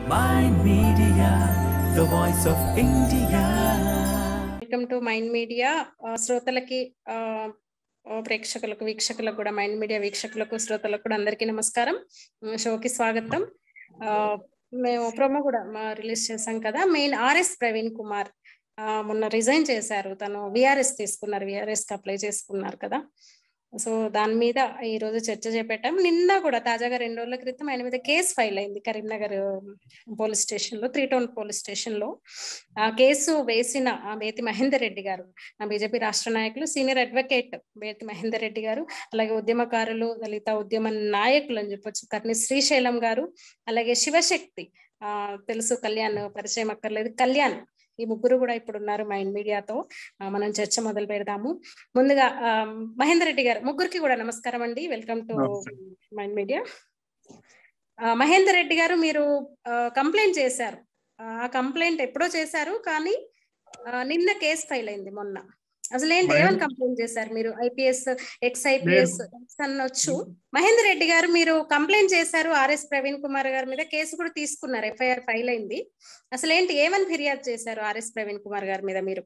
Mind Media, the voice of India. Welcome to Mind Media ఆ, శ్రోతలకి ఆ, ఆ, ప్రేక్షకులకు వీక్షకులకు కూడా మైండ్ మీడియా వీక్షకులకు శ్రోతలకు కూడా అందరికీ నమస్కారం ఉమ్, షోకి స్వాగతం ఆ, మేము ప్రోమో కూడా రిలీజ్ చేశాం కదా మెయిన్ ఆర్ఎస్ ప్రవీణ్ కుమార్ ఆ, మొన్న రిజైన్ చేశారు తను విఆర్ఎస్ తీసుకున్నారు విఆర్ఎస్ కి అప్లై చేసుకున్నారు కదా సో దాని మీద ఈ రోజు చర్చ చేపట్టాం నిన్న కూడా తాజాగా రెండు రోజుల క్రితం ఆయన మీద కేసు ఫైల్ అయింది కరీంనగర్ పోలీస్ స్టేషన్ లో త్రీ టౌన్ పోలీస్ స్టేషన్ లో ఆ కేసు వేసిన ఆ బేతి మహేందర్ రెడ్డి గారు ఆ బీజేపీ రాష్ట్ర నాయకులు సీనియర్ అడ్వకేట్ బేతి మహేందర్ రెడ్డి గారు అలాగే ఉద్యమకారులు దళిత ఉద్యమ నాయకులు అని చెప్పొచ్చు కర్ని శ్రీశైలం గారు అలాగే శివశక్తి ఆ తెలుసు కళ్యాణ్ పరిచయం అక్కర్లేదు కళ్యాణ్ ఈ ముగ్గురు కూడా ఇప్పుడు ఉన్నారు మైండ్ మీడియాతో ఆ, మనం చర్చ మొదలు పెడదాము ముందుగా ఆ, మహేందర్ రెడ్డి గారు ముగ్గురికి కూడా నమస్కారం అండి వెల్కమ్ టు నమస్తే. మైండ్ మీడియా ఆ, మహేందర్ రెడ్డి గారు మీరు కంప్లైంట్ చేశారు ఆ కంప్లైంట్ ఎప్పుడో చేశారు కానీ ఆ, నిన్న కేసు ఫైల్ అయింది మొన్న అసలు ఏంటి ఏమని మహేందర్- కంప్లైంట్ చేశారు మీరు ఐపీఎస్ ఎక్స్ ఐపీఎస్ అనొచ్చు మహేందర్ రెడ్డి గారు మీరు కంప్లైంట్ చేశారు ఆర్ఎస్ ప్రవీణ్ కుమార్ గారి మీద కేసు కూడా తీసుకున్నారు ఎఫ్ఐఆర్ ఫైల్ అయింది అసలు ఏంటి ఏమని ఫిర్యాదు చేశారు ఆర్ఎస్ ప్రవీణ్ కుమార్ గారి మీద మీరు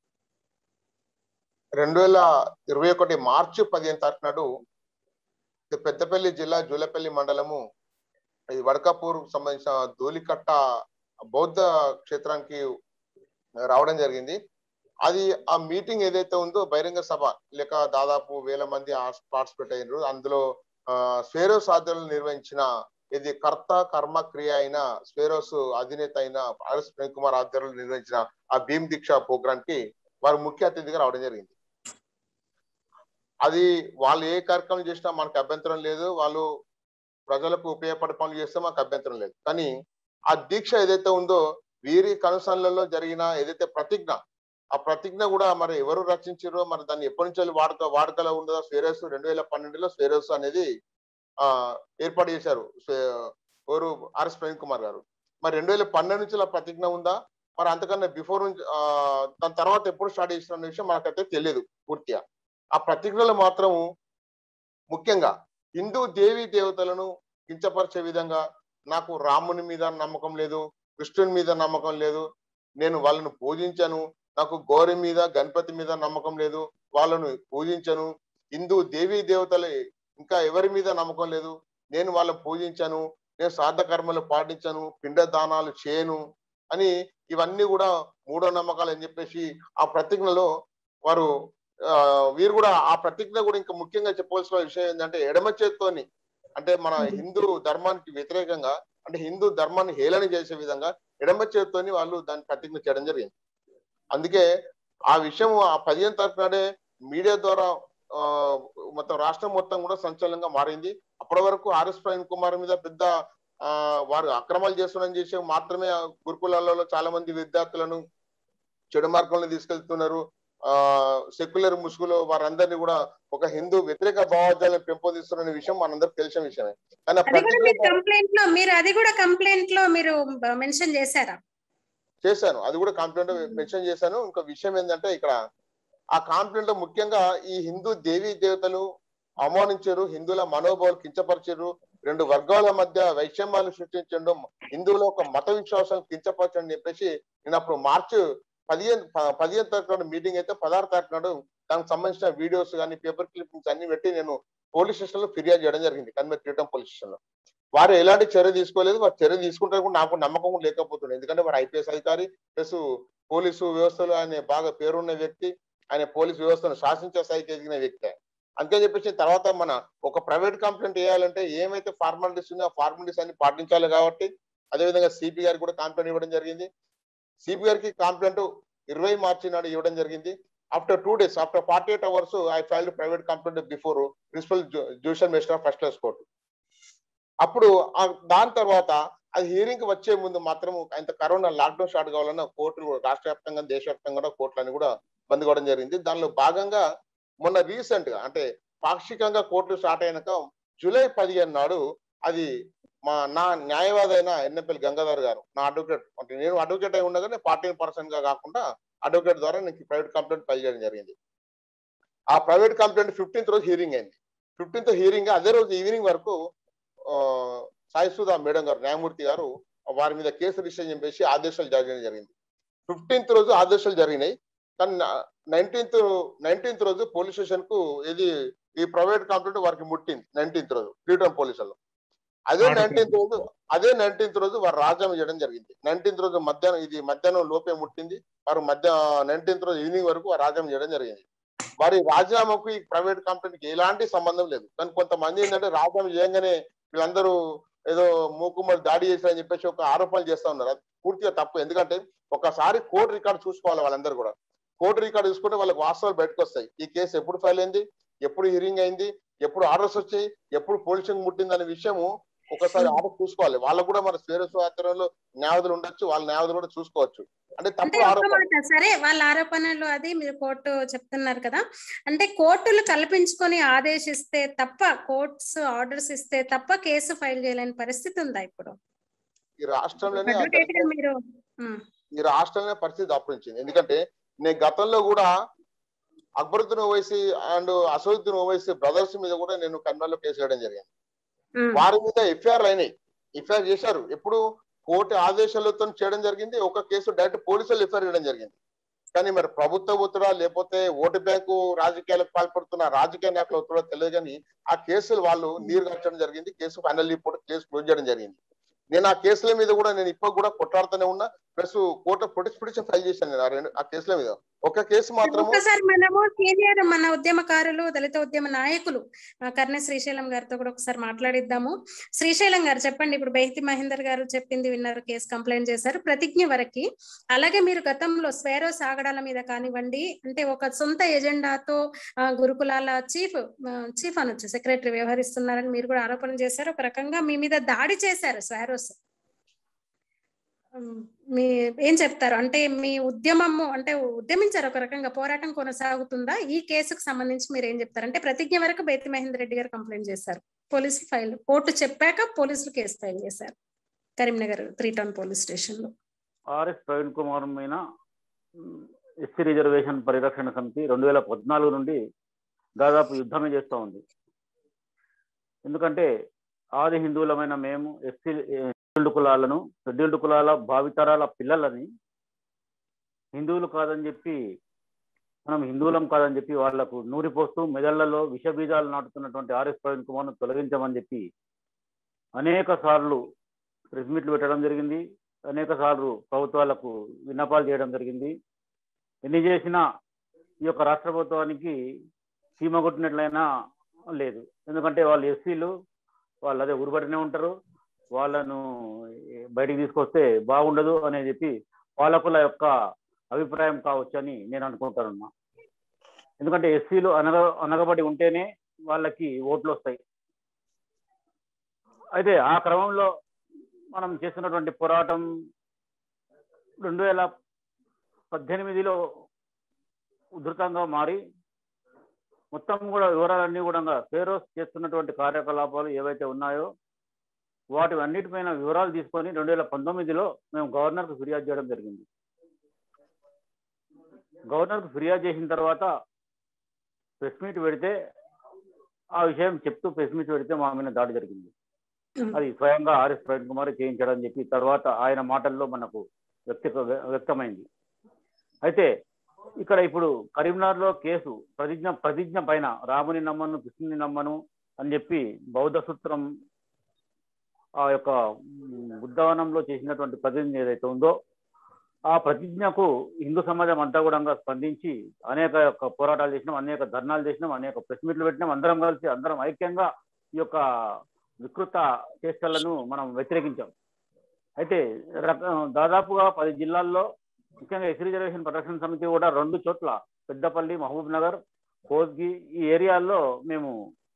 రెండు వేల ఇరవై ఒకటి మార్చి పదిహేను తారీఖు నాడు ఇది పెద్దపల్లి జిల్లా జూలపల్లి మండలము ఇది వడకాపూర్ సంబంధించిన ధూళికట్ట బౌద్ధ క్షేత్రానికి రావడం జరిగింది అది ఆ మీటింగ్ ఏదైతే ఉందో బహిరంగ సభ లేక దాదాపు వేల మంది పార్టిసిపేట్ అయినారు అందులో ఆ, స్వేరోస్ ఆధ్వర్యంలో నిర్వహించిన ఇది కర్త కర్మ క్రియ అయిన స్వేరోస్ అధినేత అయిన ఆర్ఎస్ ప్రేమ్ కుమార్ ఆధ్వర్యంలో నిర్వహించిన ఆ భీమ్ దీక్ష ప్రోగ్రామ్ కి వారు ముఖ్య అతిథిగా రావడం జరిగింది అది వాళ్ళు ఏ కార్యక్రమం చేసినా మనకు అభ్యంతరం లేదు వాళ్ళు ప్రజలకు ఉపయోగపడే పనులు చేస్తే మాకు అభ్యంతరం లేదు కానీ ఆ దీక్ష ఏదైతే ఉందో వీరి కనుసనలలో జరిగిన ఏదైతే ప్రతిజ్ఞ ఆ ప్రతిజ్ఞ కూడా మరి ఎవరు రచించారో మరి దాన్ని ఎప్పటి నుంచి వాడుక వాడుకలో ఉండదో స్వేరస్ రెండు వేల పన్నెండులో స్వేరస్ అనేది ఆ ఏర్పాటు చేశారు స్వే- ఎవరు ఆర్ఎస్ ప్రవీణ్ కుమార్ గారు మరి రెండు వేల పన్నెండు నుంచి ఆ ప్రతిజ్ఞ ఉందా మరి అంతకన్నా బిఫోర్ నుంచి ఆ దాని తర్వాత ఎప్పుడు స్టార్ట్ చేసిన అనే విషయం మనకైతే తెలియదు పూర్తిగా ఆ ప్రతిజ్ఞలు మాత్రం ముఖ్యంగా హిందూ దేవీ దేవతలను కించపరిచే విధంగా నాకు రాముని మీద నమ్మకం లేదు కృష్ణుని మీద నమ్మకం లేదు నేను వాళ్ళను పూజించను నాకు గౌరి మీద గణపతి మీద నమ్మకం లేదు వాళ్ళను పూజించను హిందూ దేవీ దేవతలు ఇంకా ఎవరి మీద నమ్మకం లేదు నేను వాళ్ళని పూజించను నేను శ్రాద్ధ కర్మలు పాటించను పిండ దానాలు చేయను అని ఇవన్నీ కూడా మూఢ నమ్మకాలు అని చెప్పేసి ఆ ప్రతిజ్ఞలో వారు ఆ, వీరు కూడా ఆ ప్రతిజ్ఞ కూడా ఇంకా ముఖ్యంగా చెప్పవలసిన విషయం ఏంటంటే ఎడమ చేత్తోని అంటే మన హిందూ ధర్మానికి వ్యతిరేకంగా అంటే హిందూ ధర్మాన్ని హేళన చేసే విధంగా ఎడమ చేత్తోని వాళ్ళు దాన్ని ప్రతిజ్ఞ చేయడం జరిగింది అందుకే ఆ విషయం ఆ పదిహేను తారీఖు నాడే మీడియా ద్వారా ఆ, మొత్తం రాష్ట్రం మొత్తం కూడా సంచలనంగా మారింది అప్పటి వరకు ఆర్ఎస్ ప్రవీణ్ కుమార్ మీద పెద్ద ఆ, వారు అక్రమాలు చేస్తున్నారని చేసే మాత్రమే ఆ గురుకులాలలో చాలా మంది విద్యార్థులను చెడు మార్గంలో తీసుకెళ్తున్నారు ఆ సెక్యులర్ ముసుగులో వారందరినీ కూడా ఒక హిందూ వ్యతిరేక భావజాలను పెంపొందిస్తున్న విషయం మనందరికి తెలిసిన విషయమే కానీ ఆ అది కూడా మీరు ప్రతిజ్ఞ కంప్లైంట్ లో మీరు అది కూడా కంప్లైంట్ లో మీరు మెన్షన్ చేశారా చేశాను అది కూడా కాంప్లైంట్ మెన్షన్ చేశాను ఇంకో విషయం ఏంటంటే ఇక్కడ ఆ కాంప్లైంట్ లో ముఖ్యంగా ఈ హిందూ దేవీ దేవతలు అవమానించారు హిందువుల మనోభావాలు కించపరిచారు రెండు వర్గాల మధ్య వైషమ్యాలు సృష్టించడం హిందువుల ఒక మత విశ్వాసాలు కించపరచడం అని చెప్పేసి నేను అప్పుడు మార్చి పదిహేను ప- పదిహేను తారీఖు నాడు మీటింగ్ అయితే పదహారు తారీఖు నాడు దానికి సంబంధించిన వీడియోస్ కానీ పేపర్ క్లిప్పింగ్స్ అన్ని పెట్టి నేను పోలీస్ స్టేషన్ లో ఫిర్యాదు చేయడం జరిగింది కన్వెర్ క్రీటం పోలీస్ స్టేషన్ లో వారు ఎలాంటి చర్య తీసుకోలేదు వారు చర్య తీసుకుంటారు కూడా నాకు నమ్మకం కూడా లేకపోతుంది ఎందుకంటే వారు ఐపీఎస్ అధికారి ప్లస్ పోలీసు వ్యవస్థలో ఆయన బాగా పేరున్న వ్యక్తి ఆయన పోలీసు వ్యవస్థను శాసించే స్థాయికి ఎదిగిన వ్యక్తి అంతే చెప్పేసి తర్వాత మన ఒక ప్రైవేట్ కంప్లైంట్ వేయాలంటే ఏమైతే ఫార్మాలిటీస్ ఉన్నాయో ఆ ఫార్మాలిటీస్ అన్ని పాటించాలి కాబట్టి అదేవిధంగా సిపి గారికి కూడా కంప్లైంట్ ఇవ్వడం జరిగింది సిపి గారికి కంప్లైంట్ ఇరవై మార్చి నాడు ఇవ్వడం జరిగింది after two days after forty eight hours I filed private complaint before principal judicial magistrate first class court అప్పుడు ఆ దాని తర్వాత అది హియరింగ్ వచ్చే ముందు మాత్రం ఇంత కరోనా లాక్డౌన్ స్టార్ట్ కావాలన్న కోర్టులు కూడా రాష్ట్ర వ్యాప్తంగా దేశవ్యాప్తంగా కూడా కోర్టులన్నీ కూడా బంద్ కావడం జరిగింది దానిలో భాగంగా మొన్న రీసెంట్ గా అంటే పాక్షికంగా కోర్టులు స్టార్ట్ అయినాక జూలై పదిహేను నాడు అది మా నా న్యాయవాది అయిన ఎన్ఎంపల్లి గంగాధర్ గారు నా అడ్వకేట్ అంటే నేను అడ్వకేట్ అయి ఉండగానే పార్టీ పర్సన్ గా కాకుండా అడ్వకేట్ ద్వారా నీకు ప్రైవేట్ కంప్లైంట్ ఫైల్ చేయడం జరిగింది ఆ ప్రైవేట్ కంప్లైంట్ ఫిఫ్టీన్త్ రోజు హియరింగ్ అయింది ఫిఫ్టీన్త్ హియరింగ్ అదే రోజు ఈవినింగ్ వరకు ఆ, సాయి సుధా మేడం గారు న్యాయమూర్తి గారు వారి మీద కేసు రిజిస్టర్ చెప్పేసి ఆదేశాలు జారీ చేయడం జరిగింది ఫిఫ్టీన్త్ రోజు ఆదేశాలు జరిగినాయి కానీ నైన్టీన్త్ నైన్టీన్త్ రోజు పోలీస్ స్టేషన్ కు ఇది ఈ ప్రైవేట్ కంప్లైంట్ వారికి ముట్టింది నైన్టీన్త్ రోజు ఫ్రీడమ్ పోలీసులు అదే ఆడ- నైన్టీన్త్ రోజు అదే నైన్టీన్త్ రోజు వారు రాజీనామా చేయడం జరిగింది నైన్టీన్త్ రోజు మధ్యాహ్నం ఇది మధ్యాహ్నం లోపే ముట్టింది వారు మధ్య నైన్టీన్త్ రోజు ఈవినింగ్ వరకు వారు రాజీనామా చేయడం జరిగింది వారి రాజీనామాకు ఈ ప్రైవేట్ కంపెనీకి ఎలాంటి సంబంధం లేదు కానీ కొంతమంది ఏంటంటే రాజీనామా చేయగానే వీళ్ళందరూ ఏదో మూకుమ్మడి దాడి చేశారని చెప్పేసి ఒక ఆరోపణలు చేస్తా ఉన్నారు అది పూర్తిగా తప్పు ఎందుకంటే ఒకసారి కోర్టు రికార్డు చూసుకోవాలి వాళ్ళందరూ కూడా కోర్టు రికార్డు చూసుకుంటే వాళ్ళకి వాస్తవాలు బయటకు వస్తాయి ఈ కేసు ఎప్పుడు ఫైల్ అయింది ఎప్పుడు హియరింగ్ అయింది ఎప్పుడు ఆర్డర్స్ వచ్చాయి ఎప్పుడు పోలీసింగ్ ముట్టింది అనే విషయము ఒకసారి ఆర్డర్ చూసుకోవాలి వాళ్ళకు కూడా మన స్వేరస్ ఆధ్వర్యంలో న్యాయవాదులు ఉండొచ్చు వాళ్ళ న్యాయవాదులు కూడా చూసుకోవచ్చు అంటే అంటే తప్పు ఒక్క ఆరోపణ మాట సరే వాళ్ళ ఆరోపణలు అది మీరు కోర్టు చెప్తున్నారు కదా అంటే కోర్టులు కల్పించుకొని ఆదేశిస్తే తప్ప కోర్ట్స్ ఆర్డర్స్ ఇస్తే తప్ప కేసు ఫైల్ చేయలేని పరిస్థితి ఉందా ఇప్పుడు ఈ రాష్ట్రంలోనే ఆ అడ్వకేట్ గా దరిద్రం- మీరు ఉమ్, ఈ రాష్ట్రంలోనే పరిస్థితి దాపురించింది ఎందుకంటే నేను గతంలో కూడా అక్బరుద్దీన్ ఓవైసీ అండ్ అసదుద్దీన్ ఓవైసీ బ్రదర్స్ మీద కూడా నేను కర్నూలులో కేసు వేయడం జరిగింది ఉమ్, వారి మీద ఎఫ్ఐఆర్ అయినాయి ఎఫ్ఐఆర్ చేశారు ఎప్పుడు కోర్టు ఆదేశాలతో చేయడం జరిగింది ఒక కేసు డైరెక్ట్ పోలీసులు ఎఫ్ఐఆర్ చేయడం జరిగింది కానీ మరి ప్రభుత్వ ఒత్తిడా లేకపోతే ఓటు బ్యాంకు రాజకీయాలకు పాల్పడుతున్న రాజకీయ నాయకుల ఒత్తిడా తెలియదు కానీ ఆ కేసులు వాళ్ళు నీరు కట్టడం జరిగింది case final report case close చేయడం జరిగింది నేను ఆ కేసుల మీద కూడా నేను ఇప్పుడు కూడా కొట్లాడుతూనే ఉన్నా plus court protest petition file చేశాను నేను ఆ రెండు ఆ కేసుల మీద ఒక కేసు మాత్రము ఒక్కసారి మనము సీనియర్ మన ఉద్యమకారులు దళిత ఉద్యమ నాయకులు ఆ, కర్ణ శ్రీశైలం గారితో కూడా ఒకసారి మాట్లాడిద్దాము శ్రీశైలం గారు చెప్పండి ఇప్పుడు బైతి మహేందర్ గారు చెప్పింది విన్నారు కేసు కంప్లైంట్ చేశారు ప్రతిజ్ఞ వరకు అలాగే మీరు గతంలో స్వేరో సాగడాల మీద కానివ్వండి అంటే ఒక సొంత ఎజెండాతో ఆ, గురుకులాల చీఫ్ చీఫ్ అనొచ్చు సెక్రటరీ వ్యవహరిస్తున్నారని మీరు కూడా ఆరోపణ చేశారు ఒక రకంగా మీ మీద దాడి చేశారు స్వేరోస్ ఉమ్, మీ ఏం చెప్తారు అంటే మీ ఉద్యమము అంటే ఉద్యమించారు ఒక రకంగా పోరాటం కొనసాగుతుందా ఈ కేసుకు సంబంధించి మీరు ఏం చెప్తారు అంటే ప్రతిజ్ఞ వరకు బేతి మహేందర్ రెడ్డి గారు కంప్లైంట్ చేశారు పోలీసులు ఫైల్ కోర్టు చెప్పాక పోలీసులు కేసు ఫైల్ చేశారు Karimnagar three town police station లో ఆర్ఎస్ ప్రవీణ్ కుమార్ మీద ఎస్సీ రిజర్వేషన్ పరిరక్షణ సమితి రెండు వేల పద్నాలుగు నుండి దాదాపు యుద్ధమే చేస్తూ ఉంది ఎందుకంటే ఆది హిందువులమైన మేము ఎస్సీ షెడ్యూల్డ్ కులాలను షెడ్యూల్డ్ కులాల భావితరాల పిల్లలని హిందువులు కాదని చెప్పి మనం హిందువులం కాదని చెప్పి వాళ్లకు నూరిపోస్తూ మెదళ్లలో విష బీజాలు నాటుతున్నటువంటి ఆర్ఎస్ ప్రవీణ్ కుమార్ను తొలగించమని చెప్పి అనేక సార్లు ప్రెస్ మీట్లు పెట్టడం జరిగింది అనేక సార్లు ప్రభుత్వాలకు విన్నపాలు చేయడం జరిగింది ఎన్ని చేసినా ఈ యొక్క రాష్ట్ర ప్రభుత్వానికి సీమ కొట్టినట్లయినా లేదు ఎందుకంటే వాళ్ళు ఎస్సీలు వాళ్ళు అదే ఉరుబడినే ఉంటారు వాళ్ళను బయటికి తీసుకొస్తే బాగుండదు అని చెప్పి పాలకుల యొక్క అభిప్రాయం కావచ్చు అని నేను అనుకుంటానమ్మా ఎందుకంటే ఎస్సీలు అనగ అనగబడి ఉంటేనే వాళ్ళకి ఓట్లు వస్తాయి అయితే ఆ క్రమంలో మనం చేస్తున్నటువంటి పోరాటం రెండు వేల పద్దెనిమిదిలో ఉధృతంగా మారి మొత్తం కూడా వివరాలన్నీ కూడా ఫేరోస్ చేస్తున్నటువంటి కార్యకలాపాలు ఏవైతే ఉన్నాయో వాటి అన్నిటిపైన వివరాలు తీసుకొని రెండు వేల పంతొమ్మిదిలో మేము గవర్నర్కు ఫిర్యాదు చేయడం జరిగింది గవర్నర్కు ఫిర్యాదు చేసిన తర్వాత ప్రెస్ మీట్ పెడితే ఆ విషయం చెప్తూ ప్రెస్ మీట్ పెడితే మా మీద దాడి జరిగింది అది స్వయంగా ఆర్ఎస్ ప్రవీణ్ కుమార్ చేయించడం అని చెప్పి తర్వాత ఆయన మాటల్లో మనకు వ్యక్తి వ్యక్తమైంది అయితే ఇక్కడ ఇప్పుడు కరీంనగర్లో కేసు ప్రతిజ్ఞ ప్రతిజ్ఞ పైన రాముని నమ్మను కృష్ణుని నమ్మను అని చెప్పి బౌద్ధ సూత్రం ఆ యొక్క ఉమ్, బుద్ధవనంలో చేసినటువంటి ప్రతిజ్ఞ ఏదైతే ఉందో ఆ ప్రతిజ్ఞకు హిందూ సమాజం అంతా కూడా స్పందించి అనేక యొక్క పోరాటాలు చేసినాం అనేక ధర్నాలు చేసినాం అనేక ప్రెస్ మీట్లు పెట్టినాం అందరం కలిసి అందరం ఐక్యంగా ఈ యొక్క వికృత చేష్టలను మనం వ్యతిరేకించాం అయితే రక- దాదాపుగా పది జిల్లాల్లో ముఖ్యంగా ఎస్ రిజర్వేషన్ ప్రొటెక్షన్ సమితి కూడా రెండు చోట్ల పెద్దపల్లి మహబూబ్ నగర్ కోస్గి ఈ ఏరియాల్లో మేము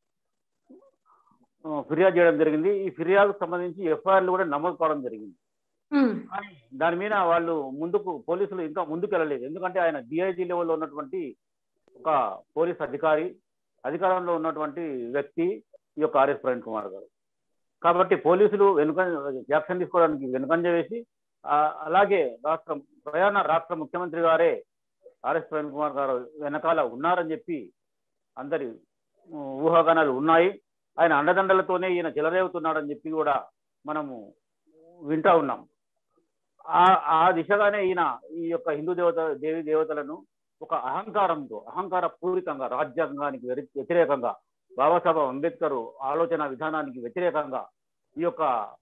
ఆ, ఫిర్యాదు చేయడం జరిగింది ఈ ఫిర్యాదుకు సంబంధించి ఎఫ్ఐఆర్లు కూడా నమోదు కావడం జరిగింది ఉమ్, కానీ దాని మీద వాళ్ళు ముందుకు పోలీసులు ఇంకా ముందుకు వెళ్ళలేదు ఎందుకంటే ఆయన డిఐజీ లెవెల్లో ఉన్నటువంటి ఒక పోలీస్ అధికారి అధికారంలో ఉన్నటువంటి వ్యక్తి ఈ యొక్క ఆర్ఎస్ ప్రవీణ్ కుమార్ గారు కాబట్టి పోలీసులు వెనుక యాక్షన్ తీసుకోవడానికి వెనుకంజ వేసి ఆ, అలాగే రాష్ట్ర ప్రయాణ రాష్ట్ర ముఖ్యమంత్రి గారే ఆర్ఎస్ ప్రవీణ్ కుమార్ గారు వెనకాల ఉన్నారని చెప్పి అందరి ఊ, ఊహాగానాలు ఉన్నాయి ఆయన అండదండలతోనే ఈయన చెలరేగుతున్నాడని చెప్పి కూడా మనము వింటా ఉన్నాం ఆ ఆ దిశగానే ఈయన ఈ యొక్క హిందూ దేవత దేవి దేవతలను ఒక అహంకారంతో అహంకార పూరితంగా రాజ్యాంగానికి వ్యతి- వ్యతిరేకంగా బాబాసాహెబ్ అంబేద్కర్ ఆలోచన విధానానికి వ్యతిరేకంగా ఈ యొక్క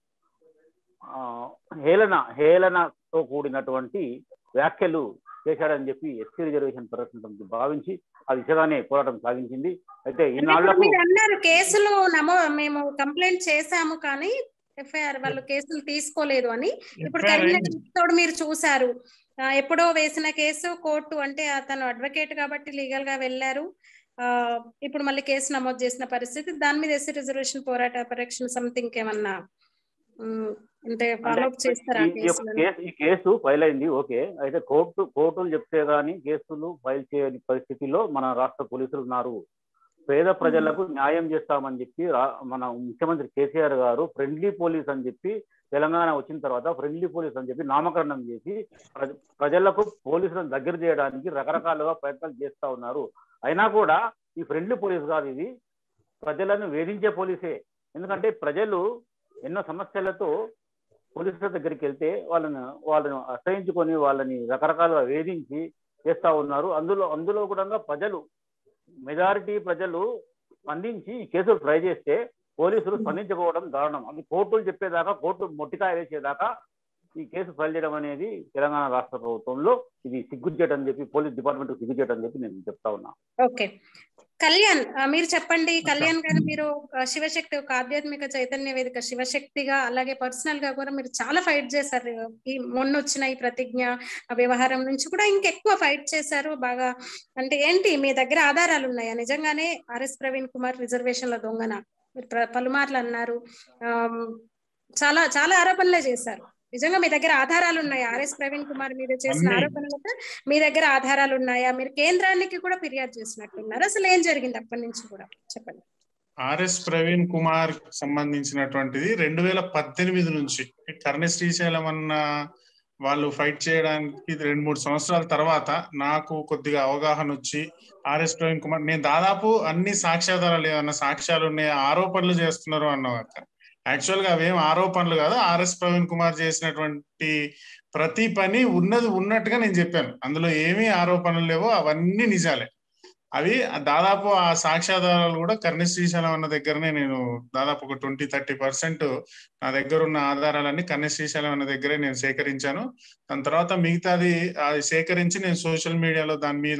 ఆ, హేళన హేళనతో కూడినటువంటి వ్యాఖ్యలు చేశాడని చెప్పి ఎస్సీ రిజర్వేషన్ పరిరక్షణ సమితి భావించి ఆ దిశగానే పోరాటం సాగించింది అయితే అంటే ఇప్పుడు ఈనాళ్లకు మీరు అన్నారు కేసులు నమో మేము కంప్లైంట్ చేశాము కానీ ఎఫ్ఐఆర్ వాళ్ళు కేసులు తీసుకోలేదు అని ఇప్పుడు FIR కరీంనగర్ అయింది. తోడు మీరు చూసారు ఆ, ఎప్పుడో వేసిన కేసు కోర్టు అంటే అతను అడ్వకేట్ కాబట్టి లీగల్ గా వెళ్ళారు ఆ ఇప్పుడు మళ్ళీ కేసు నమోదు చేసిన పరిస్థితి దాని మీద ఎస్సీ రిజర్వేషన్ పోరాట పరిరక్షణ సమితి ఇంకేమన్నా ఉమ్, అంటే ఫాలో అప్ చేస్తారా ఈ- ఈ యొక్క కేసులను కేసు ఈ కేసు ఫైల్ అయింది ఓకే అయితే కోర్టు కోర్టులు చెప్తే గానీ కేసులు ఫైల్ చేయని పరిస్థితిలో మన రాష్ట్ర పోలీసులు ఉన్నారు పేద ప్రజలకు న్యాయం చేస్తామని చెప్పి రా- మన ముఖ్యమంత్రి కేసీఆర్ గారు ఫ్రెండ్లీ పోలీస్ అని చెప్పి తెలంగాణ వచ్చిన తర్వాత ఫ్రెండ్లీ పోలీస్ అని చెప్పి నామకరణం చేసి ప్రజ- ప్రజలకు పోలీసులను దగ్గర చేయడానికి రకరకాలుగా ప్రయత్నాలు చేస్తా ఉన్నారు అయినా కూడా ఈ ఫ్రెండ్లీ పోలీస్ కాదు ఇది ప్రజలను వేధించే పోలీసే ఎందుకంటే ప్రజలు ఎన్నో సమస్యలతో పోలీసుల దగ్గరికి వెళ్తే వాళ్ళని వాళ్ళని అసహించుకొని వాళ్ళని రకరకాలుగా వేధించి చేస్తా ఉన్నారు అందులో అందులో కూడా ప్రజలు మెజారిటీ ప్రజలు స్పందించి ఈ కేసులు ట్రై చేస్తే పోలీసులు స్పందించకపోవడం దారుణం అది కోర్టులు చెప్పేదాకా కోర్టు మొట్టికాయ వేసేదాకా ఈ కేసు ఫైల్ చేయడం అనేది తెలంగాణ రాష్ట్ర ప్రభుత్వంలో ఇది సిగ్గుచేటని అని చెప్పి పోలీస్ డిపార్ట్మెంట్ సిగ్గుచేటని అని చెప్పి నేను చెప్తా ఉన్నా ఓకే కళ్యాణ్ ఆ, మీరు చెప్పండి కళ్యాణ్ గారు మీరు ఆ, శివశక్తి ఒక ఆధ్యాత్మిక చైతన్య వేదిక శివశక్తిగా అలాగే పర్సనల్ గా కూడా మీరు చాలా ఫైట్ చేశారు ఈ మొన్న వచ్చిన ఈ ప్రతిజ్ఞ ఆ వ్యవహారం నుంచి కూడా ఇంకెక్కువ ఫైట్ చేశారు బాగా అంటే ఏంటి మీ దగ్గర ఆధారాలు ఉన్నాయా నిజంగానే ఆర్ఎస్ ప్రవీణ్ కుమార్ రిజర్వేషన్ల దొంగన మీరు ప్ర- పలుమార్లు అన్నారు ఆమ్, చాలా చాలా ఆరోపణలే చేశారు నిజంగా మీ దగ్గర ఆధారాలు ఉన్నాయా ఆర్ఎస్ ప్రవీణ్ కుమార్ మీద చేసిన అన్నీ. ఆరోపణలతో మీ దగ్గర ఆధారాలు ఉన్నాయా మీరు కేంద్రానికి కూడా ఫిర్యాదు చేసినట్టున్నారు అసలు ఏం జరిగింది అప్పటి నుంచి కూడా చెప్పండి ఆర్ఎస్ ప్రవీణ్ కుమార్ సంబంధించినటువంటిది రెండు వేల పద్దెనిమిది నుంచి కర్ణ శ్రీశైలం అన్న వాళ్ళు ఫైట్ చేయడానికి రెండు మూడు సంవత్సరాల తర్వాత నాకు కొద్దిగా అవగాహన వచ్చి ఆర్ఎస్ ప్రవీణ్ కుమార్ నేను దాదాపు అన్ని సాక్ష్యాధారాలు ఏమన్నా సాక్ష్యాలు ఉన్నాయి ఆరోపణలు చేస్తున్నారు అన్నమాట యాక్చువల్ గా అవేం ఆరోపణలు కాదు ఆర్ఎస్ ప్రవీణ్ కుమార్ చేసినటువంటి ప్రతి పని ఉన్నది ఉన్నట్టుగా నేను చెప్పాను అందులో ఏమీ ఆరోపణలు లేవో అవన్నీ నిజాలే అవి దాదాపు ఆ సాక్ష్యాధారాలు కూడా కర్ణ శ్రీశైలం అన్న దగ్గరనే నేను దాదాపు ఒక ట్వంటీ థర్టీ పర్సెంట్ నా దగ్గర ఉన్న ఆధారాలన్నీ కర్ణ శ్రీశైలం అన్న దగ్గరే నేను సేకరించాను దాని తర్వాత మిగతాది అది సేకరించి నేను సోషల్ మీడియాలో దాని మీద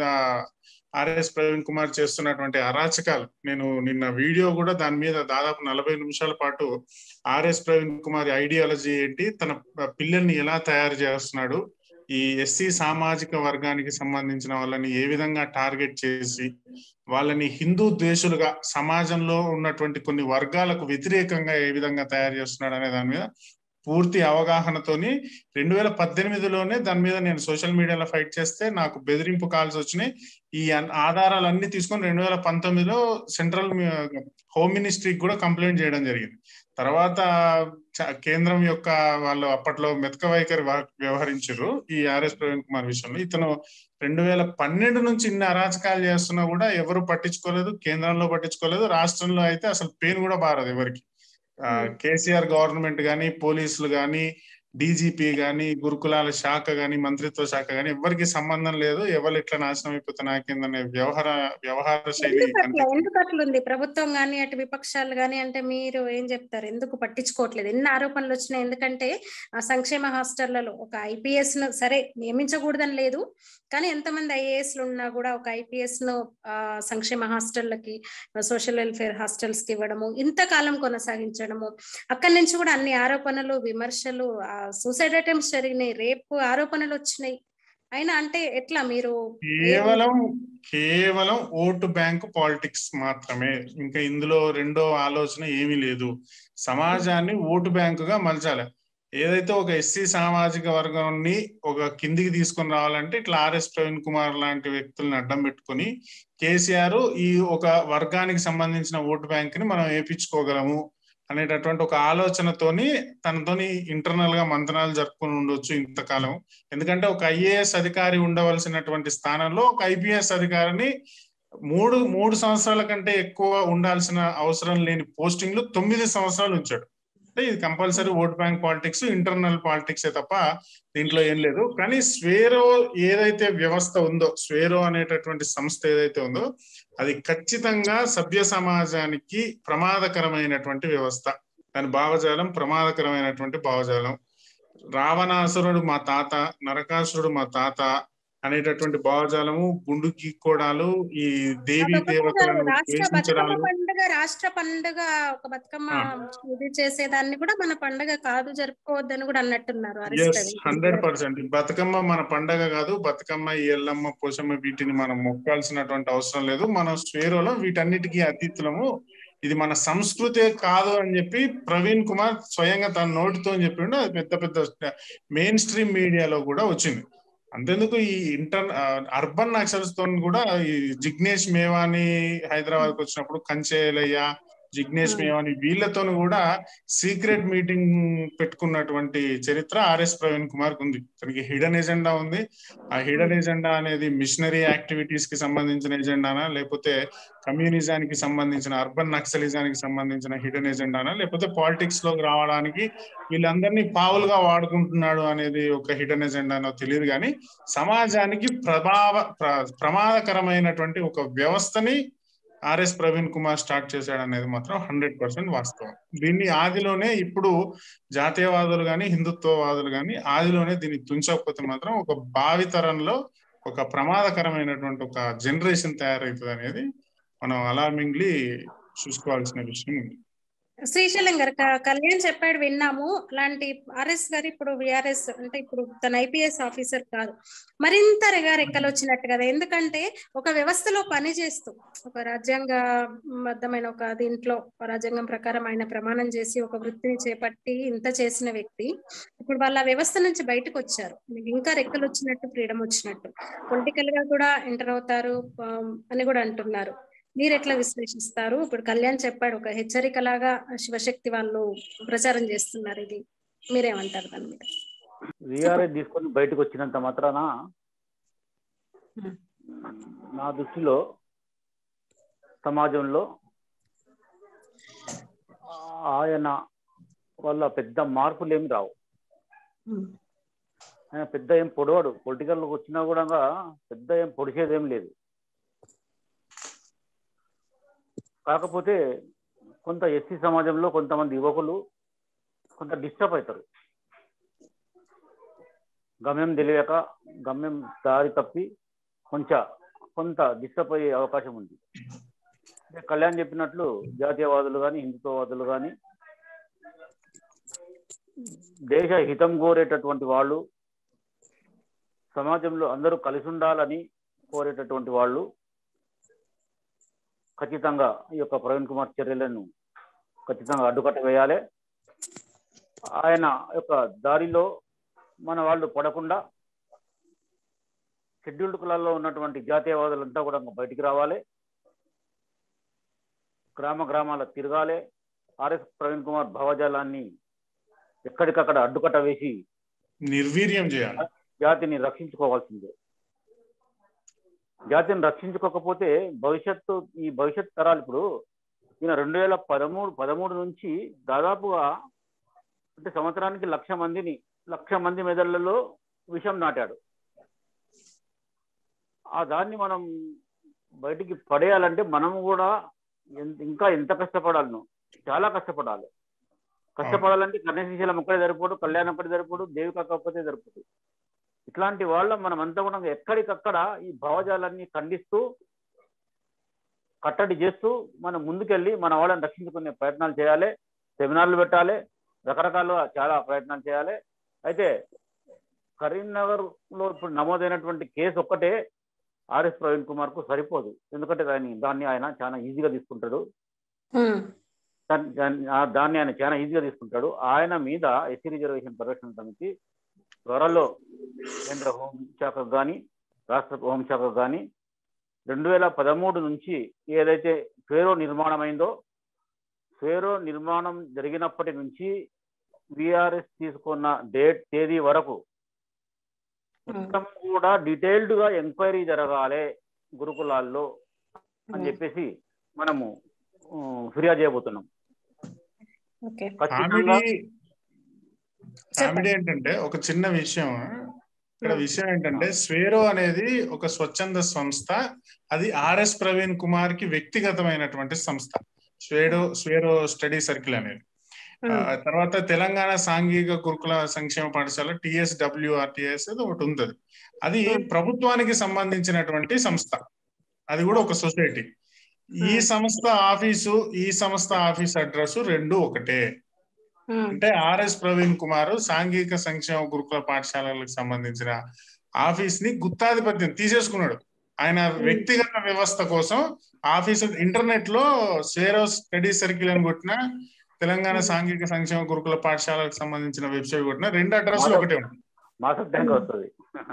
ఆర్ఎస్ ప్రవీణ్ కుమార్ చేస్తున్నటువంటి అరాచకాలు నేను నిన్న వీడియో కూడా దాని మీద దాదాపు నలభై నిమిషాల పాటు ఆర్ఎస్ ప్రవీణ్ కుమార్ ఐడియాలజీ ఏంటి తన పిల్లల్ని ఎలా తయారు చేస్తున్నాడు ఈ ఎస్సీ సామాజిక వర్గానికి సంబంధించిన వాళ్ళని ఏ విధంగా టార్గెట్ చేసి వాళ్ళని హిందూ ద్వేషులుగా సమాజంలో ఉన్నటువంటి కొన్ని వర్గాలకు వ్యతిరేకంగా ఏ విధంగా తయారు చేస్తున్నాడు అనే దాని మీద పూర్తి అవగాహనతోని రెండు వేల పద్దెనిమిదిలోనే దాని మీద నేను సోషల్ మీడియాలో ఫైట్ చేస్తే నాకు బెదిరింపు కాల్స్ వచ్చినాయి ఈ ఆధారాలన్నీ తీసుకొని రెండు వేల పంతొమ్మిదిలో సెంట్రల్ హోమ్ మినిస్ట్రీకి కూడా కంప్లైంట్ చేయడం జరిగింది తర్వాత కేంద్రం యొక్క వాళ్ళు అప్పట్లో మెతక వైఖరి వ్యవహరించారు ఈ ఆర్ఎస్ ప్రవీణ్ కుమార్ విషయంలో ఇతను రెండు వేల పన్నెండు నుంచి ఇన్ని అరాచకాలు చేస్తున్నా కూడా ఎవరు పట్టించుకోలేదు కేంద్రంలో పట్టించుకోలేదు రాష్ట్రంలో అయితే అసలు పెయిన్ కూడా బారదు ఎవరికి కేసీఆర్ గవర్నమెంట్ కానీ పోలీసులు కానీ డీజీపీ గాని గురుకులాల శాఖ గాని మంత్రిత్వ శాఖ గాని ఎవరికి సంబంధం లేదు ఎవరు ఇట్లా నాశనం అయిపోతే నాకేందనే వ్యవహార వ్యవహార శైలి ఎందుకు అట్లుంది ప్రభుత్వం గాని అటు విపక్షాలు గాని అంటే మీరు ఏం చెప్తారు ఎందుకు పట్టించుకోవట్లేదు ఎన్ని ఆరోపణలు వచ్చినాయి ఎందుకంటే ఆ సంక్షేమ హాస్టళ్లలో ఒక ఐపీఎస్ ను సరే నియమించకూడదని లేదు కానీ ఎంతమంది ఐఏఎస్లు ఉన్నా కూడా ఒక ఐపీఎస్ ను సంక్షేమ హాస్టళ్లకి సోషల్ వెల్ఫేర్ హాస్టల్స్ కి ఇవ్వడము ఇంతకాలం కొనసాగించడము అక్కడి నుంచి కూడా అన్ని ఆరోపణలు విమర్శలు సూసైడ్ అటెంప్ట్స్ జరిగినాయి రేపు ఆరోపణలు వచ్చినాయి అయినా అంటే ఎట్లా మీరు కేవలం కేవలం ఓటు బ్యాంక్ పాలిటిక్స్ మాత్రమే ఇంకా ఇందులో రెండో ఆలోచన ఏమీ లేదు సమాజాన్ని ఓటు బ్యాంకుగా మలచాలి ఏదైతే ఒక ఎస్సీ సామాజిక వర్గాన్ని ఒక కిందికి తీసుకొని రావాలంటే ఇట్లా ఆర్ఎస్ ప్రవీణ్ కుమార్ లాంటి వ్యక్తులను అడ్డం పెట్టుకుని కేసీఆర్ ఈ ఒక వర్గానికి సంబంధించిన ఓటు బ్యాంక్ ని మనం వేపించుకోగలము అనేటటువంటి ఒక ఆలోచనతోని తనతోని ఇంటర్నల్ గా మంతనాలు జరుపుకుని ఉండొచ్చు ఇంతకాలం ఎందుకంటే ఒక ఐఏఎస్ అధికారి ఉండవలసినటువంటి స్థానంలో ఒక ఐపీఎస్ అధికారిని మూడు మూడు సంవత్సరాల కంటే ఎక్కువ ఉండాల్సిన అవసరం లేని పోస్టింగ్లు తొమ్మిది సంవత్సరాలు ఉంచాడు అంటే ఇది compulsory vote bank politics internal పాలిటిక్సే తప్ప దీంట్లో ఏం లేదు కానీ స్వేరో ఏదైతే వ్యవస్థ ఉందో స్వేరో అనేటటువంటి సంస్థ ఏదైతే ఉందో అది ఖచ్చితంగా సభ్య సమాజానికి ప్రమాదకరమైనటువంటి వ్యవస్థ దాని భావజాలం ప్రమాదకరమైనటువంటి భావజాలం రావణాసురుడు మా తాత నరకాసురుడు మా తాత అనేటటువంటి భావజాలము గుండు గీక్కోడాలు ఈ దేవి దేవతలను రాష్ట్ర బతుకమ్మ ద్వేషించడాలు పండుగ రాష్ట్ర పండుగ ఒక బతుకమ్మ ఆ. ఇది చేసేదాన్ని కూడా మన పండుగ కాదు జరుపుకోవద్దని కూడా అన్నట్టున్నారు అరెస్ట్ ఎస్ అయ్యి. హండ్రెడ్ పర్సెంట్ బతుకమ్మ మన పండగ కాదు బతుకమ్మ ఈ ఎల్లమ్మ పోషమ్మ వీటిని మనం మొక్కాల్సినటువంటి అవసరం లేదు మన స్వేరోలో వీటన్నిటికీ అతీతులము ఇది మన సంస్కృతే కాదు అని చెప్పి ప్రవీణ్ కుమార్ స్వయంగా తన నోటితో చెప్పిండు అది పెద్ద పెద్ద మెయిన్ స్ట్రీమ్ మీడియాలో కూడా వచ్చింది అంతెందుకు ఈ ఇంటర్ అర్బన్ నక్సల్స్ తో కూడా ఈ జిగ్నేష్ మేవాని హైదరాబాద్ కు వచ్చినప్పుడు కంచేలయ్య జిగ్నేష్ Hmm. మేవాని వీళ్ళతో కూడా సీక్రెట్ మీటింగ్ పెట్టుకున్నటువంటి చరిత్ర ఆర్ఎస్ ప్రవీణ్ కుమార్ ఉంది తనకి హిడెన్ ఎజెండా ఉంది ఆ హిడెన్ ఎజెండా అనేది మిషనరీ యాక్టివిటీస్ కి సంబంధించిన ఎజెండానా లేకపోతే కమ్యూనిజానికి సంబంధించిన అర్బన్ నక్సలిజానికి సంబంధించిన హిడెన్ ఎజెండానా లేకపోతే పాలిటిక్స్ లోకి రావడానికి వీళ్ళందరినీ పావులుగా వాడుకుంటున్నాడు అనేది ఒక హిడెన్ ఎజెండానో తెలియదు కానీ సమాజానికి ప్రభావ ప్ర- ప్రమాదకరమైనటువంటి ఒక వ్యవస్థని ఆర్ఎస్ ప్రవీణ్ కుమార్ స్టార్ట్ చేశాడు అనేది మాత్రం హండ్రెడ్ పర్సెంట్ వాస్తవం దీన్ని ఆదిలోనే ఇప్పుడు జాతీయవాదులు కానీ హిందుత్వవాదులు కానీ ఆదిలోనే దీన్ని తుంచకపోతే మాత్రం ఒక భావితరంలో ఒక ప్రమాదకరమైనటువంటి ఒక జనరేషన్ తయారవుతుంది అనేది మనం అలార్మింగ్లీ చూసుకోవాల్సిన విషయం ఉంది శ్రీశైలం గారు క- కళ్యాణ్ చెప్పాడు విన్నాము అలాంటి ఆర్ఎస్ గారు ఇప్పుడు విఆర్ఎస్ అంటే ఇప్పుడు తన ఐపీఎస్ ఆఫీసర్ కాదు మరింత రెగా రెక్కలు వచ్చినట్టు కదా ఎందుకంటే ఒక వ్యవస్థలో పని చేస్తూ ఒక రాజ్యాంగ బద్ధమైన ఒక దీంట్లో రాజ్యాంగం ప్రకారం ఆయన ప్రమాణం చేసి ఒక వృత్తిని చేపట్టి ఇంత చేసిన వ్యక్తి ఇప్పుడు వాళ్ళ వ్యవస్థ నుంచి బయటకు వచ్చారు మీకు ఇంకా రెక్కలు వచ్చినట్టు ఫ్రీడమ్ వచ్చినట్టు పొలిటికల్ గా కూడా ఎంటర్ అవుతారు ఆ, అని కూడా అంటున్నారు మీరు ఎట్లా విశ్లేషిస్తారు ఇప్పుడు కళ్యాణ్ చెప్పాడు ఒక హెచ్చరిక లాగా శివశక్తి వాళ్ళు ప్రచారం చేస్తున్నారు ఇది మీరేమంటారు దాని మీద విఆర్ఏ తీసుకొని బయటకు వచ్చినంత మాత్రాన Hmm. నా దృష్టిలో సమాజంలో ఆయన వల్ల పెద్ద మార్పులు ఏమి రావు ఆయన పెద్ద ఏం పొడవాడు పొలిటికల్ వచ్చినా కూడా పెద్ద ఏం పొడిచేది ఏం లేదు కాకపోతే కొంత ఎస్సీ సమాజంలో కొంతమంది యువకులు కొంత డిస్టర్బ్ అవుతారు గమ్యం తెలియక గమ్యం దారి తప్పి కొంచెం కొంత డిస్టర్బ్ అయ్యే అవకాశం ఉంది అంటే కళ్యాణ్ చెప్పినట్లు జాతీయవాదులు కానీ హిందుత్వవాదులు కానీ దేశ హితం కోరేటటువంటి వాళ్ళు సమాజంలో అందరూ కలిసి ఉండాలని కోరేటటువంటి వాళ్ళు ఖచ్చితంగా ఈ యొక్క ప్రవీణ్ కుమార్ చర్యలను ఖచ్చితంగా అడ్డుకట్ట వేయాలి ఆయన యొక్క దారిలో మన వాళ్ళు పడకుండా షెడ్యూల్డ్ కులాల్లో ఉన్నటువంటి జాతీయవాదులంతా కూడా బయటికి రావాలి గ్రామ గ్రామాల తిరగాలి ఆర్ఎస్ ప్రవీణ్ కుమార్ భావజాలాన్ని ఎక్కడికక్కడ అడ్డుకట్ట వేసి నిర్వీర్యం చేయాలి జాతిని రక్షించుకోవాల్సిందే జాతిని రక్షించుకోకపోతే భవిష్యత్తు ఈ భవిష్యత్ తరాలు ఇప్పుడు ఈయన రెండు వేల పదమూడు పదమూడు నుంచి దాదాపుగా అంటే సంవత్సరానికి లక్ష మందిని లక్ష మంది మెదళ్లలో విషం నాటాడు ఆ దాన్ని మనం బయటికి పడేయాలంటే మనము కూడా ఎంత- ఇంకా ఎంత కష్టపడాలను చాలా కష్టపడాలి కష్టపడాలంటే కన్యశీశలం ఒక్కడే సరిపోడు కళ్యాణం ఒక్కడే సరిపోడు దేవి కాకపోతే సరిపోదు ఇట్లాంటి వాళ్ళ మనం అంతా కూడా ఎక్కడికక్కడ ఈ భావజాలాన్ని ఖండిస్తూ కట్టడి చేస్తూ మనం ముందుకెళ్ళి మన వాళ్ళని రక్షించుకునే ప్రయత్నాలు చేయాలి సెమినార్లు పెట్టాలి రకరకాలుగా చాలా ప్రయత్నాలు చేయాలి అయితే కరీంనగర్ లో ఇప్పుడు నమోదైనటువంటి కేసు ఒక్కటే ఆర్ఎస్ ప్రవీణ్ కుమార్ కు సరిపోదు ఎందుకంటే దాన్ని దాన్ని ఆయన చాలా ఈజీగా తీసుకుంటాడు ఉమ్, దాన్ని- దాన్ని ఆ- దాన్ని ఆయన చాలా ఈజీగా తీసుకుంటాడు ఆయన మీద ఎస్సీ రిజర్వేషన్ పరిరక్షణ సమితి త్వరలో కేంద్ర హోంశాఖకు కానీ రాష్ట్ర హోంశాఖకు కానీ రెండు వేల పదమూడు నుంచి ఏదైతే ఫేరో నిర్మాణం అయిందో ఫేరో నిర్మాణం జరిగినప్పటి నుంచి విఆర్ఎస్ తీసుకున్న డేట్ తేదీ వరకు ఉమ్, మొత్తం కూడా డీటెయిల్డ్ గా ఎంక్వైరీ జరగాలి గురుకులాల్లో అని చెప్పేసి మనము ఉమ్, ఫిర్యాదు చేయబోతున్నాం ఓకే ఖచ్చితంగా కామెడీ కామెడీ ఏంటంటే ఒక చిన్న విషయం ఇక్కడ విషయం ఏంటంటే స్వేరో అనేది ఒక స్వచ్ఛంద సంస్థ అది ఆర్ఎస్ ప్రవీణ్ కుమార్ కి వ్యక్తిగతమైనటువంటి సంస్థ స్వేడో స్వేరో స్టడీ సర్కిల్ అనేది ఆ, తర్వాత తెలంగాణ సాంఘిక గురుకుల సంక్షేమ పాఠశాల టిఎస్డబ్ల్యూఆర్టిఎస్ అది ఒకటి ఉంటుంది అది ప్రభుత్వానికి సంబంధించినటువంటి సంస్థ అది కూడా ఒక సొసైటీ ఈ సంస్థ ఆఫీసు ఈ సంస్థ ఆఫీస్ అడ్రస్ రెండు ఒకటే అంటే ఆర్ఎస్ ప్రవీణ్ కుమార్ సాంఘిక సంక్షేమ గురుకుల పాఠశాలలకు సంబంధించిన ఆఫీస్ ని గుత్తాధిపత్యం తీసేసుకున్నాడు ఆయన వ్యక్తిగత వ్యవస్థ కోసం ఆఫీస్ ఇంటర్నెట్ లో స్వేరో స్టడీ సర్కిల్ అని కొట్టిన తెలంగాణ సాంఘిక సంక్షేమ గురుకుల పాఠశాలకు సంబంధించిన వెబ్సైట్ కొట్టిన రెండు అడ్రస్ లో ఒకటే ఉంటాయి మాసప్ ట్యాంక్ వస్తుంది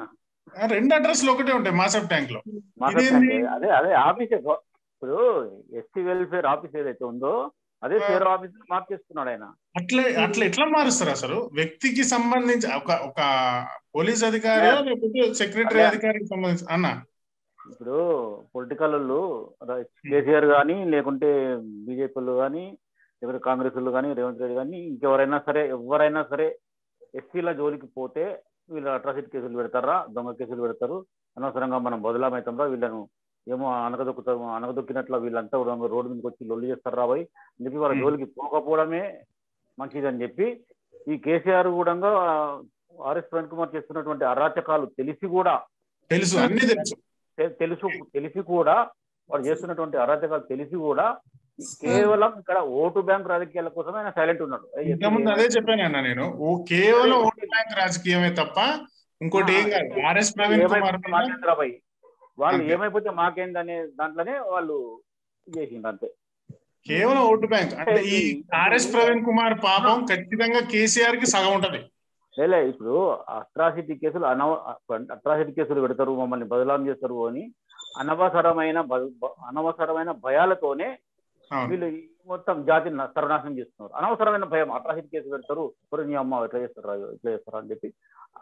ఆ రెండు అడ్రస్ లో ఒకటే ఉంటాయి మాసప్ ట్యాంక్ లో మాసప్ ఇదేంది? ట్యాంక్ అదే అదే ఆఫీసే గో- ఇప్పుడు ఎస్టీ వెల్ఫేర్ ఆఫీస్ ఏదైతే ఉందో అదే ఆ. ఫేర్ ఆఫీస్ మార్చేస్తున్నాడు ఆయన అట్లా అట్లా ఎట్లా మారుస్తారు అసలు వ్యక్తికి సంబంధించి ఒక ఒక పోలీస్ అధికారి లేకపోతే సెక్రటరీ అధికారికి సంబంధించి అన్న ఇప్పుడు పొలిటికల్ వాళ్ళు కేసీఆర్ కానీ లేకుంటే బీజేపీ వాళ్ళు కానీ లేకుంటే కాంగ్రెస్ వాళ్ళు కానీ రేవంత్ రెడ్డి కానీ ఇంకెవరైనా సరే ఎవరైనా సరే ఎస్సీల జోలికి పోతే వీళ్ళు అట్రాసిటీ కేసులు పెడతారా దొంగ కేసులు పెడతారు అనవసరంగా మనం బదులామైతంరా వీళ్ళను ఏమో అనగదొక్కుతాము అనగదొక్కినట్లు వీళ్ళంతా కూడా రోడ్డు మీదకి వచ్చి లొల్లి చేస్తారు రాబోయ్ అని చెప్పి వాళ్ళ Hmm. జోలికి పోకపోవడమే మంచిదని చెప్పి ఈ కేసీఆర్ కూడా ఆర్ఎస్ ప్రవీణ్ కుమార్ చేస్తున్నటువంటి అరాచకాలు తెలిసి కూడా తెలుసు అన్ని తెలుసు తె- తెలుసు తెలిసి కూడా వాడు చేస్తున్నటువంటి అరాచకాలు తెలిసి కూడా కేవలం ఇక్కడ ఓటు బ్యాంక్ రాజకీయాల కోసమే ఆయన సైలెంట్ ఉన్నాడు ఏ ఇంతకుముందు అదే చెప్పాను అన్న నేను ఓ కేవలం ఓటు బ్యాంక్ రాజకీయమే తప్ప ఇంకోటి ఏం కాదు ఆర్ఎస్ ప్రవీణ్ కుమార్ ఏమైపోతే మీద మాకేంద్రబాయ్ వాళ్ళు అంతే. ఏమైపోతే మాకేందనే దాంట్లోనే వాళ్ళు చేసిండ్రు అంతే కేవలం ఓటు బ్యాంక్ అంటే ఈ ఆర్ఎస్ ప్రవీణ్ కుమార్ పాపం ఖచ్చితంగా కేసీఆర్ కి సగం ఉంటది లేలే ఇప్పుడు అట్రాసిటీ కేసులు అనవ అట్రాసిటీ కేసులు పెడతారు మమ్మల్ని బదలాం చేస్తారు అని అనవసరమైన బ- బ- అనవసరమైన భయాలతోనే అవును వీళ్ళు ఈ మొత్తం జాతిని న- సర్వనాశనం చేస్తున్నారు అనవసరమైన భయం అట్రాసిటీ కేసు పెడతారు "ఒరేయ్ నీ అమ్మ ఎట్లా చేస్తారా ఎట్లా చేస్తారా అని చెప్పి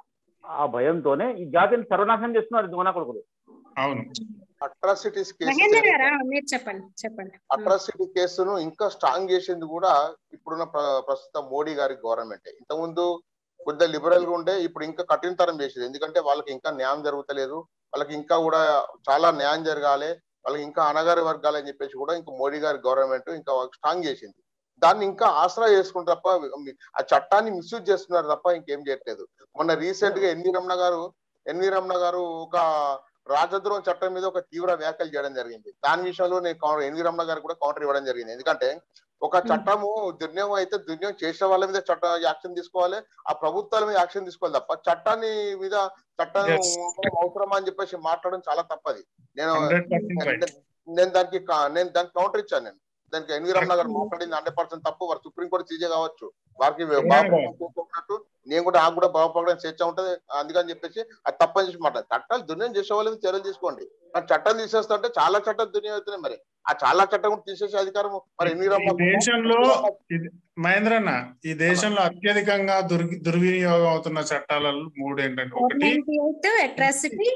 ఆ భయంతోనే ఈ జాతిని సర్వనాశనం చేస్తున్నారు దోనా కొడుకులు అవును అట్రాసిటీస్ మహేందర్ కేసు గారా మీరు చెప్పండి చెప్పండి అట్రాసిటీ కేసును ఇంకా స్ట్రాంగ్ చేసింది కూడా ఇప్పుడున్న ప్ర- ప్రస్తుత మోడీ గారి గవర్నమెంట్ ఇంతకుముందు కొద్దిగా లిబరల్ గా ఉండే ఇప్పుడు ఇంకా కఠినతరం చేసింది ఎందుకంటే వాళ్ళకి ఇంకా న్యాయం జరుగుతలేదు వాళ్ళకి ఇంకా కూడా చాలా న్యాయం జరగాలి వాళ్ళకి ఇంకా అనగారి వర్గాలు అని చెప్పేసి కూడా ఇంకా మోడీ గారి గవర్నమెంట్ ఇంకా స్ట్రాంగ్ చేసింది దాన్ని ఇంకా ఆసరా చేసుకుంటారు తప్ప ఆ చట్టాన్ని మిస్యూజ్ చేస్తున్నారు తప్ప ఇంకేం చేయట్లేదు మొన్న రీసెంట్ గా ఎన్వి రమణ గారు ఎన్వి రమణ గారు ఒక రాజద్రోహం చట్టం మీద ఒక తీవ్ర వ్యాఖ్యలు చేయడం జరిగింది దాని విషయంలో నేను కౌంటర్ ఎన్వి రమణ గారు కూడా కౌంటర్ ఇవ్వడం జరిగింది ఎందుకంటే ఒక చట్టము దుర్నియం అయితే దుర్నియం చేసిన వాళ్ళ మీద చట్ట యాక్షన్ తీసుకోవాలి ఆ ప్రభుత్వాల మీద యాక్షన్ తీసుకోవాలి తప్ప చట్టాన్ని మీద చట్టం Yes. అవసరమా అని చెప్పేసి మాట్లాడడం చాలా తప్పది నేను హండ్రెడ్ పర్సెంట్ రైట్ నేను- నేను దానికి కా- నేను దానికి కౌంటర్ ఇచ్చాను నేను దానికి ఎన్వి రమణ గారు మాట్లాడింది హండ్రెడ్ పర్సెంట్ తప్పు వారు సుప్రీంకోర్టు సీజే కావచ్చు వారికి బాగుపడినట్టు నేను కూడా నాకు కూడా బాగుపడడం స్వేచ్ఛ ఉంటది అందుకని చెప్పేసి అది తప్పని చెప్పి మాట చట్టాలు దుర్నియం చేసే వాళ్ళ మీద చర్యలు తీసుకోండి మరి చట్టం తీసేస్తుంటే చాలా చట్టాలు దుర్నియం అవుతున్నాయి మరి ఆ చాలా చట్టం కూడా తీసేసే అధికారం మరి ఎన్వి ఈ రమణ దేశంలో ఇది- మహేంద్ర అన్న ఈ దేశంలో అత్యధికంగా దుర్ దుర్వినియోగం అవుతున్న చట్టాలలో మూడు ఏంటంటే ఫోర్ ఒకటి ninety eight atrocity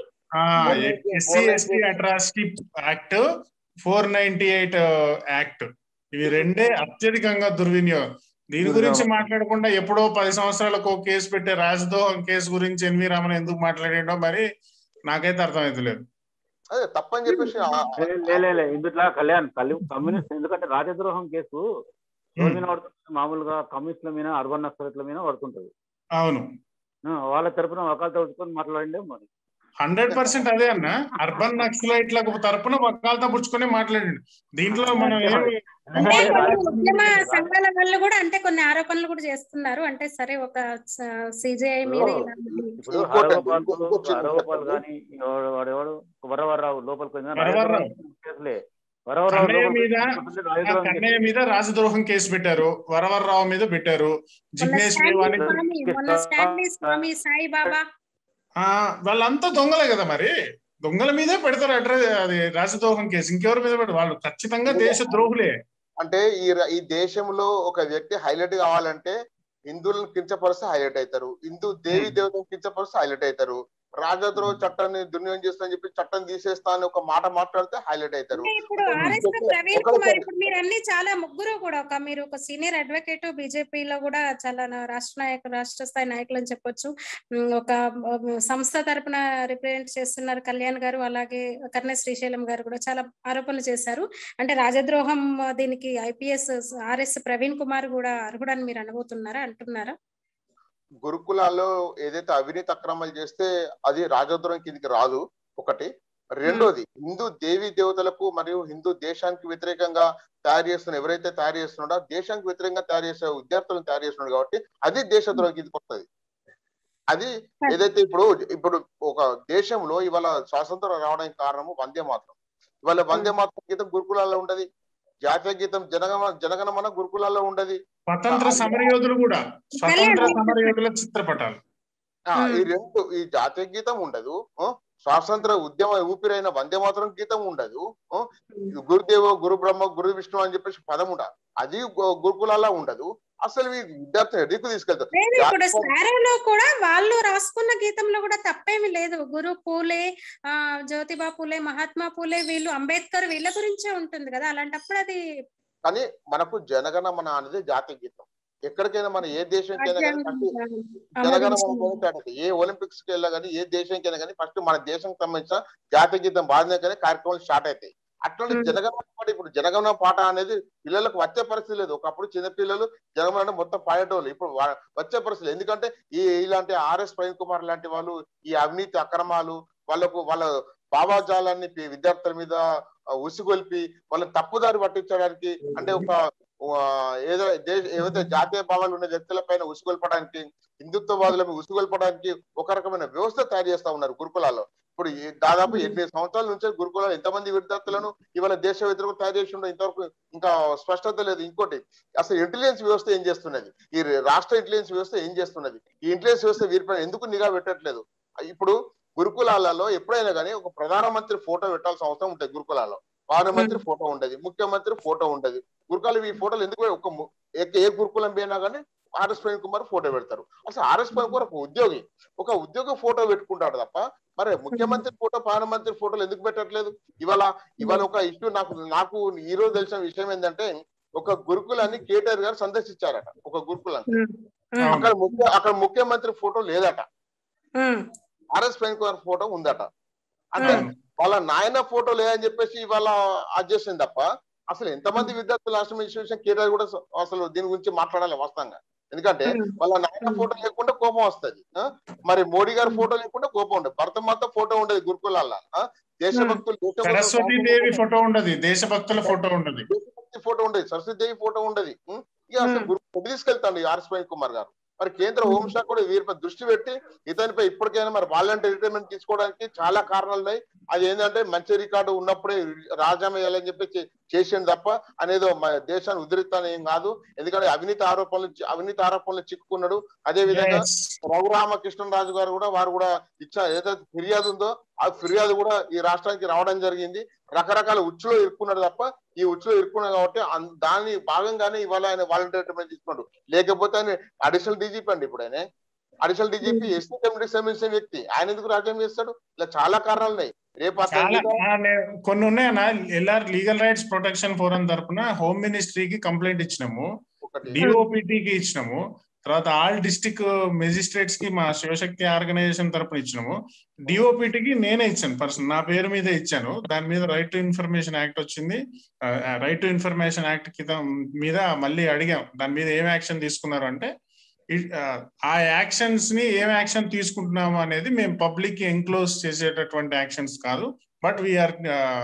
SC ST atrocity act four ninety eight act ఇవి రెండే అత్యధికంగా దుర్వినియోగం దీని గురించి మాట్లాడకుండా ఎప్పుడో పది సంవత్సరాలకు ఒక కేసు పెట్టే రాజదోహం కేసు గురించి ఎన్వి రామన్ ఎందుకు మాట్లాడేటో మరి నాకైతే అర్థమైతలేదు అదే తప్పని చెప్పేసి ఆ- లే- లే- లే- లే ఇందుట్లో కళ్యాణ్ కలి కమ్యూనిస్ట్ ఎందుకంటే రాజద్రోహం కేసు ఎవరి మీద పడుతుంది మామూలుగా కమ్యూనిస్టుల మీద అర్బన్ నక్సలైట్ల మీద పడుతుంటది అవును ఆ, వాళ్ళ తరపున వకాలతో వచ్చుకొని మాట్లాడండి మరి హండ్రెడ్ పర్సెంట్ అదే అన్న అర్బన్ నక్సలైట్లకు తరపున వకాలతో పుచ్చుకొని మాట్లాడండి దీంట్లో మనం ఏమి అంటే అంటే కొన్ని ఉద్యమ సంఘాల వాళ్ళు కూడా అంటే కొన్ని ఆరోపణలు కూడా చేస్తున్నారు అంటే సరే ఒక సిజేఐ మీద ఇలా ఇప్పుడు ఇంకోటి- హరగోపాల్ ఇంకో- ఇంకో చిన్న హరగోపాల్ చెప్పండి. కానీ వాడెవడు వరవరరావు లోపలికి పోయిందా? వరవరరావు. కేసులే వరవరరావు కన్నయ్య లోపలికి మీద పోయిందా? ఆ రాజద్రోహం కన్నయ్య కేసు. మీద రాజద్రోహం కేసు పెట్టారు వరవర్రావు మీద పెట్టారు మొన్న జిగ్నేష్ స్టాన్లీ మేవాని స్వామి మొన్న స్టాన్లీ స్వామి సాయిబాబా ఆ వాళ్ళంతా దొంగలే కదా మరి దొంగల మీదే పెడతారు అడ్రస్ అది రాజద్రోహం కేసు ఇంకెవరి మీద పెడతారు వాళ్ళు ఖచ్చితంగా దేశ ద్రోహులే అంటే ఈ ర- ఈ దేశంలో ఒక వ్యక్తి హైలైట్ కావాలంటే హిందువులను కించపరిస్తే హైలైట్ అవుతారు హిందూ దేవి దేవతలను కించపరిస్తే హైలైట్ అవుతారు రాజద్రోహ చట్టాన్ని దుర్వినియోగం చేస్తా అని చెప్పి చట్టం తీసేస్తా అని ఒక మాట మాట్లాడితే హైలైట్ అవుతారు అంటే ఇప్పుడు అంటే ఆర్ఎస్ ఒకరు- ప్రవీణ్ ఒకరు- కుమార్ ఇప్పుడు మీరు అన్ని చాలా ముగ్గురు కూడా ఒక మీరు ఒక సీనియర్ అడ్వకేట్ బీజేపీలో కూడా చాలా నా- రాష్ట్ర నాయకులు రాష్ట్ర స్థాయి నాయకులు అని చెప్పొచ్చు ఉమ్, ఒక ఉమ్, సంస్థ తరపున రిప్రజెంట్ చేస్తున్నారు కళ్యాణ్ గారు అలాగే కర్ణ శ్రీశైలం గారు కూడా చాలా ఆరోపణలు చేశారు అంటే రాజద్రోహం ఆ, దీనికి ఐపీఎస్ ఆర్ఎస్ ప్రవీణ్ కుమార్ కూడా అర్హుడని మీరు అనబోతున్నారా అంటున్నారా గురుకులాల్లో ఏదైతే అవినీతి అక్రమాలు చేస్తే అది రాజద్రోహం కిందికి రాదు ఒకటి రెండోది హిందూ దేవి దేవతలకు మరియు హిందూ దేశానికి వ్యతిరేకంగా తయారు చేస్తున్న ఎవరైతే తయారు చేస్తున్నాడో ఆ దేశానికి వ్యతిరేకంగా తయారు చేసే విద్యార్థులను తయారు చేస్తున్నాడు కాబట్టి అది దేశద్రోహం కిందికి వస్తుంది అది ఏదైతే ఇప్పుడు ఇప్పుడు ఒక దేశంలో ఇవాళ స్వాతంత్రం రావడానికి కారణము వందే మాత్రం ఇవాళ వందే మాత్రం గీతం గురుకులాల్లో ఉండదు జాతీయ గీతం జనగణ జనగణమన గురుకులాల్లో ఉండదు స్వతంత్ర సమరయోధులు కూడా స్వతంత్ర సమరయోధుల చిత్రపటాలు ఆ, ఈ రెండు ఈ జాతీయ గీతం ఉండదు ఆ, స్వాతంత్ర ఉద్యమ ఊపిరైన వందే మాత్రం గీతం ఉండదు ఆ, గురుదేవ గురు బ్రహ్మ గురు విష్ణు అని చెప్పేసి పదం ఉండదు అది గు- గురుకులాల్లో ఉండదు అసలు ఈ విద్యార్థి ఎడికి తీసుకెళ్తారు లేదు ఇప్పుడు జాతీయ- స్పారోలో కూడా వాళ్ళు రాసుకున్న గీతంలో కూడా తప్పేమి లేదు గురు పూలే ఆ జ్యోతిబా పూలే మహాత్మా పూలే వీళ్ళు అంబేద్కర్ వీళ్ళ గురించే ఉంటుంది కదా అలాంటప్పుడు అది కానీ మనకు జనగణమన అనేది జాతీయ గీతం ఎక్కడికైనా మన ఏ దేశంకైనా కానీ ఫస్ట్ జనగణ మనకు ఏ ఒలింపిక్స్ కి వెళ్ళా కానీ ఏ దేశంకైనా కానీ ఫస్ట్ మన దేశంకి సంబంధించిన జాతీయ గీతం బాధ్యతగానే కార్యక్రమాలు స్టార్ట్ అవుతాయి అట్లా Hmm. జనగణ పాట ఇప్పుడు జనగణ పాట అనేది పిల్లలకు వచ్చే పరిస్థితి లేదు ఒకప్పుడు చిన్న పిల్లలు జనగణ అంటే మొత్తం పాడేటోళ్ళు ఇప్పుడు వా- వచ్చే పరిస్థితి లేదు. ఎందుకంటే ఈ ఇలాంటి ఆర్ఎస్ ప్రవీణ్ కుమార్ లాంటి వాళ్ళు ఈ అవినీతి అక్రమాలు వాళ్ళకు వాళ్ళ భావాజాలాన్ని పి- విద్యార్థుల మీద ఆ, ఉసిగొల్పి వాళ్ళని తప్పుదారి పట్టించడానికి అంటే ఒక ఆ, ఏదో దేశ ఏవైతే జాతీయ భావాలు ఉన్న వ్యక్తుల పైన ఉసుగొల్పడానికి హిందుత్వవాదులను ఉసుగొల్పడానికి ఒక రకమైన వ్యవస్థ తయారు చేస్తా ఉన్నారు గురుకులాల్లో ఇప్పుడు ఈ దాదాపు ఎనిమిది సంవత్సరాల నుంచి గురుకులాలు ఎంతమంది విద్యార్థులను ఇవాళ దేశ వ్యతిరేక తయారు చేసి ఉండో ఇంతవరకు ఇంకా స్పష్టత లేదు ఇంకోటి అసలు ఇంటెలిజెన్స్ వ్యవస్థ ఏం చేస్తున్నది ఈ రాష్ట్ర ఇంటెలిజెన్స్ వ్యవస్థ ఏం చేస్తున్నది ఈ ఇంటెలిజెన్స్ వ్యవస్థ వీరిపైన ఎందుకు నిఘా పెట్టట్లేదు ఇప్పుడు గురుకులాలలో ఎప్పుడైనా కానీ ఒక ప్రధానమంత్రి ఫోటో పెట్టాల్సిన అవసరం ఉంటుంది గురుకులాల్లో ప్రధానమంత్రి ఫోటో ఉండదు ముఖ్యమంత్రి ఫోటో ఉండదు గురుకులాలు ఈ ఫోటోలు ఎందుకు ఒక ము- ఏ- ఏ గురుకులం పోయినా కానీ ఆర్ఎస్ ప్రవీణ్ కుమార్ ఫోటో పెడతారు అసలు ఆర్ఎస్ ప్రవీణ్ కుమార్ ఒక ఉద్యోగి ఒక ఉద్యోగి ఫోటో పెట్టుకుంటాడు తప్ప మరి ముఖ్యమంత్రి ఫోటో ప్రధానమంత్రి ఫోటోలు ఎందుకు పెట్టట్లేదు ఇవాళ ఇవాళ ఒక ఇష్యూ నాకు నాకు ఈ రోజు తెలిసిన విషయం ఏంటంటే ఒక గురుకులాన్ని కేటీఆర్ గారు సందర్శించారట ఒక గురుకులాన్ని అక్కడ ముఖ్య అక్కడ ముఖ్యమంత్రి ఫోటో లేదట ఆర్ఎస్ ప్రవీణ్ కుమార్ ఫోటో ఉందట అంటే అవును. వాళ్ళ నాయన ఫోటో లేదని చెప్పేసి ఇవాళ అది చేసింది తప్ప అసలు ఎంతమంది విద్యార్థులు రాష్ట్రం ఇన్స్టిట్యూషన్ కేటీఆర్ కూడా అస- అసలు దీని గురించి మాట్లాడాలి వాస్తవంగా ఎందుకంటే వాళ్ళ నాయన ఫోటో లేకుండా కోపం వస్తది ఆ? మరి మోడీ గారి ఫోటో లేకుండా కోపం ఉండదు భర్త మాత ఫోటో ఉండదు గురుకులాల దేశభక్తులు దేశభక్తులు సరస్వతి దేవి ఫోటో ఉండదు దేశభక్తుల ఫోటో ఉండదు దేశభక్తి ఫోటో ఉండదు సరస్వతి దేవి ఫోటో ఉండదు ఉం? ఇక అసలు గురు ఎటు తీసుకెళ్తాడు ఈ ఆర్ఎస్ ప్రవీణ్ కుమార్ గారు మరి కేంద్ర హోంశాఖ కూడా వీరిపై దృష్టి పెట్టి ఇతనిపై ఇప్పటికైనా మరి వాలంటీర్ రిటైర్మెంట్ తీసుకోవడానికి చాలా కారణాలు ఉన్నాయి అది ఏంటంటే మంచి రికార్డు ఉన్నప్పుడే రాజీనామా చేయాలని చెప్పి చే- చేసిండు తప్ప అనేదో మన దేశాన్ని ఉధరిస్తాను ఏం కాదు ఎందుకంటే అవినీతి ఆరోపణలు అవినీతి ఆరోపణలు చిక్కుకున్నాడు అదే విధంగా Yes. రఘురామకృష్ణరాజు గారు కూడా వారు కూడా ఇచ్చా ఏదైతే ఫిర్యాదు ఉందో ఆ ఫిర్యాదు కూడా ఈ రాష్ట్రానికి రావడం జరిగింది రకరకాల ఉచ్చులో ఇరుక్కున్నాడు తప్ప ఈ ఉచ్చులో ఇరుక్కున్నాడు కాబట్టి అన్- దాని భాగంగానే ఇవాళ ఆయన వాలంటీర్ రిటైర్మెంట్ తీసుకున్నాడు లేకపోతే ఆయన అడిషనల్ డీజీపీ అండి ఇప్పుడు ఆయన అడిషనల్ డీజీపీ ఎస్టీ కమిటీ సంబంధించిన వ్యక్తి ఆయన ఎందుకు రాజ్యం చేస్తాడు ఇలా చాలా కారణాలు ఉన్నాయి రేపు అతని చాలా మీద ఆ, నే- కొన్ని ఉన్నాయన్న LR legal rights protection forum తరపున హోమ్ మినిస్ట్రీకి కంప్లైంట్ ఇచ్చినాము ఒకటి డిఓపిటికి ఇచ్చినాము తర్వాత ఆల్ డిస్టిక్ మెజిస్ట్రేట్స్ కి మా శివశక్తి ఆర్గనైజేషన్ తరపున ఇచ్చినాము డిఓపిటికి నేనే ఇచ్చాను పర్సన్ నా పేరు మీద ఇచ్చాను దాని మీద రైట్ టు ఇన్ఫర్మేషన్ యాక్ట్ వచ్చింది రైట్ టు ఇన్ఫర్మేషన్ యాక్ట్ కింద మీద మళ్ళీ అడిగాం దాని మీద ఏం యాక్షన్ తీసుకున్నారు అంటే ఇ- ఆ, ఆ యాక్షన్స్ ని ఏం యాక్షన్ తీసుకుంటున్నాము అనేది మేము పబ్లిక్ కి ఎంక్లోజ్ చేసేటటువంటి యాక్షన్స్ కాదు but we are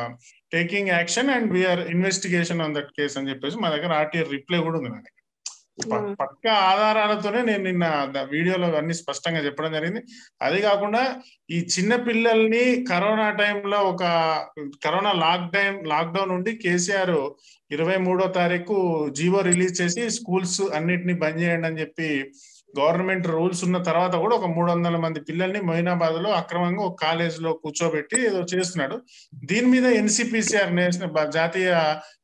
taking action and we are investigation on that case అని చెప్పేసి మా దగ్గర ఆర్టీఆర్ రిప్లై కూడా ఉంది నా దగ్గర ప- Hmm. పక్క ఆధారాలతోనే నేను నిన్న ద- వీడియోలో అన్ని స్పష్టంగా చెప్పడం జరిగింది అది కాకుండా ఈ చిన్న పిల్లల్ని కరోనా టైంలో ఒక కరోనా లాక్ టైం లాక్డౌన్ నుండి కేసీఆర్ ఇరవై మూడో తారీఖు జీవో రిలీజ్ చేసి స్కూల్స్ అన్నిటిని బంద్ చేయండి అని చెప్పి గవర్నమెంట్ రూల్స్ ఉన్న తర్వాత కూడా ఒక మూడు వందల మంది పిల్లల్ని మొయినాబాద్ లో అక్రమంగా ఒక కాలేజ్ లో కూర్చోబెట్టి ఏదో చేస్తున్నాడు దీని మీద ఎన్సిపిసిఆర్ నేషనల్ బ- జాతీయ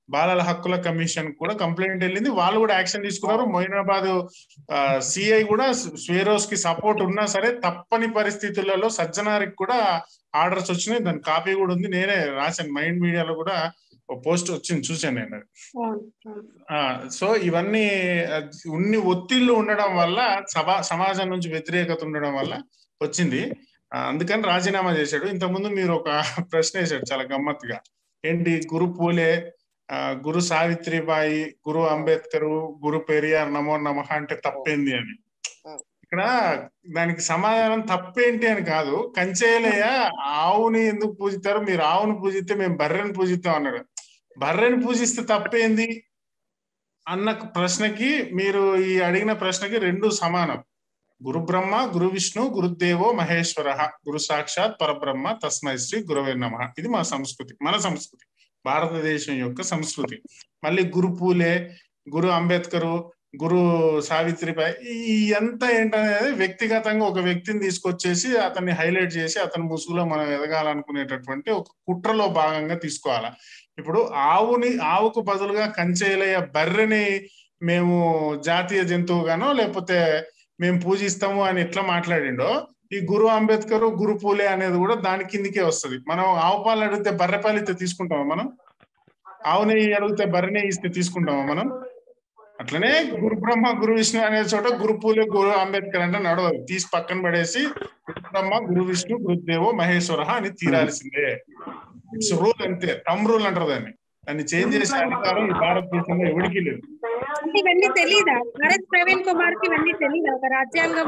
బాలల హక్కుల కమిషన్ కూడా కంప్లైంట్ వెళ్ళింది వాళ్ళు కూడా యాక్షన్ తీసుకున్నారు మొయినాబాద్ సిఐ కూడా స్వేరోస్ కి సపోర్ట్ ఉన్నా సరే తప్పని పరిస్థితులలో సజ్జనారికి కూడా ఆర్డర్స్ వచ్చినాయి దాని కాపీ కూడా ఉంది నేనే రాశాను మైండ్ మీడియాలో కూడా పోస్ట్ వచ్చింది చూశాను నేను అది. అవును అవును ఆ సో ఇవన్నీ ఆ, ఉన్ని ఒత్తిళ్లు ఉండడం వల్ల సభా సమాజం నుంచి వ్యతిరేకత ఉండడం వల్ల వచ్చింది ఆ, అందుకని రాజీనామా చేశాడు ఇంతకుముందు మీరు ఒక ప్రశ్న వేశాడు చాలా గమ్మత్తుగా ఏంటి గురు పూలే ఆ, గురు సావిత్రిబాయి గురు అంబేద్కర్ గురు పెరియార్ నమో నమః అంటే తప్పేంది అని ఇక్కడ దానికి సమాధానం తప్పేంటి అని కాదు కంచేలయ్య ఆవుని ఎందుకు పూజిస్తారు మీరు ఆవును పూజిస్తే మేము బర్రెని పూజిస్తాం అన్నాడు బర్రెని పూజిస్తే తప్పేంది అన్న ప్రశ్నకి మీరు ఈ అడిగిన ప్రశ్నకి రెండు సమానం గురు బ్రహ్మ గురు విష్ణు గురుదేవో మహేశ్వర గురు సాక్షాత్ పరబ్రహ్మ తస్మై శ్రీ గురవే నమ ఇది మా సంస్కృతి మన సంస్కృతి భారతదేశం యొక్క సంస్కృతి మళ్ళీ గురు పూలే గురు అంబేద్కర్ గురు సావిత్రిపై ఈ అంతా ఏంటనేది వ్యక్తిగతంగా ఒక వ్యక్తిని తీసుకొచ్చేసి అతన్ని హైలైట్ చేసి అతని ముసుగులో మనం ఎదగాలనుకునేటటువంటి ఒక కుట్రలో భాగంగా తీసుకోవాలి ఇప్పుడు ఆవుని ఆవుకు బదులుగా కంచేలయ్య బర్రెని మేము జాతీయ జంతువుగానో లేకపోతే మేము పూజిస్తాము అని ఎట్లా మాట్లాడిండో ఈ గురు అంబేద్కర్ గురు పూలే అనేది కూడా దాని కిందికే వస్తది మనం ఆవు పాలు అడిగితే బర్రె పాలు ఇస్తే తీసుకుంటామా మనం ఆవుని అడిగితే బర్రెనే ఇస్తే తీసుకుంటామా మనం అట్లనే గురు బ్రహ్మ గురు విష్ణు అనే చోట గురు పూలే గురు అంబేద్కర్ అంటే నడవదు తీసి పక్కన పడేసి గురు బ్రహ్మ గురు విష్ణు గురుదేవో మహేశ్వర అని తీరాల్సిందే ఇట్స్ రూల్ అంతే తమ్ రూల్ అంటారు దాన్ని దాన్ని చేంజ్ చేసే అధికారం ఈ భారతదేశంలో ఎవరికీ లేదు అంటే ఇవన్నీ తెలీదా ఆర్ఎస్ ప్రవీణ్ కుమార్ కి ఇవన్నీ తెలీదా ఒక రాజ్యాంగం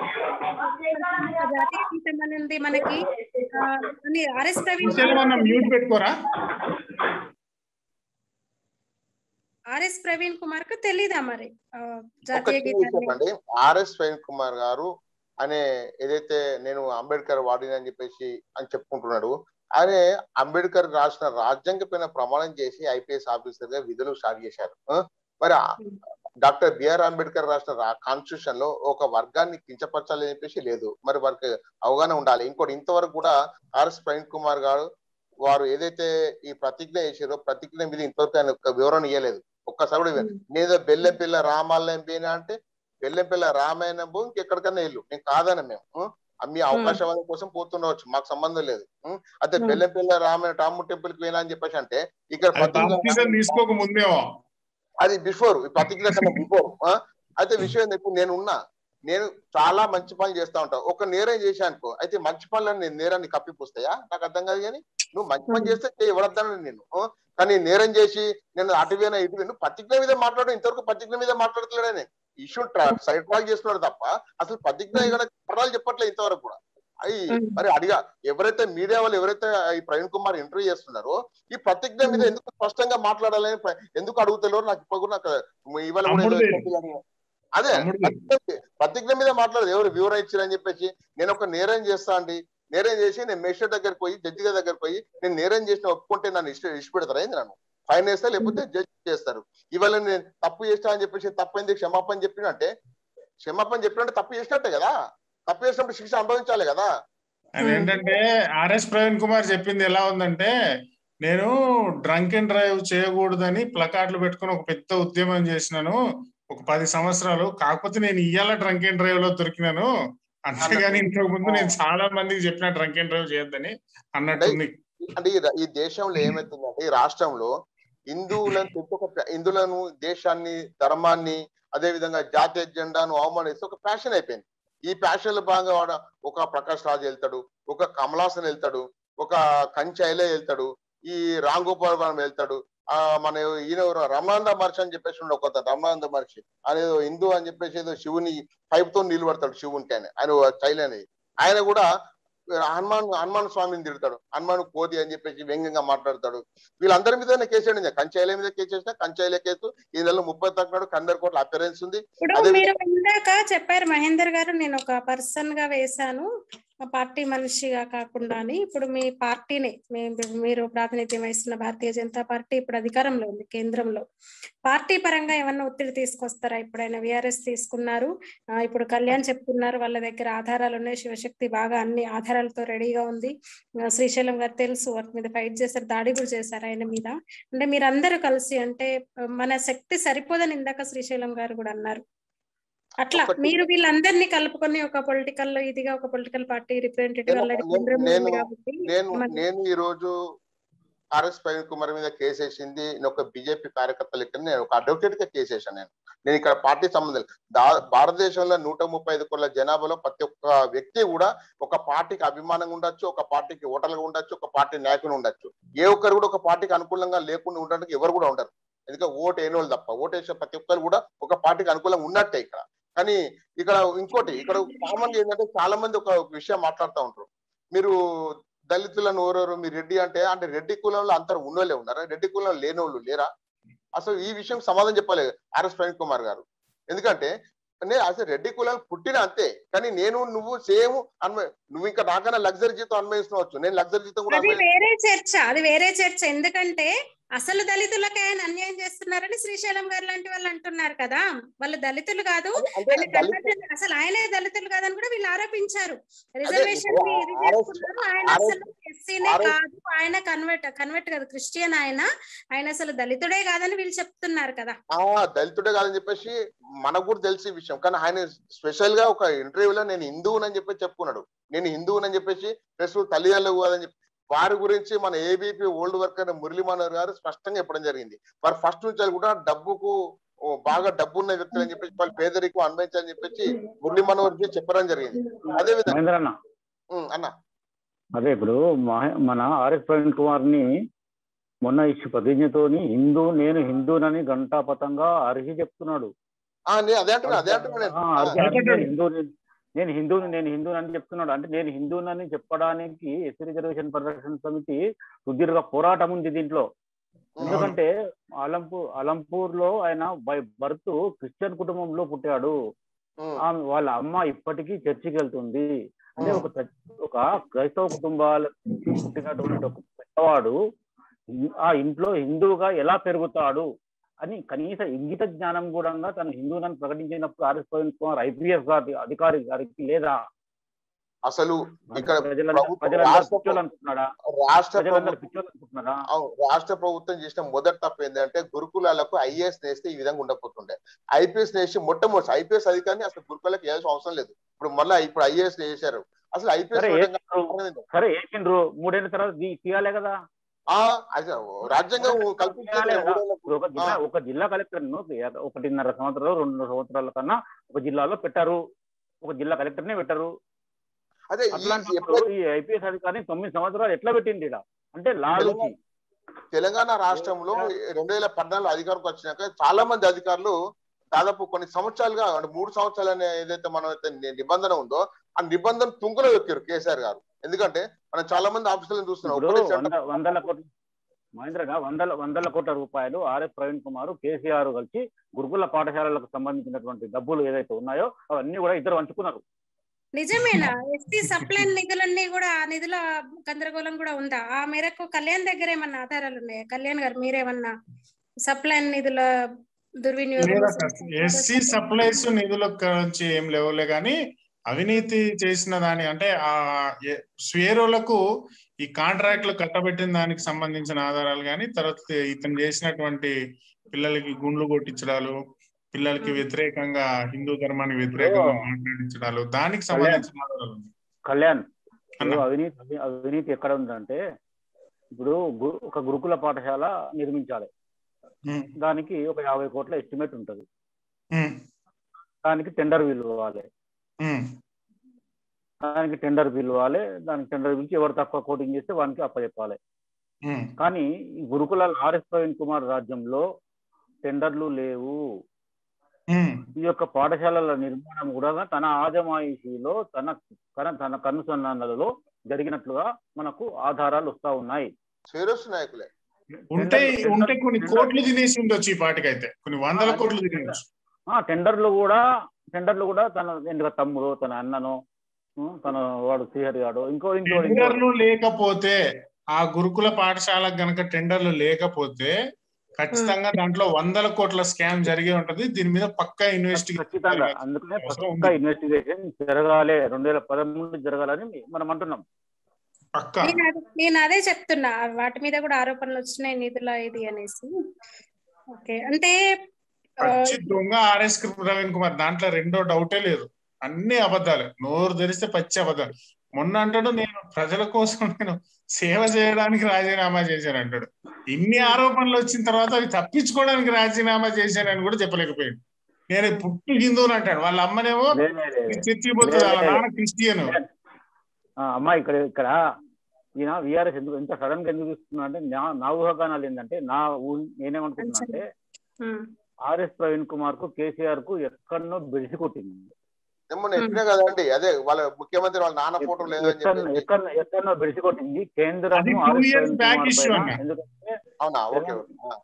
జాతీయ గీతం అని ఉంది మనకి ఆ, అని ఆర్ఎస్ ప్రవీణ్ విషయాలు మ్యూట్ పెట్టుకోరా ఆర్ఎస్ ప్రవీణ్ కుమార్ కు తెలీదా మరి ఆ, ఒక జాతీయ చిన్న విషయం గీతాన్ని అండి ఆర్ఎస్ ప్రవీణ్ కుమార్ గారు అనే ఏదైతే నేను అంబేద్కర్ వాడిని అని చెప్పేసి అని చెప్పుకుంటున్నాడు ఆయన అంబేద్కర్ రాసిన రాజ్యాంగ పైన ప్రమాణం చేసి ఐపీఎస్ ఆఫీసర్ గా విధులు స్టార్ట్ చేశారు ఆ? మరి ఆ- డాక్టర్ బిఆర్ అంబేద్కర్ రాసిన కాన్స్టిట్యూషన్ లో ఒక వర్గాన్ని కించపరచాలని చెప్పేసి లేదు మరి వారికి అవగాహన ఉండాలి ఇంకోటి ఇంతవరకు కూడా ఆర్ఎస్ ప్రవీణ్ కుమార్ గారు వారు ఏదైతే ఈ ప్రతిజ్ఞ చేశారో ప్రతిజ్ఞ మీద ఇంతవరకు ఆయన ఒక వివరణ ఇవ్వలేదు ఒక్కసారి కూడా ఇవ్వలేదు. నేను బెల్లంపిల్ల రామాలయం పోయినా అంటే బెల్లంపిల్ల రామాయణం పో ఇంకెక్కడికన్నా వెళ్ళు నేను కాదన మేము ఉం? ఆ మీ అవకాశవాదం కోసం పోతుండవచ్చు మాకు సంబంధం లేదు ఉం? అదే Hmm. బెల్లంపిల్ల రామాయణ టాము టెంపుల్ కి పోయినా అని చెప్పేసి అంటే ఇక్కడ అది బాప్తిజం ప్రతిజ్ఞ తీసుకోక ముందేమో అది బిఫోర్ ప్రతిజ్ఞ కన్నా బిఫోర్ అయితే విషయం ఏంది, ఇప్పుడు నేను ఉన్నా నేను చాలా మంచి పనులు చేస్తా ఉంటా ఒక నేరం చేశా అనుకో అయితే మంచి పనులను నేను నేరాన్ని కప్పిపుస్తాయా నాకు అర్థం కాదు కానీ నువ్వు మంచి పని చేస్తే చేయి, ఎవరద్దాను నేను ఆ? కానీ నేరం చేసి నేను అటువేనా ఇటు నువ్వు ప్రతిజ్ఞ మీద మాట్లాడు ఇంతవరకు ప్రతిజ్ఞ మీద మాట్లాడట్లేడని ఇష్యూ సైడ్ ట్రాక్ చేస్తున్నాడు తప్ప అసలు ప్రతిజ్ఞ ఇక్కడ పదాలు చెప్పట్లేదు ఇంతవరకు కూడా అయి Hmm. మరి అడిగా ఎవరైతే మీడియా వాళ్ళు ఎవరైతే ఈ ప్రవీణ్ కుమార్ ఇంటర్వ్యూ చేస్తున్నారో ఈ ప్రతిజ్ఞ మీద Hmm. ఎందుకు స్పష్టంగా మాట్లాడాలని ప్ర- ఎందుకు అడుగుతలేరో నాకు ఇప్పుడు కూడా నాకు ఇవాళ కూడా తమ్ముడు ఏదో లేదు. చెప్పాలని. అదే తమ్ముడు లేదు. ప్రతిజ్ఞ- ప్రతిజ్ఞ మీద మాట్లాడదు ఎవరు వివరణ ఇచ్చారని చెప్పేసి నేను ఒక నేరం చేస్తా అండి నేరం చేసి నేను మేజిస్ట్రేట్ దగ్గరికి పోయి జడ్జి గారి దగ్గరికి పోయి నేను నేరం చేసిన ఒప్పుకుంటే నన్ను ఇష్ట ఇష్టపెడతారా ఏంది నన్ను ఫైన్ వేస్తా లేకపోతే జడ్జి చేస్తారు ఇవాళ నేను తప్పు చేస్తా అని చెప్పేసి తప్పైంది క్షమాపణ చెప్పినంటే క్షమాపణ చెప్పినట్టే తప్పు చేసినట్టే కదా తప్పు చేసినప్పుడు శిక్ష అనుభవించాలి కదా అది ఏంటంటే ఆర్ఎస్ ప్రవీణ్ కుమార్ చెప్పింది ఎలా ఉందంటే నేను డ్రంక్ అండ్ డ్రైవ్ చేయకూడదని ప్లకార్డులు పెట్టుకుని ఒక పెద్ద ఉద్యమం చేసినాను ఒక పది సంవత్సరాలు కాకపోతే నేను ఇయ్యాల డ్రంక్ అండ్ డ్రైవ్ లో దొరికినాను అంతేగాని ఇంతకు ముందు నేను చాలా మందికి చెప్పిన డ్రంక్ అండ్ డ్రైవ్ చేయొద్దని అన్నట్టుంది అంటే ఈ ర- ఈ దేశంలో ఏమైతుందంటే ఈ రాష్ట్రంలో హిందువులను ప్రతి ఒక్క ప్ర- హిందువులను దేశాన్ని ధర్మాన్ని అదే విధంగా జాతీయ జెండాను అవమానిస్తే ఒక ఫ్యాషన్ అయిపోయింది ఈ ఫ్యాషన్ లో భాగంగా వాడు ఒక ప్రకాష్ రాజ్ వెళ్తాడు ఒక కమలాసన్ వెళ్తాడు ఒక కంచైలే వెళ్తాడు ఈ రామ్ గోపాల్ వర్మ వెళ్తాడు ఆ మన ఈయన ఎవరు రమణానంద మహర్షి అని చెప్పేసి ఉండే ఒక రమణానంద మహర్షి ఆయన ఏదో హిందూ అని చెప్పేసి ఏదో శివుని పైప్ తో నిలబడతాడు శివునికి ఆయన ఆయన చైల్ అనేది ఆయన కూడా హనుమాన్ హనుమాన్ స్వామిని తిడతాడు హనుమాన్ కోది అని చెప్పేసి వ్యంగ్యంగా మాట్లాడతాడు వీళ్ళందరి మీద కేసు వేయండి కంచాయిల మీద కేసు వేసిన కంచాయిల కేసు ఈ నెల ముప్పై తక్కువ కందర్ కోట్ల అపీరెన్స్ ఉంది ఇప్పుడు అదే మీరు ఇందాక చెప్పారు మహేందర్ గారు నేను ఒక పర్సన్ గా వేశాను ఆ పార్టీ మనిషిగా కాకుండా అని ఇప్పుడు మీ పార్టీని మీ- మీరు ప్రాతినిధ్యం వహిస్తున్న భారతీయ జనతా పార్టీ ఇప్పుడు అధికారంలో ఉంది కేంద్రంలో పార్టీ పరంగా ఏమన్నా ఒత్తిడి తీసుకొస్తారా ఇప్పుడైనా విఆర్ఎస్ తీసుకున్నారు ఆ, ఇప్పుడు కళ్యాణ్ చెప్తున్నారు వాళ్ళ దగ్గర ఆధారాలు ఉన్నాయి శివశక్తి బాగా అన్ని ఆధారాలతో రెడీగా ఉంది ఆ, శ్రీశైలం గారు తెలుసు వాటి మీద ఫైట్ చేశారు దాడి కూడా చేశారు ఆయన మీద అంటే మీరందరూ కలిసి అంటే ఆ, మన శక్తి సరిపోదని ఇందాక శ్రీశైలం గారు కూడా అన్నారు అట్లా ఒకటి- మీరు వీళ్ళందరినీ కలుపుకొని ఒక పొలిటికల్ ఇదిగా ఒక పొలిటికల్ పార్టీ రిప్రజెంటేటివ్ నేను- ఆల్రెడీ నేను- కేంద్రంలో ఉంది నేను- కాబట్టి నేను మన- నేను ఈ రోజు ఆర్ఎస్ ప్రవీణ్ కుమార్ మీద కేసు వేసింది నేను ఒక బీజేపీ కార్యకర్త లెక్క నేను ఒక అడ్వకేట్ గా కేసు వేసాను నేను నేను ఇక్కడ పార్టీ సంబంధం లేదు. దా- భారతదేశంలో నూట ముప్పై ఐదు కోట్ల జనాభాలో ప్రతి ఒక్క వ్యక్తి కూడా ఒక పార్టీకి అభిమానంగా ఉండొచ్చు ఒక పార్టీకి ఓటర్లుగా ఉండొచ్చు ఒక పార్టీ నాయకులు ఉండొచ్చు ఏ ఒక్కరు కూడా ఒక పార్టీకి అనుకూలంగా లేకుండా ఉండడానికి ఎవరు కూడా ఉండరు ఎందుకంటే ఓటు వేయని వాళ్ళు తప్ప ఓటు వేసే ప్రతి ఒక్కరు కూడా ఒక పార్టీకి అనుకూలంగా ఉన్నట్టే ఇక్కడ కానీ ఇక్కడ ఇంకోటి ఇక్కడ కామన్ ఏంటంటే చాలా మంది ఒక విషయం మాట్లాడుతూ ఉంటారు మీరు దళితులను ఓరోరు మీరు రెడ్డి అంటే అంటే రెడ్డి కులంలో అందరు ఉన్నోళ్ళే ఉన్నారా రెడ్డి కులంలో లేనోళ్ళు లేరా అసలు ఈ విషయం సమాధానం చెప్పాలి ఆర్ఎస్ ప్రవీణ్ కుమార్ గారు ఎందుకంటే నేను అసలు రెడ్డి కులాలు పుట్టిన అంతే కానీ నేను నువ్వు సేమ్ అన్వయ నువ్వు ఇంకా నాకన్నా లగ్జరీ జీతం అన్వయిస్తున్నావచ్చు నేను లగ్జరీ జీతం కూడా అది అన్వయి వేరే చర్చ అది వేరే చర్చ ఎందుకంటే అసలు దళితులకి ఆయన అన్యాయం చేస్తున్నారని శ్రీశైలం గారు లాంటి వాళ్ళు అంటున్నారు కదా వాళ్ళు దళితులు కాదు అంటే ఆయన దళిత conversion- అసలు ఆయనే దళితులు కాదని కూడా వీళ్ళు ఆరోపించారు రిజర్వేషన్ ఇప్పుడు ఇది ఆర్ఎస్ చేసుకున్నారు ఆయన ఆర్ఎస్ అసలు ఎస్సీనే ఆర్ఎస్ కాదు ఆయన కన్వర్ట్ కన్వర్ట్ కాదు క్రిస్టియన్ ఆయన ఆయన అసలు దళితుడే కాదని వీళ్ళు చెప్తున్నారు కదా ఆ దళితుడే కాదని చెప్పేసి మనకు కూడా తెలిసి ఈ విషయం కానీ ఆయన స్పెషల్ గా ఒక ఇంటర్వ్యూలో నేను హిందువునని చెప్పి చెప్పుకున్నాడు నేను హిందువునని చెప్పేసి ప్లస్ తల్లిదండ్రులు కాదని చెప్పి వారి గురించి మన ABP old worker Murali Manohar garu స్పష్టంగా చెప్పడం జరిగింది వారు ఫస్ట్ నుంచి కూడా డబ్బుకు ఓ బాగా డబ్బు ఉన్న వ్యక్తులు అని చెప్పేసి వాళ్ళు పేదరికం అనుభవించాలని చెప్పేసి మురళీ మనోహర్ జీ చెప్పడం జరిగింది అదే విధంగా మహేంద్ర అన్న ఉమ్, అన్న అదే ఇప్పుడు మహే- మన ఆర్ఎస్ ప్రవీణ్ కుమార్ ని మొన్న ఇచ్చి ప్రతిజ్ఞతోని హిందూ నేను హిందూనని ఘంటాపథంగా అర్హి చెప్తున్నాడు ఆ, నేను అదే అంటున్నా అదే అంటున్నా నేను. ఆ, అర్హి- అర్హి నేను హిందూని నేను హిందువుని నేను హిందువుని అని చెప్తున్నాడు అంటే నేను హిందువునని చెప్పడానికి ఎస్సీ రిజర్వేషన్ పరిరక్షణ సమితి సుదీర్ఘ పోరాటం ఉంది దీంట్లో ఎందుకంటే అలంపూర్ అలంపూర్ లో ఆయన బై బర్త్ క్రిస్టియన్ కుటుంబంలో పుట్టాడు ఉమ్, ఆమె వాళ్ళ అమ్మ ఇప్పటికీ చర్చికి వెళ్తుంది అంటే ఉమ్, ఒక చ- ఒక క్రైస్తవ కుటుంబాల నుంచి పుట్టినటువంటి ఒక పెద్దవాడు ఇన్- ఆ ఇంట్లో హిందువుగా ఎలా పెరుగుతాడు అని కనీస ఇంగిత జ్ఞానం కూడా తను హిందువునని ప్రకటించినప్పుడు ఆర్ఎస్ ప్రవీణ్ కుమార్ ఐపీఎస్ గారి అధికారి గారికి లేదా అసలు ఇక్కడ ప్రజలందరూ ప్రభుత్వం- ప్రజలందరూ రాష్ట్ర పిచ్చోళ్ళు అనుకుంటున్నాడా రాష్ట్ర ప్రజలందరూ ప్రభుత్వం పిచ్చోళ్ళు అనుకుంటున్నారా అవును, రాష్ట్ర ప్రభుత్వం చేసిన మొదటి తప్పు ఏంటంటే గురుకులాలకు ఐఏఎస్ నేస్తే ఈ విధంగా ఉండకపోతుండే ఐపీఎస్ నేసి మొట్టమొదటి ఐపీఎస్ అధికారిని అసలు గురుకులకు వేయాల్సిన అవసరం లేదు ఇప్పుడు మళ్ళీ ఇప్పుడు ఐఏఎస్ వేశారు అసలు ఐపీఎస్ సరే వేసిండ్రు సరే వేసిండ్రు మూడేళ్ల తర్వాత తీ- తీయాలే కదా రాజ్యాంగం కల్పించాలి తీయాలే కదా ఇప్పుడు ఒక జిల్లా ఒక జిల్లా కలెక్టర్ ను ఒకటిన్నర సంవత్సరాలు రెండున్నర సంవత్సరాల కన్నా ఒక జిల్లాలో పెట్టారు ఒక జిల్లా కలెక్టర్ నే పెట్టారు అదే ఈ- అట్లాంటప్పుడు ఎప్పుడైతే ఈ ఐపీఎస్ అధికారిని తొమ్మిది సంవత్సరాలు ఎట్లా పెట్టింది ఈడ అంటే లాలూచి తెలంగాణ రాష్ట్రంలో రెండు వేల పద్నాలుగు అధికారంకి వచ్చినాక చాలా మంది అధికారులు దాదాపు కొన్ని సంవత్సరాలుగా అంటే మూడు సంవత్సరాలు అనే ఏదైతే మనం అయితే ని- నిబంధన ఉందో ఆ నిబంధన తుంగలో ఎక్కారు కేసీఆర్ గారు ఎందుకంటే మనం చాలా మంది ఆఫీసులను చూస్తున్నాం ఇప్పుడు ఒకటే చట్టం- వంద వందల కోట్ల మహేంద్రగా వందల వందల కోట్ల రూపాయలు ఆర్ఎస్ ప్రవీణ్ కుమార్ కేసీఆర్ కలిసి గురుకుల పాఠశాలలకు సంబంధించినటువంటి డబ్బులు ఏదైతే ఉన్నాయో అవన్నీ కూడా ఇద్దరు పంచుకున్నారు నిజమేనా ఎస్టీ సప్లైన్ నిధులన్నీ కూడా ఆ నిధుల గందరగోళం కూడా ఉందా ఆ మేరకు కళ్యాణ్ దగ్గర ఏమన్నా ఆధారాలు ఉన్నాయా కళ్యాణ్ గారు మీరేమన్నా సప్లైన్ నిధుల దుర్వినియోగం ఎస్సీ సప్లైస్ నిధుల నుంచి ఏం లేవులే కానీ అవినీతి చేసిన దాని అంటే ఆ ఎ- స్వేరోలకు ఈ కాంట్రాక్ట్లు కట్టబెట్టిన దానికి సంబంధించిన ఆధారాలు కానీ తర్వాత ఇతను చేసినటువంటి పిల్లలకి గుండ్లు కొట్టించడాలు పిల్లలకి వ్యతిరేకంగా హిందూ ధర్మానికి వ్యతిరేకంగా మాట్లాడించడాలు దానికి సంబంధించిన ఆధారాలు ఉన్నాయి. కళ్యాణ్ అన్న. ఇప్పుడు అవినీతి అవి- అవినీతి ఎక్కడ ఉందంటే ఇప్పుడు గు- ఒక గురుకుల పాఠశాల నిర్మించాలి ఉమ్, దానికి ఒక యాభై కోట్ల ఎస్టిమేట్ ఉంటది ఉమ్, దానికి టెండర్ పిలవాలి ఉమ్, దానికి టెండర్ పిలవాలి దానికి టెండర్ పిలిచి ఎవరు తక్కువ కోటింగ్ చేస్తే వానికి అప్పచెప్పాలి ఉమ్, కానీ ఈ గురుకుల ఆర్ఎస్ ప్రవీణ్ కుమార్ రాజ్యంలో టెండర్లు లేవు ఉమ్. ఈ యొక్క పాఠశాలల నిర్మాణం కూడా తన ఆజమాయిషీలో తన తన తన కనుసన్నాలలో జరిగినట్లుగా మనకు ఆధారాలు వస్తా ఉన్నాయి స్వేరోస్ నాయకులే ఉంటే టెండర్లు- ఉంటే కొన్ని టెండర్లు- కోట్లు తినేసి ఉండొచ్చు ఈ పాటికైతే కొన్ని వందల కోట్లు తినేయచ్చు ఆ టెండర్లు కూడా టెండర్లు కూడా తన ఎందుకు తమ్ముడు తన అన్నను ఉం, తన వాడు శ్రీహరి గాడు ఇంకో ఇంకో ఇంకో టెండర్లు లేకపోతే ఆ గురుకుల పాఠశాలకు గనక టెండర్లు లేకపోతే ఖచ్చితంగా దాంట్లో వందల కోట్ల స్కామ్ జరిగే ఉంటది దీని మీద పక్కా ఖచ్చితంగా ఇన్వెస్టిగేషన్ అందుకనే అవసరం పక్కా ఉంది. ఇన్వెస్టిగేషన్ జరగాలి రెండు వేల పదమూడు జరగాలని మనం అంటున్నాం పక్కా నేను అదే- నేను అదే చెప్తున్నా వాటి మీద కూడా ఆరోపణలు వచ్చినాయి నిధుల ఇది అనేసి ఓకే అంటే ఆ, పచ్చి దొంగ ఆర్ఎస్ ప్రవీణ్ కుమార్ దాంట్లో రెండో డౌటే లేదు అన్ని అబద్ధాలు నోరు తెరిస్తే పచ్చి అబద్ధాలు మొన్న అంటాడు నేను ప్రజల కోసం నేను సేవ చేయడానికి రాజీనామా చేశాను అంటాడు ఇన్ని ఆరోపణలు వచ్చిన తర్వాత అవి తప్పించుకోవడానికి రాజీనామా చేశానని కూడా చెప్పలేకపోయాడు నేను పుట్టి హిందువుని అంటాడు వాళ్ళ అమ్మనేమో లే, లే, లే, లే. చర్చి పోతుంది వాళ్ళ నాన్న క్రిస్టియన్ ఆ, అమ్మా ఇక్కడ ఇక్కడ ఈయన విఆర్ఎస్ ఎందుకు ఇంత సడన్ గా ఎందుకు ఇస్తున్నా అంటే నా నా ఊహాగానాలు ఏంటంటే నా ఊహ నేనేమనుకుంటున్నా అంటే ఉమ్, ఆర్ఎస్ ప్రవీణ్ కుమార్ కు కేసీఆర్ కు ఎక్కడనో బెడిసి కొట్టింది ఏమో నేను చెప్పినా కదండి అదే వాళ్ళ ముఖ్యమంత్రి వాళ్ళ నాన్న ఫోటో లేదని ఎక్కడ చెప్పి ఎక్కడ ఎక్కడనో బెడిసి కొట్టింది కేంద్రం అది two RS years Praveen back Kumar issue పైన అన్న. ఎందుకంటే అవునా ఓకే ఓకే ఆ.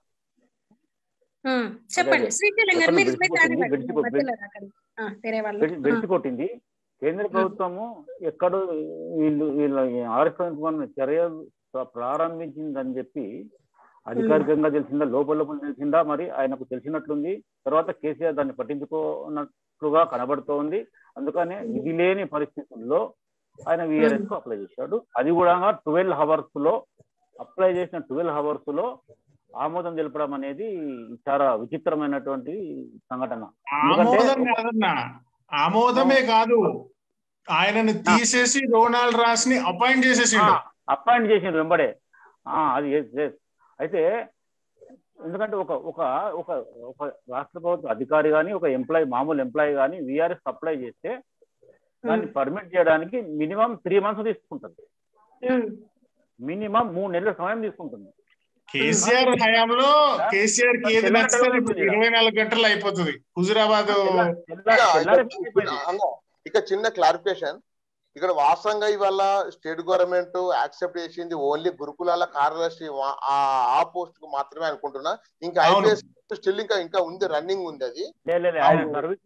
ఉమ్, చెప్పండి అదే. శ్రీశైలం గారు ఎక్కడ మీరు బెడిసి మీరు కొట్టింది, రానివ్వండి, బెడిసి కొట్టి- మధ్యలో రాకండి. ఆ, వేరే వాళ్ళు బెడిసి బెడిసి కొట్టింది కేంద్ర ప్రభుత్వము ఎక్కడో వీళ్ళు వీళ్ళ ఆర్ఎస్ ప్రవీణ్ కుమార్ చర్య ప్రారంభించిందని చెప్పి అధికారికంగా తెలిసిందా లోపల లోపల తెలిసిందా మరి ఆయనకు తెలిసినట్లుంది తర్వాత కేసీఆర్ దాన్ని పట్టించుకోనట్లుగా కనబడుతోంది అందుకనే ఇది లేని పరిస్థితుల్లో ఆయన విఆర్ఎస్ కు అప్లై చేశాడు అది కూడా ట్వెల్వ్ హవర్స్ లో అప్లై చేసిన ట్వెల్వ్ హవర్స్ లో ఆమోదం తెలపడం అనేది చాలా విచిత్రమైనటువంటి సంఘటన ఆమోదం కాదన్నా ఆమోదమే కాదు ఆయనను తీసేసి డొనాల్డ్ రాస్ ని అపాయింట్ చేసేసిండు అపాయింట్ చేసిన వెంబడే ఆ, అది yes, yes. అయితే ఎందుకంటే ఒక ఒక ఒక ఒక రాష్ట్ర ప్రభుత్వ అధికారి కానీ ఒక ఎంప్లాయీ మామూలు ఎంప్లాయీ కానీ విఆర్ఎస్ అప్లై చేస్తే దాన్ని పర్మిట్ చేయడానికి మినిమం త్రీ మంత్స్ తీసుకుంటుంది ఉమ్, మినిమం మూడు నెలల సమయం తీసుకుంటుంది కేసీఆర్ హయాంలో కేసీఆర్ కి ఏది నచ్చితే అది ఇరవై నాలుగు గంటలు అయిపోతుంది హుజురాబాద్ తెల్ల- తెల్ల- ఇక- తెల్లారి ఇక- అయిపోయింది. అన్న, ఇక చిన్న క్లారిఫికేషన్ ఇక్కడ వాస్తవంగా ఇవాళ స్టేట్ గవర్నమెంట్ యాక్సెప్ట్ చేసింది ఓన్లీ గురుకులాల కార్యదర్శి వా- ఆ ఆ పోస్ట్ కు మాత్రమే అనుకుంటున్నా ఇంకా అవును. ఐపీఎస్ స్టిల్ ఇంకా ఇంకా ఉంది రన్నింగ్ ఉంది అది లే, లే, లే, ఆయన అవును. సర్వీస్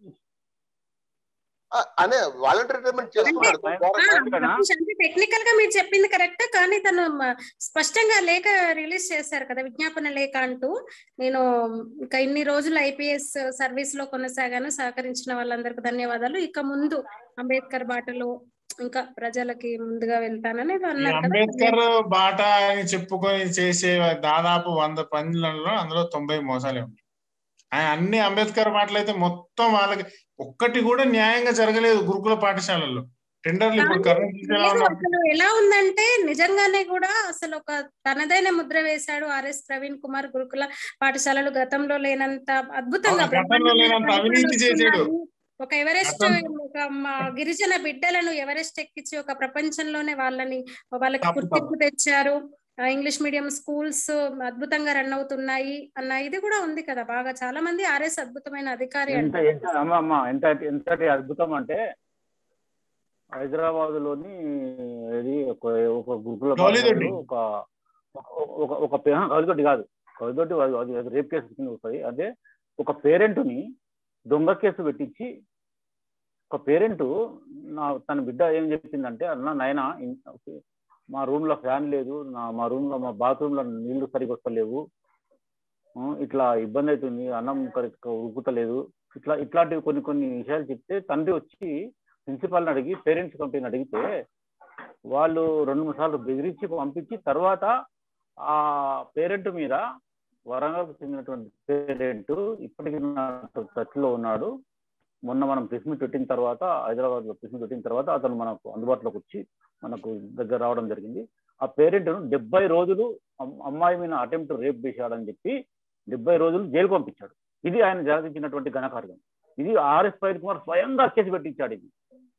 ఆ, అనే వాలంటీర్ రిటైర్మెంట్ చేస్తున్నాడు ఆయన- అంటే టెక్నికల్ గా మీరు చెప్పింది కరెక్ట్ కానీ తను మ- స్పష్టంగా లేఖ రిలీజ్ చేశారు కదా విజ్ఞాపన లేఖ అంటూ నేను ఇంకా ఇన్ని రోజులు ఐపీఎస్ సర్వీస్ లో కొనసాగాను సహకరించిన వాళ్ళందరికీ ధన్యవాదాలు ఇక ముందు అంబేద్కర్ బాటలో ఇంకా ప్రజలకి ముందుగా వెళ్తానని ఏదో ఈ అన్నారు కదా అంబేద్కర్ బాట అని చెప్పుకొని చేసే దాదాపు వంద పనులలో అందులో తొంభై మోసాలే ఉన్నాయి ఆయన అన్ని అంబేద్కర్ మాటలు అయితే మొత్తం వాళ్ళకి ఒక్కటి కూడా న్యాయంగా జరగలేదు గురుకుల పాఠశాలల్లో టెండర్లు ఇప్పుడు కానీ కరెంట్ ఎలా లేదు, ఉన్నారు? అసలు ఎలా ఉందంటే నిజంగానే కూడా అసలు ఒక తనదైన ముద్ర వేశాడు ఆర్ఎస్ ప్రవీణ్ కుమార్ గురుకుల పాఠశాలలు గతంలో లేనంత అద్భుతంగా అవును, గతంలో లేనంత అవినీతి చేశాడు. ఒక ఎవరెస్ట్ గతం- ఒక మా గిరిజన బిడ్డలను ఎవరెస్ట్ ఎక్కించి ఒక ప్రపంచంలోనే వాళ్ళని వాళ్ళకి తప్పు, గుర్తింపు తెచ్చారు ఆ, ఇంగ్లీష్ మీడియం స్కూల్స్ అద్భుతంగా రన్ అవుతున్నాయి అన్న ఇది కూడా ఉంది కదా బాగా చాలా మంది ఆర్ఎస్ అద్భుతమైన అధికారి ఎంత అంటారు ఎంత అమ్మ అమ్మ ఎంత ఎంతటి అద్భుతం అంటే హైదరాబాద్ లోని ఇది ఒక ఒక గురుకుల గౌలిదొడ్డి. పాఠశాలలో ఒక ఒక ఒక పే- గౌలిదొడ్డి కాదు గౌలిదొడ్డి అది- అది అది రేప్ కేసు కింద వస్తుంది అదే ఒక పేరెంట్ ని దొంగ కేసు పెట్టించి ఒక పేరెంట్ నా తన బిడ్డ ఏం చెప్పిందంటే అన్న నాయన ఇన్- మా రూమ్ లో ఫ్యాన్ లేదు నా మా రూమ్ లో మా బాత్రూమ్ లో నీళ్లు సరిగ్గా వస్తలేవు ఆ, ఇట్లా ఇబ్బంది అవుతుంది అన్నం కరెక్ట్ ఉరుకుతలేదు ఇట్లా ఇట్లాంటివి కొన్ని కొన్ని విషయాలు చెప్తే తండ్రి వచ్చి ప్రిన్సిపాల్ని అడిగి పేరెంట్స్ కంపెనీని అడిగితే వాళ్ళు రెండు మూడు సార్లు బెదిరించి పంపించి తర్వాత ఆ పేరెంట్ మీద వరంగల్కు చెందినటువంటి పేరెంట్ ఇప్పటికీ టచ్ లో ఉన్నాడు మొన్న మనం ప్రెస్ మీట్ పెట్టిన తర్వాత హైదరాబాద్ లో ప్రెస్ మీట్ పెట్టిన తర్వాత అతను మనకు అందుబాటులోకి వచ్చి మనకు దగ్గర రావడం జరిగింది ఆ పేరెంట్ డెబ్బై రోజులు అమ్- అమ్మాయి మీద అటెంప్ట్ రేప్ చేశాడని చెప్పి డెబ్బై రోజులు జైలు పంపించాడు ఇది ఆయన జరిగించినటువంటి ఘనకార్యం ఇది ఆర్ఎస్ ప్రవీణ్ కుమార్ స్వయంగా కేసు పెట్టించాడు ఇది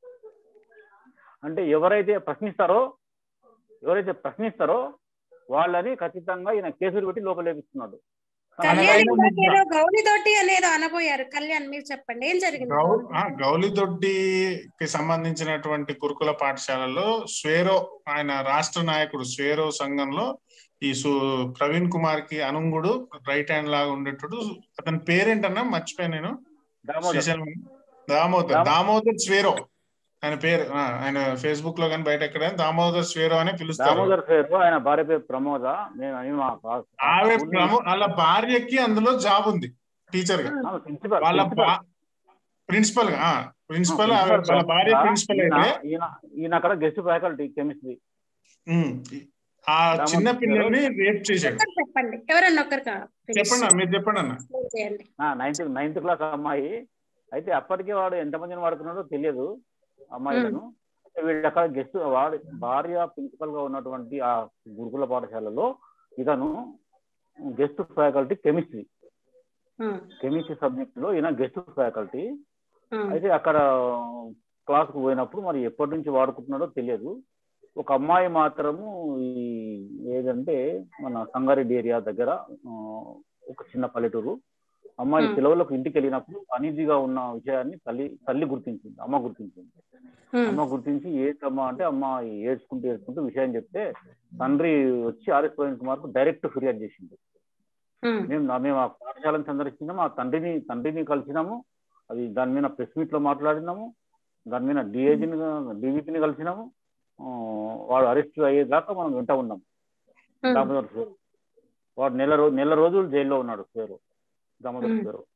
అంటే ఎవరైతే ప్రశ్నిస్తారో ఎవరైతే ప్రశ్నిస్తారో వాళ్ళని ఖచ్చితంగా ఈయన కేసులు పెట్టి లోపలేపిస్తున్నాడు కళ్యాణ్ తనదైన ఇందాక ముద్ర. ఏదో గౌలిదొడ్డి అనేదో అనబోయారు కళ్యాణ్ మీరు చెప్పండి ఏం జరిగింది గౌ గౌలిదొడ్డి? ఆ, గౌలిదొడ్డికి సంబంధించినటువంటి గురుకుల పాఠశాలలో స్వేరో ఆయన రాష్ట్ర నాయకుడు స్వేరో సంఘంలో ఈ సు ప్రవీణ్ కుమార్ కి అనుంగుడు రైట్ హ్యాండ్ లాగా ఉండేటప్పుడు అతని పేరేంటన్నా మర్చిపోయాను నేను దామోదర్ శ్రీశైలం దామోదర్ దామో- దామోదర్ స్వేరో ఆయన పేరు ఆ, ఆయన ఫేస్బుక్ లో కానీ బయట ఎక్కడ దామోదర్ స్వేరో అని పిలుస్తారు దామోదర్ పేరు ఆయన భార్య పేరు ప్రమోద నేను ఆయన మా క్లాస్- ఆమె స్కూల్ ప్రము వాళ్ళ భార్యకి అందులో జాబ్ ఉంది టీచర్ గా ఆమె ప్రిన్సిపల్ వాళ్ళ ప్రిన్సిపల్. ప్రిన్సిపల్ గా ప్రిన్సిపల్ ప్రిన్సిపల్ వాళ్ళ భార్య ఈయన- ప్రిన్సిపల్ ఈయన- అయితే ఈయన ఈయన అక్కడ గెస్ట్ ఫ్యాకల్టీ కెమిస్ట్రీ ఉమ్, ఆ చిన్న పిల్లల్ని రేప్ చేశాడు ఒకరు చెప్పండి ఎవరన్నా ఒకరు కా- చెప్పండి అన్న, మీరు చెప్పండి అన్న explain చేయండి నైన్త్ నైన్త్ క్లాస్ అమ్మాయి అయితే అప్పటికే వాడు ఎంతమందిని వాడుకున్నాడో తెలియదు అమ్మాయిలను వీళ్ళు అక్కడ గెస్ట్ వాడి భార్య ప్రిన్సిపల్ గా ఉన్నటువంటి ఆ గురుకుల పాఠశాలలో ఇతను guest faculty chemistry um, chemistry subject లో ఈయన గెస్ట్ ఫ్యాకల్టీ ఉమ్, అయితే అక్కడ క్లాస్ కు పోయినప్పుడు మరి ఎప్పటి నుంచి వాడుకుంటున్నాడో తెలియదు ఒక అమ్మాయి మాత్రము ఈ ఏదంటే మన సంగారెడ్డి ఏరియా దగ్గర ఆ, ఒక చిన్న పల్లెటూరు అమ్మాయి Hmm. సెలవులకు ఇంటికి వెళ్ళినప్పుడు అనీజీగా ఉన్న విషయాన్ని తల్లి తల్లి గుర్తించింది అమ్మ గుర్తించింది ఉమ్, అమ్మ గుర్తించి ఏంటమ్మా అంటే అమ్మ ఏడ్చుకుంటూ ఏడ్చుకుంటూ విషయం చెప్తే తండ్రి వచ్చి ఆర్ఎస్ ప్రవీణ్ కుమార్ కు డైరెక్ట్ ఫిర్యాదు చేసింది ఉమ్, మేము నా- మేము ఆ పాఠశాలను సందర్శించినాము ఆ తండ్రిని తండ్రిని కలిసినాము అది దాని మీద ప్రెస్ మీట్ లో మాట్లాడినాము దాని మీద డిఐజీని డీజీపీని కలిసినాము ఆ, వాడు అరెస్ట్ అయ్యేదాకా మనం వెంట ఉన్నాం ఉమ్, దామోదర్ పేరు వాడు నెల రోజు నెల రోజులు జైల్లో ఉన్నాడు పేరు దామోదర్ మ్మ్. పేరు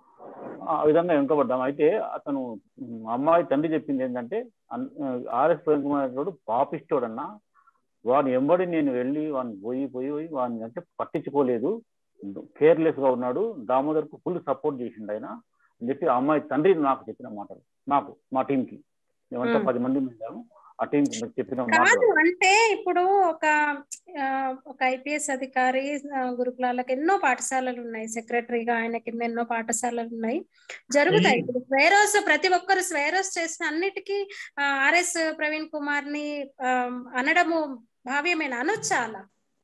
ఆ విధంగా వెనుకబడ్డాం అయితే అతను ఉమ్, అమ్మాయి తండ్రి చెప్పింది ఏంటంటే అన్- ఆర్ఎస్ ప్రవీణ్ కుమార్ గారు పాపిస్తోడన్నా వాడిని ఎంబడి నేను వెళ్ళి వాడిని పోయి పోయి పోయి వాడిని అంటే పట్టించుకోలేదు కేర్లెస్ గా ఉన్నాడు దామోదర్ కు ఫుల్ సపోర్ట్ చేసిండు ఆయన అని చెప్పి ఆ అమ్మాయి తండ్రి నాకు చెప్పిన మాటలు నాకు మా టీం కి మేమంతా మ్మ్. పది మంది ఉన్నాము ఆ టీం కి చెప్పిన కాదు మాటలు అంటే ఇప్పుడు ఒక ఆ, ఒక ఐపీఎస్ అధికారి ఆ, గురుకులాలకు ఎన్నో పాఠశాలలు ఉన్నాయి సెక్రటరీగా ఆయన కింద ఎన్నో పాఠశాలలు ఉన్నాయి జరుగుతాయి ఈ- ఇప్పుడు స్వేరోస్ ప్రతి ఒక్కరు స్వేరోస్ చేసిన అన్నిటికీ ఆర్ఎస్ ప్రవీణ్ కుమార్ ని ఆ, అనడము భావ్యమైన అనొచ్చా అలా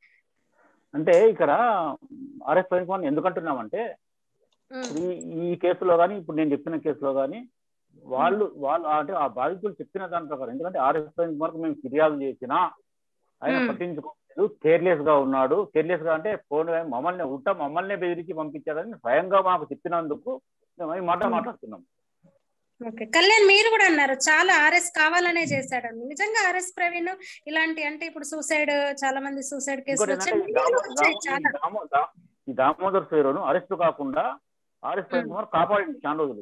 అంటే ఇక్కడ ఆర్ఎస్ ప్రవీణ్ కుమార్ ఎందుకంటున్నామంటే ఉమ్, ఇప్పుడు ఈ ఈ కేసులో కానీ ఇప్పుడు నేను చెప్పిన కేసులో కానీ వాళ్ళు వాళ్ళు అంటే ఆ బాధితులు చెప్పిన దాని ప్రకారం ఎందుకంటే ఆర్ఎస్ ప్రవీణ్ కుమార్ మేము ఫిర్యాదు చేసినా ఆయన Hmm. పట్టించుకోలేదు కేర్లెస్ గా ఉన్నాడు కేర్లెస్ గా అంటే ఫోన్ మమ్మల్ని ఉల్టా మమ్మల్ని బెదిరించి పంపించాడని స్వయంగా మాకు చెప్పినందుకు మేము ఈ మాట Hmm. మాట్లాడుతున్నాం ఓకే కళ్యాణ్ మీరు కూడా అన్నారు చాలా ఆర్ఎస్ కావాలనే చేశాడని నిజంగా ఆర్ఎస్ ప్రవీణ్ ఇలాంటి అంటే ఇప్పుడు సూసైడ్ చాలా మంది సూసైడ్ కేసులు ఇంకోటి వచ్చాయి ఏంటంటే ఈ దామో- వచ్చాయి దామో- చాలా ఈ దామో- దా- ఈ దామోదర్ ఫేరోను అరెస్ట్ కాకుండా ఆర్ఎస్ ప్రవీణ్ Hmm. కుమార్ కాపాడింది చాలా రోజులు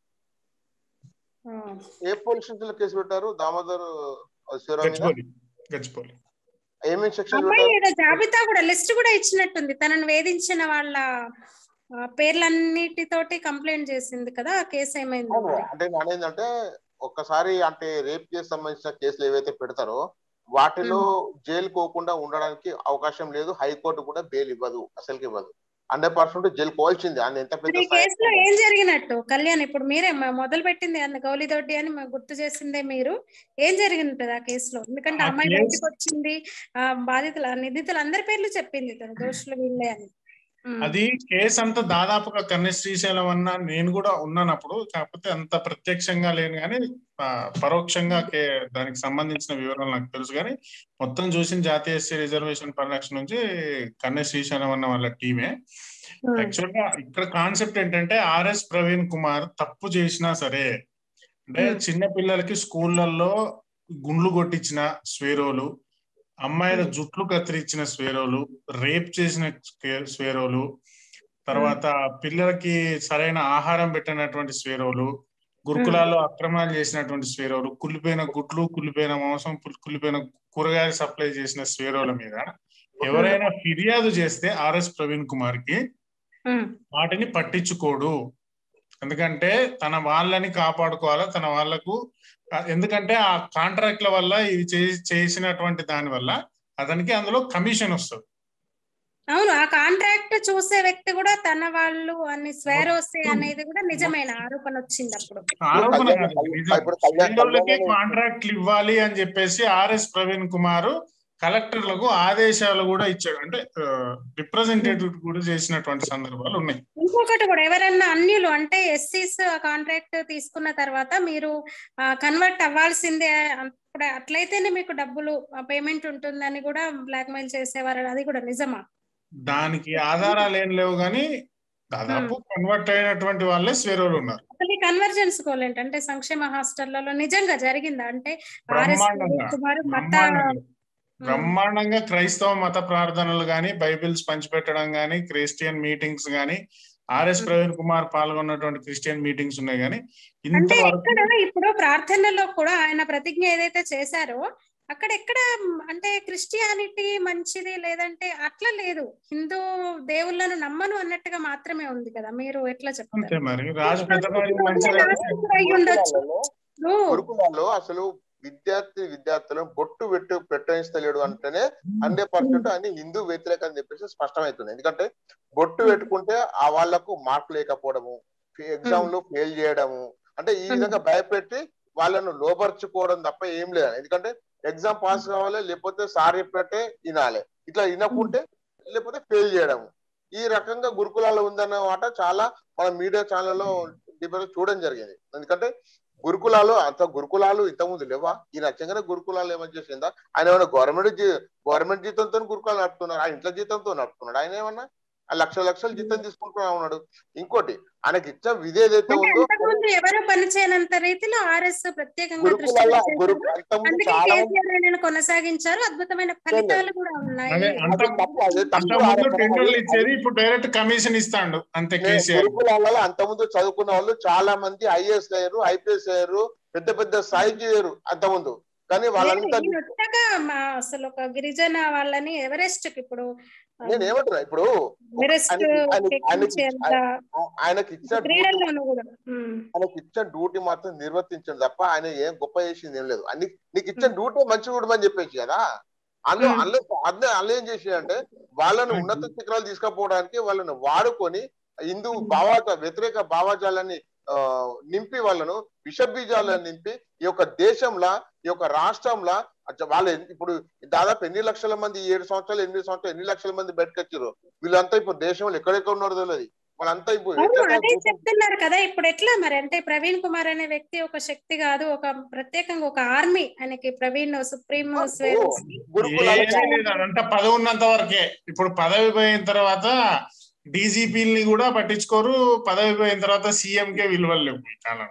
ఆ. ఏ పోలీస్ స్టేషన్ లో కేసు పెట్టారు దామోదర్ శివరావు మీద గచ్చిపోలి గచ్చిపోలి ఏమేమి సెక్షన్ అమ్మాయి పెట్టారు ఏదో జాబితా కూడా లిస్ట్ కూడా ఇచ్చినట్టుంది తనను వేధించిన వాళ్ళ ఆ, పేర్లన్నిటితోటి కంప్లైంట్ చేసింది కదా ఆ కేసు ఏమైంది అవును అంటే నేను ఏంటంటే ఒక్కసారి అంటే రేప్ కేసు సంబంధించిన కేసులు ఏవైతే పెడతారో వాటిలో జైలు పోకుండా ఉండడానికి అవకాశం లేదు హైకోర్టు కూడా బెయిల్ ఇవ్వదు అసలుకి ఇవ్వదు హండ్రెడ్ పర్సెంట్ జైలు పోల్చింది ఆయన ఎంత మరి పెద్ద ఈ కేసులో ఏం జరిగినట్టు కళ్యాణ్ ఇప్పుడు మీరే మ- మొదలు పెట్టింది అన్న గౌలిదొడ్డి అని మాకు గుర్తు చేసిందే మీరు ఏం జరిగింది ఆ కేసులో ఎందుకంటే ఆ అమ్మాయి కేసు- బయటకు వచ్చింది ఆ బాధితులు ఆ నిందితులు అందరి పేర్లు చెప్పింది తను దోషులు వీళ్ళే అని ఉమ్. అది కేసు అంతా దాదాపుగా కన్నె శ్రీశైలం అన్న నేను కూడా ఉన్నాను అప్పుడు కాకపోతే అంత ప్రత్యక్షంగా లేను కానీ ఆ, పరోక్షంగా కే- దానికి సంబంధించిన వివరాలు నాకు తెలుసు కానీ మొత్తం చూసిన జాతీయ ఎస్సీ రిజర్వేషన్ పరిరక్షణ నుంచి కన్నె శ్రీశైలం అన్న వాళ్ళ టీమే ఉమ్. యాక్చువల్ గా ఇక్కడ కాన్సెప్ట్ ఏంటంటే ఆర్ఎస్ ప్రవీణ్ కుమార్ తప్పు చేసినా సరే అంటే Hmm. చిన్న పిల్లలకి స్కూళ్ళల్లో గుండ్లు కొట్టించిన స్వేరోలు అమ్మాయిల Hmm. జుట్లు కత్తిరించిన స్వేరోలు రేప్ చేసిన స్కే- స్వేరోలు తర్వాత పిల్లలకి సరైన ఆహారం పెట్టినటువంటి స్వేరోలు గురుకులాల్లో అక్రమాలు చేసినటువంటి స్వేరోలు కుళ్ళిపోయిన గుడ్లు కుళ్ళిపోయిన మాంసం పుల్- కుళ్ళిపోయిన కూరగాయలు సప్లై చేసిన స్వేరోల మీద ఎవరైనా ఫిర్యాదు చేస్తే ఆర్ఎస్ ప్రవీణ్ కుమార్ కి ఉమ్. వాటిని పట్టించుకోడు ఎందుకంటే తన వాళ్ళని కాపాడుకోవాలా తన వాళ్ళకు ఎందుకంటే ఆ కాంట్రాక్ట్ల వల్ల ఇది చే- చేసినటువంటి దాని వల్ల అతనికి అందులో కమిషన్ వస్తుంది అవును ఆ కాంట్రాక్ట్ చూసే వ్యక్తి కూడా తన వాళ్ళు అని స్వేరోసే అనేది కూడా నిజమైన ఆరోపణ వచ్చింది అప్పుడు ఆరోపణ కళ్యాణ్- కాదు, నిజం. ఇప్పుడు కళ్యాణ్- వీళ్ళకి కళ్యాణ్ కాంట్రాక్ట్లు ఇవ్వాలి అని చెప్పేసి ఆర్ఎస్ ప్రవీణ్ కుమార్ కలెక్టర్లకు ఆదేశాలు కూడా ఇచ్చాడు అంటే రిప్రజెంటేటివ్ కూడా చేసినటువంటి సందర్భాలు ఉన్నాయి ఇంకొకటి కూడా ఎవరన్నా అన్యులు అంటే ఎస్సీస్ కాంట్రాక్ట్ తీసుకున్న తర్వాత మీరు కన్వర్ట్ అవ్వాల్సిందే అప్పుడు అట్లయితేనే మీకు డబ్బులు పేమెంట్ ఉంటుందని కూడా బ్లాక్ మెయిల్ చేసేవారు అది కూడా నిజమా దానికి ఆధారాలు ఏం లేవు కానీ దాదాపు కన్వర్ట్ అయినటువంటి వాళ్ళే స్వేరోలు ఉన్నారు అసలు ఈ కన్వర్జెన్స్ గోల్ ఏంటంటే సంక్షేమ హాస్టళ్లలో నిజంగా జరిగిందా అంటే ఆర్ఎస్ బ్రహ్మాండంగా కుమార్ మత బ్రహ్మాండంగా బ్రహ్మాండంగా క్రైస్తవ మత ప్రార్థనలు గాని బైబిల్స్ పంచిపెట్టడం గాని క్రిస్టియన్ మీటింగ్స్ గాని ఆర్ఎస్ ప్రవీణ్ కుమార్ పాల్గొన్నటువంటి క్రిస్టియన్ మీటింగ్స్ ఉన్నాయి కానీ అంటే ఇంతవరకు ఎక్కడ ఇప్పుడు ప్రార్థనలో కూడా ఆయన ప్రతిజ్ఞ ఏదైతే చేశారో అక్కడ ఎక్కడ అంటే క్రిస్టియానిటీ మంచిది లేదంటే అట్లా లేదు హిందూ దేవుళ్ళను నమ్మను అన్నట్టుగా మాత్రమే ఉంది కదా మీరు ఎట్లా అంతే చెప్తారు మరి రాజు పెద్దవారి మంచిగా రాష్ట్రం అయి ఉండొచ్చు ఇప్పుడు గురుకులాల్లో అసలు విద్యార్థి విద్యార్థులను బొట్టు పెట్టు పెట్టనిస్తలేడు అంటేనే హండ్రెడ్ పర్సెంట్ అని హిందూ వ్యతిరేక అని చెప్పేసి స్పష్టమవుతుంది ఎందుకంటే బొట్టు పెట్టుకుంటే ఆ వాళ్లకు మార్క్ లేకపోవడము ఎగ్జామ్ లో ఫెయిల్ చేయడము అంటే ఈ విధంగా భయపెట్టి వాళ్ళను లోపరుచుకోవడం తప్ప ఏం లేదు ఎందుకంటే ఎగ్జామ్ పాస్ కావాలి లేకపోతే సార్ చెప్పినట్టే వినాలి ఇట్లా వినకుంటే లేకపోతే ఫెయిల్ చేయడము ఈ రకంగా గురుకులాల్లో ఉందన్న మాట చాలా మన మీడియా ఛానల్లో డిబేట్ చూడడం జరిగింది ఎందుకంటే గురుకులాలు అంత గురుకులాలు ఇంతకుముందు లేవా ఈ నచ్చంగానే గురుకులాలు ఏమని చేసిందా ఆయన ఏమైనా గవర్నమెంట్ గవర్నమెంట్ జీతంతో గురుకులాలు నడుపుతున్నారు ఆ ఇంట్లో జీతంతో నడుపుతున్నాడు ఆయన ఏమన్నా ఆ లక్ష లక్షల జీతం తీసుకుంటూ ఉన్నాడు ఇంకోటి ఆయనకి ఇచ్చిన విధి ఏదైతే అంటే ఉందో అంతకుముందు ఎవరు పనిచేయనంత రీతిలో ఆర్ఎస్ ప్రత్యేకంగా దృష్టి గురుకులాల పెట్టేశారు. గురు అంతకుముందు అందుకే చాలా మంది కేసీఆర్ ఆయనను కొనసాగించారు అద్భుతమైన ఫలితాలు కూడా ఉన్నాయి అదే అంత అది తప్పు అది అంత తప్పు ముందు ఆరోపణ. టెండర్లు అది- ఇచ్చేది ఇప్పుడు డైరెక్ట్ కమిషన్ ఇస్తాడు అంతే నే- కేసీఆర్ గురుకులాలలో అంతకుముందు చదువుకున్న వాళ్ళు చాలా మంది ఐఏఎస్ అయ్యారు ఐపీఎస్ అయ్యారు పెద్ద పెద్ద స్థాయికి అయ్యారు అంతకుముందు కానీ వాళ్ళంతా నేను వచ్చాక మా అసలు ఒక గిరిజన వాళ్ళని ఎవరెస్ట్ కి ఇప్పుడు ఆ, నేను ఏమంటున్నా ఇప్పుడు ఎవరెస్ట్ ఆయనకి- ఆయనకి- ఎక్కించే అంత ఆయనకి ఇచ్చిన డ్యూటీ క్రీడల్లోనూ కూడా ఉమ్. ఆయనకి ఇచ్చిన డ్యూటీ మాత్రం నిర్వర్తించండి తప్ప ఆయన ఏం గొప్ప చేసింది ఏం లేదు అన్ని నీకు ఇచ్చిన డ్యూటీ మంచి చూడమని చెప్పేసి కదా అందులో Hmm. అందులో అందులో అందులో ఏం చేసిందంటే వాళ్ళను ఉన్నత శిఖరాలు తీసుకుపోవడానికి వాళ్ళని వాడుకొని హిందూ భావాజ వ్యతిరేక భావాజాలని ఆ, నింపి వాళ్ళను విషబీజాలను నింపి ఈ యొక్క దేశంలో ఈ యొక్క రాష్ట్రంలో అచ్చ- వాళ్ళు ఎన్ని- ఇప్పుడు దాదాపు ఎన్ని లక్షల మంది ఈ ఏడు సంవత్సరాలు ఎనిమిది సంవత్సరాలు ఎన్ని లక్షల మంది బయటకొచ్చారు వీళ్ళంతా ఇప్పుడు దేశంలో ఎక్కడెక్కడ ఉన్నారో తెలియదు వాళ్ళంతా ఇప్పుడు అవును ఎట్లా అదే చెప్తున్నారు కదా ఇప్పుడు ఎట్లా మరి అంటే ప్రవీణ్ కుమార్ అనే వ్యక్తి ఒక శక్తి కాదు ఒక ప్రత్యేకంగా ఒక ఆర్మీ ఆయనకి ప్రవీణ్ సుప్రీం స్వేరస్ గురుకులాలు ఏమీ లేదు అదంతా పదవి ఉన్నంత వరకే ఇప్పుడు పదవి పోయిన తర్వాత డీజీపీని కూడా పట్టించుకోరు పదవి పోయిన తర్వాత సీఎం కే విలువలు లేవు ఈ కాలం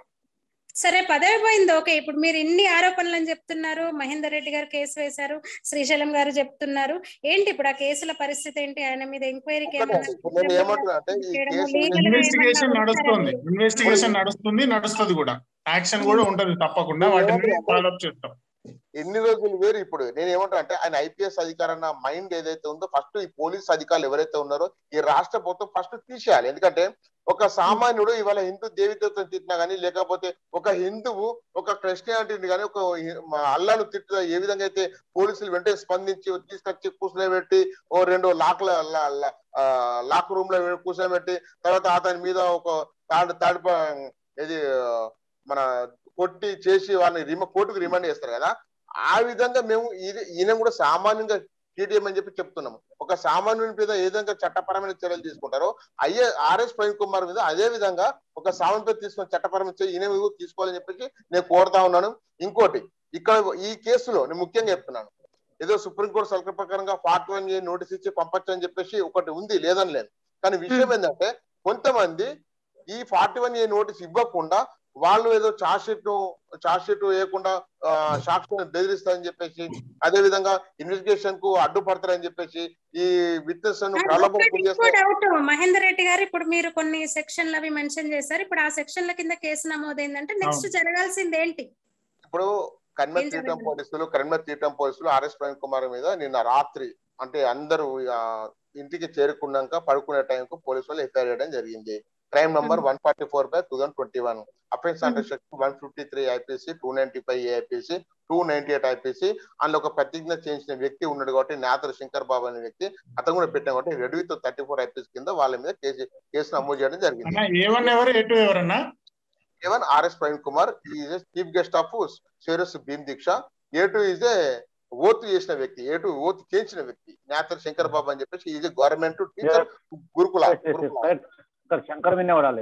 సరే పదవి పోయింది ఓకే ఇప్పుడు మీరు ఇన్ని ఆరోపణలు అని చెప్తున్నారు మహేందర్ రెడ్డి గారు కేసు వేశారు శ్రీశైలం గారు చెప్తున్నారు ఏంటి ఇప్పుడు ఆ కేసుల పరిస్థితి ఏంటి ఆయన మీద ఎంక్వైరీకి ఒక్కటే, ఇప్పుడు నేను ఏమంటున్నా అంటే ఈ కేసు లీగల్ ఇన్వెస్టిగేషన్ నడుస్తుంది ఇన్వెస్టిగేషన్ నడుస్తుంది నడుస్తుంది కూడా యాక్షన్ కూడా ఉంటది తప్పకుండా వాటిని ఫాలో అప్ చేస్తాం ఎన్ని రోజులు వేరు ఇప్పుడు నేను ఏమంటా అంటే ఆయన ఐపీఎస్ అధికారన్న మైండ్ ఏదైతే ఉందో ఫస్ట్ ఈ పోలీస్ అధికారులు ఎవరైతే ఉన్నారో ఈ రాష్ట్ర ప్రభుత్వం ఫస్ట్ తీసేయాలి ఎందుకంటే ఒక సామాన్యుడు ఇవాళ హిందూ దేవిదేవతను తిట్టినా గానీ లేకపోతే ఒక హిందువు ఒక క్రిస్టియానిటీని కానీ ఒక హి- మా అల్లాను తిట్టిన ఏ విధంగా అయితే పోలీసులు వెంటనే స్పందించి తీసుకొచ్చి కూర్చోబెట్టి ఓ రెండు లాక్ల లా- లా- ఆ, లాక్ రూమ్ లో కూర్చోబెట్టి తర్వాత అతని మీద ఒక థర్డ్ థర్డ్ ఇది ఆ, మన కొట్టి చేసి వాళ్ళని రిమ కోర్టుకు రిమాండ్ చేస్తారు కదా ఆ విధంగా మేము ఇది ఈయన కూడా సామాన్యంగా టీడీఎం అని చెప్పి చెప్తున్నాము ఒక సామాన్యుని మీద ఏ విధంగా చట్టపరమైన చర్యలు తీసుకుంటారో అయ్యే ఆర్ఎస్ ప్రవీణ్ కుమార్ మీద అదే విధంగా ఒక సామాన్య మీద తీసుకున్న చట్టపరమైన చర్య ఈయన మీద కూడా తీసుకోవాలని చెప్పేసి నేను కోరుతా ఉన్నాను ఇంకోటి ఇక్కడ ఈ కేసులో నేను ముఖ్యంగా చెప్తున్నాను ఏదో సుప్రీంకోర్టు సలహా ప్రకారంగా ఫార్ట్ వన్ ఏ నోటీస్ ఇచ్చి పంపచ్చు అని చెప్పేసి ఒకటి ఉంది లేదని లేదు కానీ విషయం ఏంటంటే కొంతమంది ఈ ఫార్టీ వన్ ఏ నోటీస్ ఇవ్వకుండా వాళ్ళు ఏదో చార్జ్ షీట్ చార్జ్ షీట్ వేయకుండా ఆ, సాక్షులను బెదిరిస్తారని చెప్పేసి అదే విధంగా ఇన్వెస్టిగేషన్ కు అడ్డుపడతారని చెప్పేసి ఈ విట్నెస్ ప్రలోభం గురి చేస్తారు డౌట్ మహేందర్ రెడ్డి గారు ఇప్పుడు మీరు కొన్ని సెక్షన్లు అవి మెన్షన్ చేశారు ఇప్పుడు ఆ సెక్షన్ల కింద కేసు నమోదైందంటే నెక్స్ట్ జరగాల్సింది ఏంటి ఇప్పుడు కన్మ ఏం తీయటం జరగాలి? పోలీసులు కన్మ తీయటం పోలీసులు ఆర్ఎస్ ప్రవీణ్ కుమార్ మీద నిన్న రాత్రి అంటే అందరూ ఆ, ఇంటికి చేరుకున్నాక పడుకునే టైంకు పోలీసులు ఎఫ్ఐఆర్ చేయడం జరిగింది crime number one forty four by two thousand twenty one offence under section one fifty three IPC two ninety five IPC two ninety eight IPC అందులో ఒక ప్రతిజ్ఞ చేయించిన వ్యక్తి ఉన్నాడు కాబట్టి నేతలు శంకర్ బాబు అనే వ్యక్తి అతను కూడా పెట్టాం కాబట్టి read with thirty four IPC కింద వాళ్ళ మీద కేసు కేసు నమోదు చేయడం జరిగింది అన్న ఏవన్ ఎవరు ఎటు ఎవరన్నా A one RS Praveen Kumar is chief guest of Swaeros Bheem Deeksha A two is a oath చేసిన వ్యక్తి ఏ టు ఓత్ చేయించిన వ్యక్తి నేతర్ శంకర్ బాబు అని చెప్పేసి ఈజ్ గవర్నమెంట్ టీచర్ గురుకుల గురుకుల ఇక్కడ శంకర్ వినే వాడాలి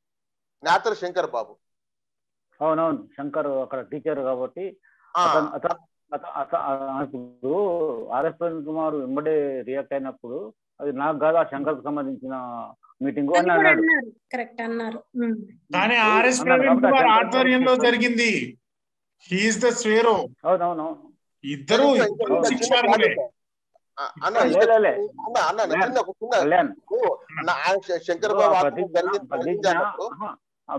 నేతర్ శంకర్ బాబు అవునవును శంకర్ అక్కడ టీచర్ కాబట్టి ఆ, అతను అత- అత- అత- ఆ ఇప్పుడు ఆర్ఎస్ ప్రవీణ్ కుమార్ వెంబడే రియాక్ట్ అయినప్పుడు అది నాకు కాదు ఆ శంకర్ కు సంబంధించిన మీటింగ్ అది అని కూడా అన్నాడు అన్నారు కరెక్ట్ అన్నారు ఉమ్. కానీ ఆర్ఎస్ అన్నారు ప్రవీణ్ కాబట్టి కుమార్ అజంతా ఆధ్వర్యంలో ప్రవీణ్ జరిగింది హీఈస్ ద స్వేరో అవునవును ఇద్దరు ఇంకా- ఇద్దరు ఇంకా చిన్న శిక్షార్హులే clarity. ఆ, అన్న లే, ఇంకా- లే, లే. అన్న అన్న అన్న, చిన్న ఒక చిన్న కళ్యాణ్ ఓ, నా శ- శంకర్ ఆ బాబు ప్రతిజ్ఞ ఆత్మహత్య జరిగింది ప్రతిజ్ఞ జరిగింది అన్నప్పుడు ఆహా, ఆ,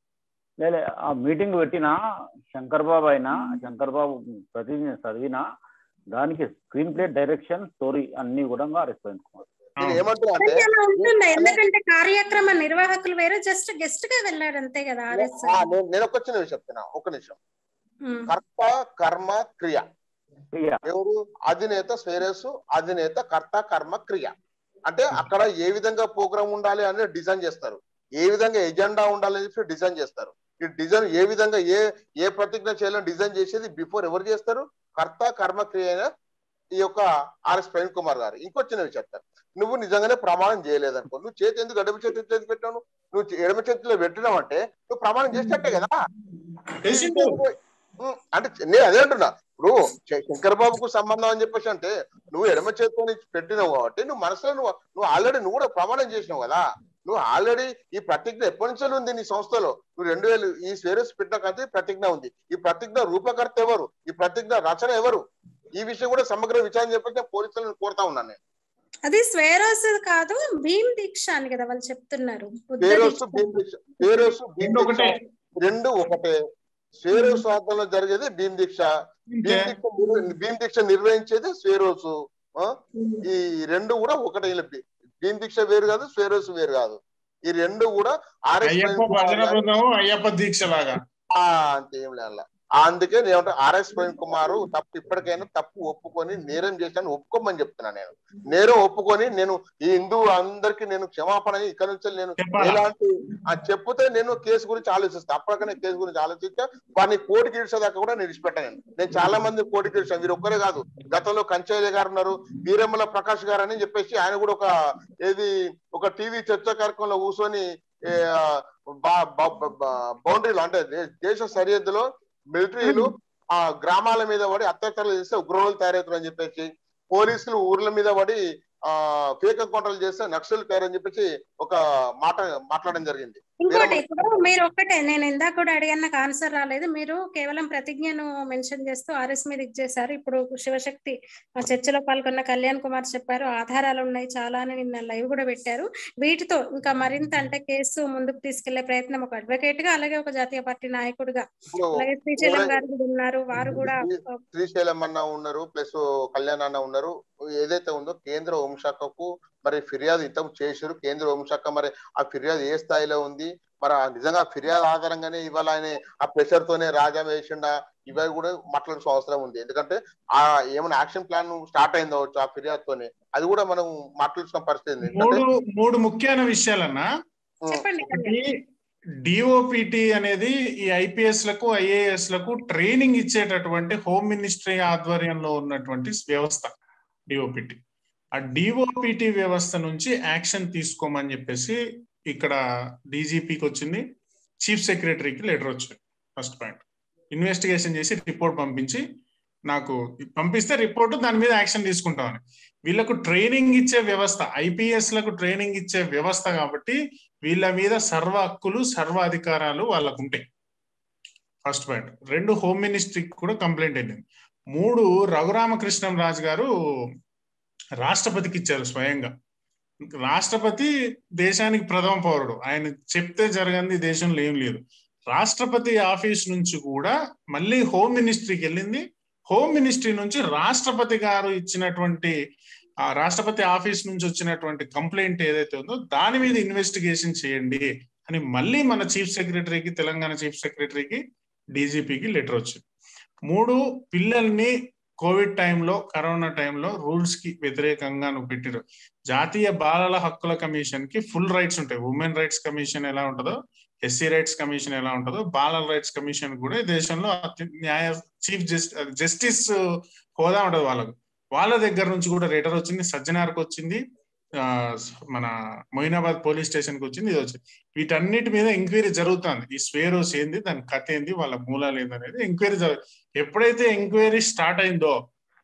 లే, లే, ఆ మీటింగ్ పెట్టిన శంకర్ బాబు అయినా శంకర్ బాబు ప్రతిజ్ఞ చదివినా దానికి స్క్రీన్ ప్లే డైరెక్షన్ స్టోరీ అన్ని కూడా రెస్పాన్స్ నేను ఏమంటున్నా అంటే అంటే అలా ఉంటుందా ఎందుకంటే కార్యక్రమ నిర్వాహకులు వేరే జస్ట్ గెస్ట్ గా వెళ్ళాడు అంతే కదా ఆర్ఎస్ ఆ, నేను నేను ఒక చిన్న విషయం చెప్తున్నా ఒక నిమిషం ఉమ్. కర్త కర్మ క్రియ క్రియ ఎవరు అధినేత శ్రేయస్సు అధినేత కర్త కర్మ క్రియ అంటే అక్కడ ఏ విధంగా ప్రోగ్రామ్ ఉండాలి అని డిజైన్ చేస్తారు ఏ విధంగా ఎజెండా ఉండాలి అని చెప్పి డిజైన్ చేస్తారు ఈ డిజైన్ ఏ విధంగా ఏ ఏ ప్రతిజ్ఞ చేయాలని డిజైన్ చేసేది బిఫోర్ ఎవరు చేస్తారు కర్త కర్మ క్రియ అయిన ఈ యొక్క ఆర్ఎస్ ప్రవీణ్ కుమార్ గారు ఇంకో చిన్న విషయం చెప్తాను నువ్వు నిజంగానే ప్రమాణం చేయలేదనుకో నువ్వు చేతి ఎందుకు ఎడమ చేతి ఎందుకు పెట్టావు నువ్వు ఎడమ చేతిలో పెట్టినావు అంటే నువ్వు ప్రమాణం చేసినట్టే కదా చేసిండు. ఉం, అంటే నేను అదే అంటున్నా ఇప్పుడు శ- శంకర్ బాబుకు సంబంధం అని చెప్పేసి అంటే నువ్వు ఎడమ చేతితో పెట్టినావు కాబట్టి నువ్వు మనసులో నువ్వు నువ్వు ఆల్రెడీ నువ్వు కూడా ప్రమాణం చేసినావు కదా నువ్వు ఆల్రెడీ ఈ ప్రతిజ్ఞ ఎప్పటి నుంచో ఉంది నీ సంస్థలో నువ్వు రెండు వేలు ఈ స్వేరస్ పెట్టిన కంటే ప్రతిజ్ఞ ఉంది ఈ ప్రతిజ్ఞ రూపకర్త ఎవరు ఈ ప్రతిజ్ఞ రచన ఎవరు ఈ విషయం కూడా సమగ్ర విచారణ చెప్పేసి నేను పోలీసులను కోరుతా ఉన్నాను నేను అది స్వేరోస్ కాదు భీమ్ దీక్ష అని కదా వాళ్ళు చెప్తున్నారు బుద్ధ పేరోసు దీక్ష. భీమ్ దీక్ష పేరోసు భీమ్ రెండు ఒకటే. దీక్ష రెండు ఒకటే స్వేరోసు ఆధ్వర్యంలో జరిగేది భీమ్ దీక్ష అంతే. భీమ్ దీక్ష నిర్వ- భీమ్ దీక్ష నిర్వహించేది స్వేరోసు ఆ? ఉమ్. ఈ రెండు కూడా ఒకటే ఇలా భీ- భీమ్ దీక్ష వేరు కాదు స్వేరోసు వేరు కాదు ఈ రెండు కూడా ఆర్ఎస్ అయ్యప్ప భజన బృందం అయ్యప్ప దీక్ష లాగా అంతే ఏం లేదు అందుకే నేను ఏమంటా ఆర్ఎస్ ప్రవీణ్ కుమార్ తప్పు ఇప్పటికైనా తప్పు ఒప్పుకొని నేరం చేశాను ఒప్పుకోమని చెప్తున్నా నేను నేరం ఒప్పుకొని నేను ఈ హిందూ అందరికి నేను క్షమాపణ ఇక్కడ నుంచి నేను చెప్పాలా? ఎలాంటి ఆ చెప్తే నేను కేసు గురించి ఆలోచిస్తాను అప్పటికనే కేసు గురించి ఆలోచిస్తే వాడిని కోటికి ఇడిచేదాకా కూడా నేను ఇడిచిపెట్టాను నేను చాలా మంది కోటికి ఇడిచాను వీరు ఒక్కరే కాదు గతంలో కంచయ్య గారు ఉన్నారు వీరమ్మల ప్రకాష్ గారు అని చెప్పేసి ఆయన కూడా ఒక ఏది ఒక టీవీ చర్చ కార్యక్రమంలో కూర్చొని ఏ, బా- బా- బా- బా- బౌండరీలో అంటే దే- దేశ సరిహద్దులో మిలిటరీలు ఆ గ్రామాల మీద పడి అత్యాచారాలు చేస్తే ఉగ్రవాదులు తయారవుతారు అని చెప్పేసి పోలీసులు ఊర్ల మీద పడి ఆ ఫేక్ ఎన్కౌంటర్లు చేస్తే నక్సల్ తయారని చెప్పేసి ఒక మాట మాట్లాడడం జరిగింది ఇంకోటి ఇప్పుడు మీరు ఒక్కటే నేను ఇందాక కూడా అడిగాను నాకు ఆన్సర్ రాలేదు మీరు కేవలం ప్రతిజ్ఞను మెన్షన్ చేస్తూ ఆర్ఎస్ మీద ఇచ్చేసారు ఇప్పుడు శివశక్తి ఆ చర్చలో పాల్గొన్న కళ్యాణ్ కుమార్ చెప్పారు ఆధారాలు ఉన్నాయి చాలా అని నిన్న లైవ్ కూడా పెట్టారు వీటితో ఇంకా మరింత అంటే కేసు ముందుకు తీసుకెళ్లే ప్రయత్నం ఒక అడ్వకేట్ గా అలాగే ఒక జాతీయ పార్టీ నాయకుడిగా ఇప్పుడు అలాగే శ్రీశైలం గారు కూడా ఉన్నారు వారు కూడా శ్రీశైలం అన్న ఉన్నారు ప్లస్ కళ్యాణ్ అన్న ఉన్నారు ఏదైతే ఉందో కేంద్ర హోంశాఖకు మరి ఫిర్యాదు ఇంతం చేశారు కేంద్ర హోంశాఖ మరి ఆ ఫిర్యాదు ఏ స్థాయిలో ఉంది మరి ఆ నిజంగా ఫిర్యాదు ఆధారంగానే ఇవాళ ఆయన ఆ ప్రెషర్ తోనే రాజా వేసిండా ఇవి కూడా మాట్లాడాల్సిన అవసరం ఉంది ఎందుకంటే ఆ ఏమైనా యాక్షన్ ప్లాన్ స్టార్ట్ అయిందో ఆ ఫిర్యాదుతోనే అది కూడా మనం మాట్లాడాల్సిన పరిస్థితి ఉంది మూడు ఎందుకంటే మూడు ముఖ్యమైన విషయాలన్నా చెప్పండి ఒకటి డిఓపిటి అనేది ఈ ఐపీఎస్ లకు ఐఏఎస్ లకు ట్రైనింగ్ ఇచ్చేటటువంటి హోమ్ మినిస్ట్రీ ఆధ్వర్యంలో ఉన్నటువంటి వ్యవస్థ డిఓపిటి ఆ డిఓపిటి వ్యవస్థ నుంచి యాక్షన్ తీసుకోమని చెప్పేసి ఇక్కడ డీజీపీకి వచ్చింది చీఫ్ సెక్రటరీకి లెటర్ వచ్చింది ఫస్ట్ పాయింట్ ఇన్వెస్టిగేషన్ చేసి రిపోర్ట్ పంపించి నాకు పంపిస్తే రిపోర్ట్ దాని మీద యాక్షన్ తీసుకుంటామని వీళ్ళకు ట్రైనింగ్ ఇచ్చే వ్యవస్థ ఐపీఎస్ లకు ట్రైనింగ్ ఇచ్చే వ్యవస్థ కాబట్టి వీళ్ళ మీద సర్వ హక్కులు సర్వ అధికారాలు వాళ్ళకు ఉంటాయి ఫస్ట్ పాయింట్ రెండు హోమ్ మినిస్ట్రీకి కూడా కంప్లైంట్ అయింది మూడు రఘురామకృష్ణం రాజు గారు రాష్ట్రపతికి ఇచ్చారు స్వయంగా రాష్ట్రపతి దేశానికి ప్రథమ పౌరుడు ఆయన చెప్తే జరగంది దేశంలో ఏం లేదు రాష్ట్రపతి ఆఫీస్ నుంచి కూడా మళ్ళీ హోమ్ మినిస్ట్రీకి వెళ్ళింది హోమ్ మినిస్ట్రీ నుంచి రాష్ట్రపతి గారు ఇచ్చినటువంటి ఆ రాష్ట్రపతి ఆఫీస్ నుంచి వచ్చినటువంటి కంప్లైంట్ ఏదైతే ఉందో దాని మీద ఇన్వెస్టిగేషన్ చేయండి అని మళ్ళీ మన చీఫ్ సెక్రటరీకి తెలంగాణ చీఫ్ సెక్రటరీకి డీజీపీకి లెటర్ వచ్చింది మూడు పిల్లల్ని కోవిడ్ టైంలో కరోనా టైంలో రూల్స్ కి వ్యతిరేకంగా నువ్వు పెట్టిరు జాతీయ బాలల హక్కుల కమిషన్ కి ఫుల్ రైట్స్ ఉంటాయి ఉమెన్ రైట్స్ కమిషన్ ఎలా ఉంటుందో ఎస్సీ రైట్స్ కమిషన్ ఎలా ఉంటుందో బాలల రైట్స్ కమిషన్ కూడా ఈ దేశంలో అత్య- న్యాయ చీఫ్ జస్టిస్ హోదా ఉండదు వాళ్ళకు వాళ్ళ దగ్గర నుంచి కూడా లెటర్ వచ్చింది సజ్జనార్కి వచ్చింది ఆ, మన మొయినాబాద్ పోలీస్ స్టేషన్ కి వచ్చింది ఇది వచ్చింది వీటన్నిటి మీద ఎంక్వైరీ జరుగుతుంది ఈ స్వేరోస్ ఏంది దాని కథ ఏంది వాళ్ళ మూలాలు ఏంది అనేది ఎంక్వైరీ జరుగు ఎప్పుడైతే ఎంక్వైరీ స్టార్ట్ అయిందో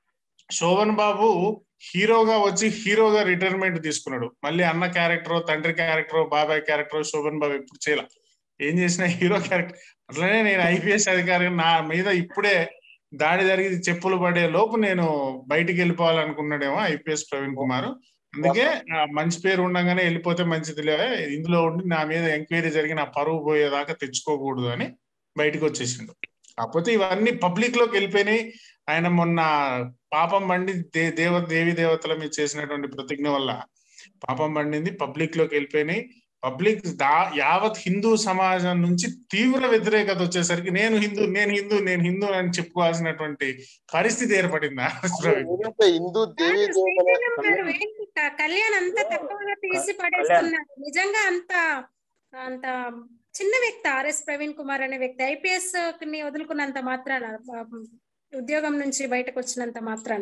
శోభన్ బాబు హీరోగా వచ్చి హీరోగా రిటైర్మెంట్ తీసుకున్నాడు మళ్ళీ అన్న క్యారెక్టర్ తండ్రి క్యారెక్టర్ బాబాయ్ క్యారెక్టర్ శోభన్ బాబు ఎప్పుడు చేయాల ఏం చేసినా హీరో క్యారెక్టర్ అట్లనే నేను ఐపీఎస్ అధికారి నా మీద ఇప్పుడే దాడి జరిగి చెప్పులు పడే లోపు నేను బయటికి వెళ్ళిపోవాలనుకున్నాడేమో ఐపీఎస్ ప్రవీణ్ కుమార్ అందుకే ఆ మంచి పేరు ఉండగానే వెళ్ళిపోతే మంచిదిలే ఇందులో ఉండి నా మీద ఎంక్వైరీ జరిగి నా పరువు పోయేదాకా తెచ్చుకోకూడదు అని బయటకు వచ్చేసిండు కాకపోతే ఇవన్నీ పబ్లిక్ లోకి వెళ్ళిపోయినాయి ఆయన మొన్న పాపం పండి దే దేవ దేవి దేవతల మీద చేసినటువంటి ప్రతిజ్ఞ వల్ల పాపం పండింది పబ్లిక్ లోకి వెళ్ళిపోయినాయి పబ్లిక్ దా యావత్ హిందూ సమాజం నుంచి తీవ్ర వ్యతిరేకత వచ్చేసరికి నేను హిందూ నేను హిందూ నేను హిందూ అని చెప్పుకోవాల్సినటువంటి పరిస్థితి ఏర్పడింది ఆర్ఎస్ ప్రవీణ్ ఏదైతే హిందూ దేవీ కాదు, దేవతల శ్రీశైలం గారు ఏంటి క- కళ్యాణ్ అంత తక్కువగా తీసి పడేస్తున్నారు నిజంగా అంత అంత చిన్న వ్యక్తి ఆర్ఎస్ ప్రవీణ్ కుమార్ అనే వ్యక్తి ఐపీఎస్ ని వదులుకున్నంత మాత్రాన పాపం, ఉద్యోగం నుంచి బయటకు వచ్చినంత మాత్రాన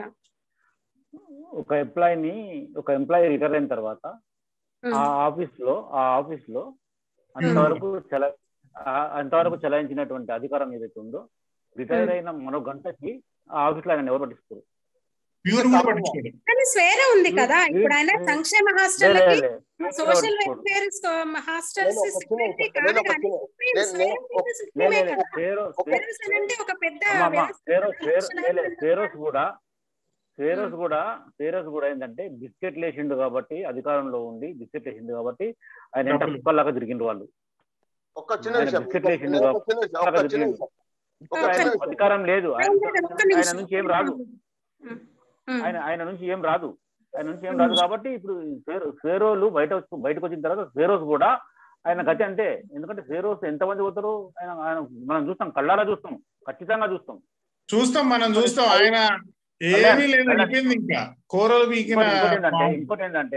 ఒక ఎంప్లాయీని ఒక ఎంప్లాయీ రిటైర్ అయిన తర్వాత ఉమ్, ఆ ఆఫీస్ లో ఆ ఆఫీస్ లో అంతవరకు చల ఆ- అంతవరకు చలాయించినటువంటి అధికారం ఏదైతే ఉందో రిటైర్ అయిన మరో గంటకి ఆ ఆఫీస్ లో ఆయన ఎవరు పట్టించుకోరు ప్యూర్ కూడా పట్టించుకోడు కానీ స్వేర ఉంది కదా లే- ఇప్పుడు ఆయన లే- సంక్షేమ లే- హాస్టల్లకి లే- లే. సోషల్ పట్టించుకోరు. వెల్ఫేర్ హాస్టల్స్ నేను ఒక చిన్న సెక్రటరీ నేను కాదు ఒక కానీ చిన్న- సుప్రీం నేను- స్వేర నేను ఒక- ఉంది, లే- సుప్రీమే లే- లే. కదా ఫేరో- ఫే- ఫేరోస్ అని అంటే ఒక పెద్ద అమ్మా, అమ్మా, వ్యవస్థ ఫేరోస్ ఫేరో- లే- లే. లక్షలాది ఫేరోస్ మంది కూడా ఫేరోస్ కూడా ఫేరోస్ కూడా ఏంటంటే బిస్కెట్ లేచిండు కాబట్టి అధికారంలో ఉండి బిస్కెట్ లేచిండు కాబట్టి ఆయన ఎంత డబ్బులు. కుక్కల్లాగా తిరిగిండు వాళ్ళు ఒక్క చిన్న ఆయన విషయం బిస్కెట్ లేచిండు నేను ఒక కాబట్టి చిన్న విషయం ఒక్క చిన్న విషయం ఇప్పుడు ఒక్క ఆయన చిన్న విషయం అధికారం లేదు ఆయన ఒక్క ఆయన నిమిషం. నుంచి ఏం రాదు ఉమ్, ఉమ్. ఆయన ఆయన నుంచి ఏం రాదు ఆయన నుంచి ఏం రాదు కాబట్టి ఇప్పుడు ఫేరో ఫేరోలు బయట వచ్చి- బయటకు వచ్చిన తర్వాత ఫేరోస్ కూడా ఆయన గతి అంతే ఎందుకంటే ఫేరోస్ ఎంతమంది పోతారు ఆయన ఆయన మనం చూస్తాం కళ్ళారా చూస్తాం ఖచ్చితంగా చూస్తాం చూస్తాం మనం చూస్తాం ఆయన ఏమీ లేదు అయిపోయింది ఇంకా కూరలు పీకిన ఇంకోటి ఇంకోటి ఏంటంటే పాము. ఇంకోటి ఏంటంటే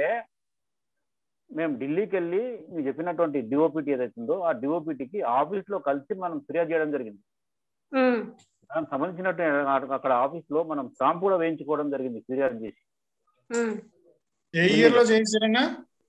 మేము ఢిల్లీకి వెళ్ళి మీరు చెప్పినటువంటి డిఓపిటి ఏదైతే ఉందో ఆ డిఓపిటికి ఆఫీస్ లో కలిసి మనం ఫిర్యాదు చేయడం జరిగింది ఉమ్. దానికి సంబంధించినట్టు అక్కడ ఆఫీస్ లో మనం స్టాంప్ కూడా వేయించుకోవడం జరిగింది ఫిర్యాదు చేసి ఉమ్. ఏ ఇయర్ లో చేయించారన్నా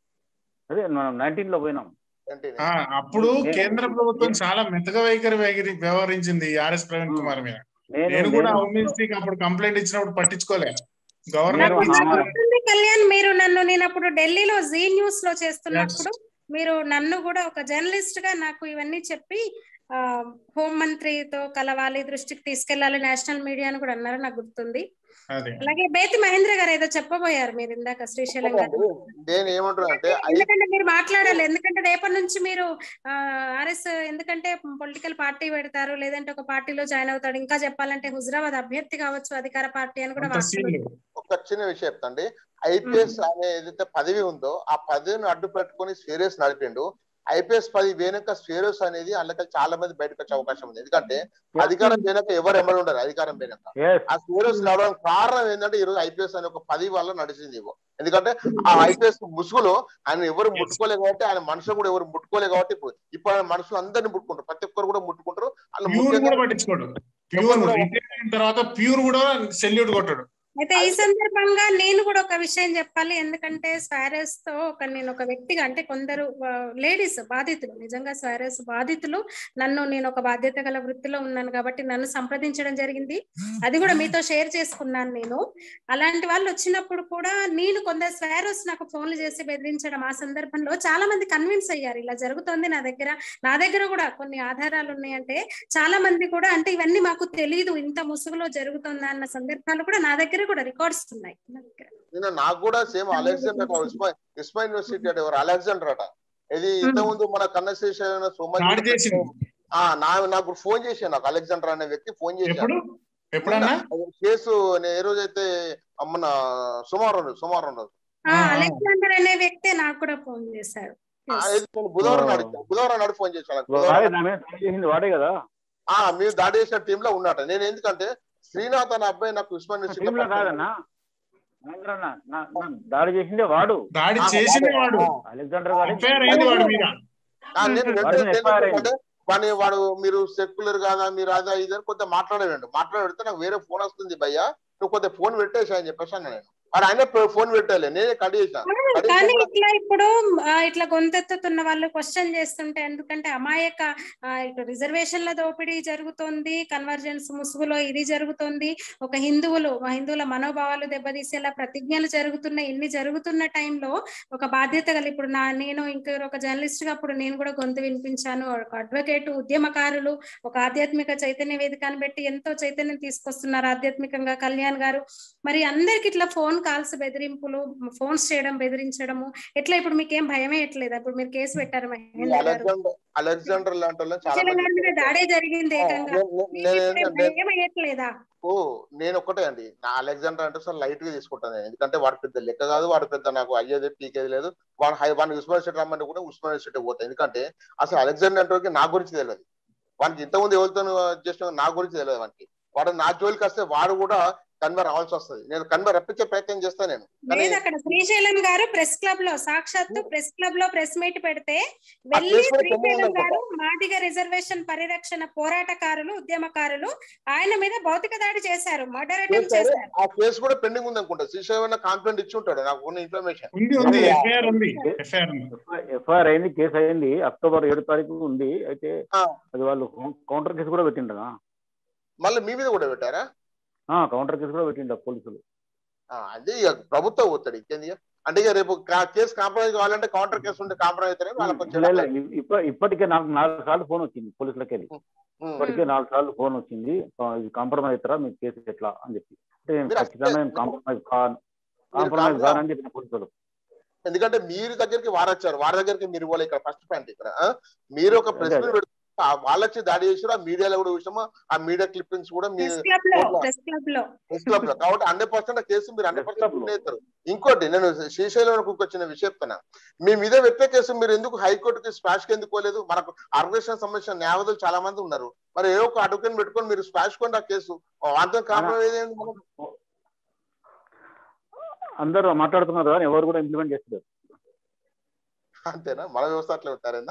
అదే మనం నైన్టీన్ లో పోయినాం ఏంటి ఆ, అప్పుడు కేంద్ర ప్రభుత్వం చాలా మెత్తగా వైఖరి వైఖరి వ్యవహరించింది ఆర్ఎస్ ప్రవీణ్ కుమార్ మీద నేను నేను కూడా నేను- హోమ్ మినిస్ట్రీకి అప్పుడు కంప్లైంట్ ఇచ్చినప్పుడు పట్టించుకోలే నేను గవర్నర్ నాకు ఆ- గుర్తుంది కళ్యాణ్ మీరు నన్ను నేను అప్పుడు ఢిల్లీలో జీ న్యూస్ లో చేస్తున్నప్పుడు మీరు నన్ను కూడా ఒక జర్నలిస్ట్ గా నాకు ఇవన్నీ చెప్పి ఆ హోం మంత్రితో కలవాలి దృష్టికి తీసుకెళ్లాలి నేషనల్ మీడియా అని కూడా అన్నారు నాకు గుర్తుంది అదే అలాగే బేతి మహేంద్ర గారు ఏదో చెప్పబోయారు మీరు ఇందాక శ్రీశైలం గారు నేను ఏమంటున్నా అంటే ఐ ఎందుకంటే మీరు మాట్లాడాలి ఎందుకంటే రేపటి నుంచి మీరు ఆర్ఎస్ ఎందుకంటే పొలిటికల్ పార్టీ పెడతారు లేదంటే ఒక పార్టీలో జాయిన్ అవుతాడు ఇంకా చెప్పాలంటే హుజరాబాద్ అభ్యర్థి కావచ్చు అధికార పార్టీ అని కూడా అంత వార్తలు సీన్ లేదు ఒక చిన్న విషయం చెప్తాండి ఐపీఎస్ అనే ఏదైతే పదవి ఉందో ఆ పదవిని అడ్డు పెట్టుకుని స్వేరియస్ నడిపిండు ఐపీఎస్ పది వెనుక స్వేరియస్ అనేది అందులో చాలా మంది బయటకు వచ్చే అవకాశం ఉంది ఎందుకంటే అధికారం వెనుక ఎవరు ఎమ్మడి ఉండరు అధికారం వెనుక Yes. ఆ స్వేరియస్ నడవడానికి కారణం ఏంటంటే ఈ రోజు ఐపీఎస్ అనే ఒక పది వల్ల నడిచింది ఇవ్వ ఎందుకంటే ఆ ఐపీఎస్ ముసుగులో ఆయన ఎవరు ముట్టుకోలేదు కాబట్టి ఆయన మనుషులు కూడా ఎవరు ముట్టుకోలేదు కాబట్టి ఇప్పుడు ఇప్పుడు ఆయన మనుషులు అందరినీ ముట్టుకుంటారు ప్రతి ఒక్కరు కూడా ముట్టుకుంటారు అందులో ప్యూర్ ముఖ్యంగా కూడా పట్టించుకోడు ప్యూర్ రిటైర్ అయిన తర్వాత ప్యూర్ కూడా సెల్యూట్ కొట్టాడు అయితే ఈ సందర్భంగా నేను కూడా ఒక విషయం చెప్పాలి ఎందుకంటే స్వారస్ తో ఒక నేను ఒక వ్యక్తిగా అంటే కొందరు లేడీస్ బాధితులు నిజంగా స్వారస్ బాధితులు నన్ను నేను ఒక బాధ్యత గల వృత్తిలో ఉన్నాను కాబట్టి నన్ను సంప్రదించడం జరిగింది అది కూడా మీతో షేర్ చేసుకున్నాను నేను అలాంటి వాళ్ళు వచ్చినప్పుడు కూడా నేను కొందరు స్వారోస్ నాకు ఫోన్లు చేసి బెదిరించడం ఆ సందర్భంలో చాలా మంది కన్విన్స్ అయ్యారు ఇలా జరుగుతోంది నా దగ్గర నా దగ్గర కూడా కొన్ని ఆధారాలు ఉన్నాయంటే చాలా మంది కూడా అంటే ఇవన్నీ మాకు తెలియదు ఇంత ముసుగులో జరుగుతుందా అన్న సందర్భాలు కూడా నా దగ్గర కూడా రికార్డ్స్ ఉన్నాయి నా దగ్గర నిన్న నాకు కూడా సేమ్ అలెగ్జాండర్ ఉస్మా ఉస్మా యూనివర్సిటీ అంటే ఎవరు అలెగ్జాండర్ అట ఇది ఇంత ముందు మన కన్వర్సేషన్ స్టార్ట్ చేసింది ఆ నా నాకు ఫోన్ చేశాను నాకు అలెగ్జాండర్ అనే వ్యక్తి ఫోన్ ఎప్పుడు చేశాను ఎప్పుడన్నా కేసు నేను ఏ రోజైతే మన సుమారు సుమారు రోజు ఆ, ఆ, ఆ. అలెగ్జాండర్ అనే వ్యక్తే నాకు కూడా ఫోన్ చేశాడు ఆ, Yes. ఇది నేను బుధవారం నాడు బుధవారం నాడు ఫోన్ చేశాను నాకు బుధవారం వాడే నా మీద దాడి చేసింది వాడే కదా ఆ మీరు దాడి చేసిన టీమ్ లో ఉన్నట నేను ఎందుకంటే శ్రీనాథ్ అనే అబ్బాయి నాకు ఉస్మాన్ టీంలో యూనివర్సిటీ కాదన్నా మహేంద్ర అన్న, నా- నా దాడి చేసిందే వాడు దాడి చేసింది వాడు అలెగ్జాండర్ గారి ఎఫ్ఐఆర్ అయింది వాడి మీద ఆ, నేను వాడి వెంటనే మీద FIR అయింది. అంటే వాడిని వాడు మీరు సెక్యులర్ కాదా మీరు అదా ఇది అని కొంత మాట్లాడేవాడు మాట్లాడేడితే నాకు వేరే ఫోన్ వస్తుంది భయ్యా నువ్వు కొంత ఫోన్ పెట్టేసి అని చెప్పేసి అన్నా నేను మరి ఆయన ఫోన్ పెట్టాలి నేనే కట్ చేసిన కట్ కానీ చేసినప్పుడు ఇట్లా ఇప్పుడు ఆ, ఇట్లా గొంతెత్తుతున్న వాళ్ళు క్వశ్చన్ చేస్తుంటే ఎందుకంటే అమాయక ఆ, ఇటు రిజర్వేషన్ల దోపిడీ జరుగుతోంది కన్వర్జెన్స్ ముసుగులో ఇది జరుగుతోంది ఒక హిందువులు ఆ హిందువుల మనోభావాలు దెబ్బతీసేలా ప్రతిజ్ఞలు జరుగుతున్నాయి ఇన్ని జరుగుతున్న టైంలో ఒక బాధ్యత గల ఇప్పుడు నా నేను ఇంకొక ఒక జర్నలిస్ట్ గా అప్పుడు నేను కూడా గొంతు వినిపించాను ఒక అడ్వకేట్ ఉద్యమకారులు ఒక ఆధ్యాత్మిక చైతన్య వేదికను పెట్టి ఎంతో చైతన్యం తీసుకొస్తున్నారు ఆధ్యాత్మికంగా కళ్యాణ్ గారు మరి అందరికి ఇట్లా ఫోన్ కాల్స్ బెదిరింపులు ఫోన్స్ చేయడం బెదిరించడము ఎట్లా ఇప్పుడు మీకు ఏం భయమే ఎట్లేదు ఇప్పుడు మీరు కేసు పెట్టారు ఈ మహేందర్ గారు అలెగ్జాండర్ అలెగ్జాండర్ లాంటి వాళ్ళు చాలా శ్రీశైలం మంది గారి మీద దాడే జరిగింది ఆ, ఏకంగా నేను- నేను- మీకు నేను ఇప్పుడు ఏం ఏంటంటే భయం వేయట్లేదా ఓ నేను ఒకటే అండి నా అలెగ్జాండర్ అంటే సార్ లైట్ గా తీసుకుంటాను నేను ఎందుకంటే వాడు పెద్ద లెక్క కాదు వాడు పెద్ద నాకు అయ్యేది పీకేది లేదు వాడు హై వాడిని ఉస్మాన్ సిటీ రమ్మంటే కూడా ఉస్మాన్ సిటీ పోతాయి ఎందుకంటే అసలు అలెగ్జాండర్ అంటే నా గురించి తెలియదు వానికి ఇంతకుముందు ఎవరితో చేసిన నా గురించి తెలియదు వానికి వాడు నా జోలికి వస్తే వాడు కూడా కన్వర్ రావాల్సి వస్తుంది నేను కన్వర్ రప్పించే ప్రయత్నం చేస్తాను నేను కానీ లేదు అక్కడ శ్రీశైలం గారు ప్రెస్ క్లబ్ లో సాక్షాత్తు ప్రెస్ క్లబ్ లో ప్రెస్ మీట్ పెడితే ఆ వెళ్ళి కేసు కూడా పెండింగ్ శ్రీశైలం ఉందనుకుంటా. గారు మాదిగ రిజర్వేషన్ పరిరక్షణ పోరాటకారులు ఉద్యమకారులు ఆయన మీద భౌతిక దాడి చేశారు మర్డర్ అటెంప్ట్ చేశారు. చేశారు ఆ కేసు కూడా పెండింగ్ ఉంది అనుకుంటా శ్రీశైలం కంప్లైంట్ ఇచ్చి ఉంటాడు నాకు ఉన్న ఇన్ఫర్మేషన్ ఉంది ఉంది ఆ. ఎఫ్ఐఆర్ ఉంది ఎఫ్ఐఆర్ ఉంది ఎఫ్ఐఆర్ అయింది కేసు అయింది అక్టోబర్ ఏడు తారీఖు ఉంది అయితే ఆ. అది వాళ్ళు కౌంటర్ కేసు కూడా పెట్టిండగా మళ్ళీ మీ మీద కూడా పెట్టారా కౌంటర్ కేసు కూడా పెట్టిండ పోలీసులు ఆ, అదే ఇక ప్రభుత్వం ఒత్తిడి ఇంకేంది ఇక? అంటే ఇక రేపు కా- కేసు కాంప్రమైజ్ కావాలంటే కౌంటర్ కేసు ఉంటే కాంప్రమైజ్ అవుతారని వాళ్ళకి కొంచెం లే, లే, ఇప్ప- ఇప్పటికే నాకు నాలుగు సార్లు ఫోన్ వచ్చింది పోలీసులకి వెళ్ళి ఉమ్. ఇప్పటికే నాలుగు సార్లు ఫోన్ వచ్చింది ఆ, ఇది కాంప్రమైజ్ అవుతారా మీ కేసు ఎట్లా అని చెప్పి అంటే నేను మీరు ఖచ్చితంగా నేను అసలు- కాంప్రమైజ్ కాను మీరు కాంప్రమైజ్ కాంప్ర- కానని చెప్పిన పోలీసులు ఎందుకంటే మీరు దగ్గరికి వారు వచ్చారు వారి దగ్గరికి మీరు పోలే ఇక్కడ ఫస్ట్ పాయింట్ ఇక్కడ ఆ? మీరు ఒక ప్రెస్ అదే, మీట్ పెడుతూ ఆ వాళ్ళు వచ్చి దాడి చేసారు ఆ మీడియాలో కూడా చూసాము ఆ మీడియా క్లిప్పింగ్స్ కూడా మీ ప్రెస్ క్లబ్ లో ఫోన్లో- ప్రెస్ క్లబ్ లో ప్రెస్ క్లబ్ లో కాబట్టి హండ్రెడ్ పర్సెంట్ కేసు మీరు హండ్రెడ్ Press club లో. పర్సెంట్ అవుతారు ఇంకోటి నేను శ్రీశైలంకు వచ్చిన విషయం చెప్తున్నా మీ మీద పెట్టే కేసు మీరు ఎందుకు హైకోర్టుకి స్పాష్ కి ఎందుకు పోలేదు మనకు ఆర్గనైజేషన్ సంబంధించిన న్యాయవాదులు చాలా మంది ఉన్నారు మరి ఏ ఒక అడ్వకేట్ పెట్టుకొని మీరు స్పాష్ కొండి ఆ కేసు అంత కాంప్రమైజ్ అయింది మనం అందరూ మాట్లాడుతున్నారు కానీ ఎవరు కూడా ఇంప్లిమెంట్ చేస్తారు అంతేనా మన వ్యవస్థ అట్లా ఉంటారేనా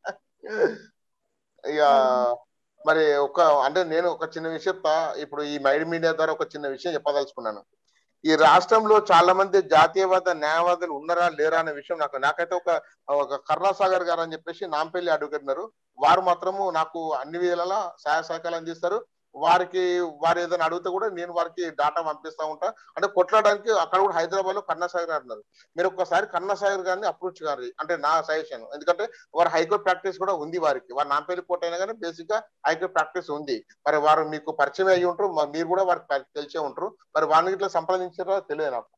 ఇక మరి ఒక అంటే నేను ఒక చిన్న విషయం చెప్తా ఇప్పుడు ఈ మైడ్ మీడియా ద్వారా ఒక చిన్న విషయం చెప్పదలుచుకున్నాను ఈ రాష్ట్రంలో చాలా మంది జాతీయవాద న్యాయవాదులు ఉన్నారా లేరా అనే విషయం నాకు నాకైతే ఒక ఒక కరుణాసాగర్ గారు అని చెప్పేసి నాంపల్లి అడ్వకేట్ ఉన్నారు వారు మాత్రము నాకు అన్ని విధాల సహాయ సహకారాలు అందిస్తారు వారికి వారు ఏదైనా అడిగితే కూడా నేను వారికి డాటా పంపిస్తా ఉంటా అంటే కొట్లాడడానికి అక్కడ కూడా హైదరాబాద్ లో కరుణాసాగర్ గారు ఉన్నారు మీరు ఒక్కసారి కరుణాసాగర్ గారిని అప్రోచ్ గారి అంటే నా సజెషన్ ఎందుకంటే వారు హైకోర్టు ప్రాక్టీస్ కూడా ఉంది వారికి వారు నాంపల్లి కోర్టు అయినా కానీ బేసిక్ గా హైకోర్టు ప్రాక్టీస్ ఉంది మరి వారు మీకు పరిచయం అయ్యి ఉంటారు మ- మీరు కూడా వారికి పరి- తెలిసే ఉంటారు మరి వారిని ఇట్లా సంప్రదించారో తెలియదు నాకు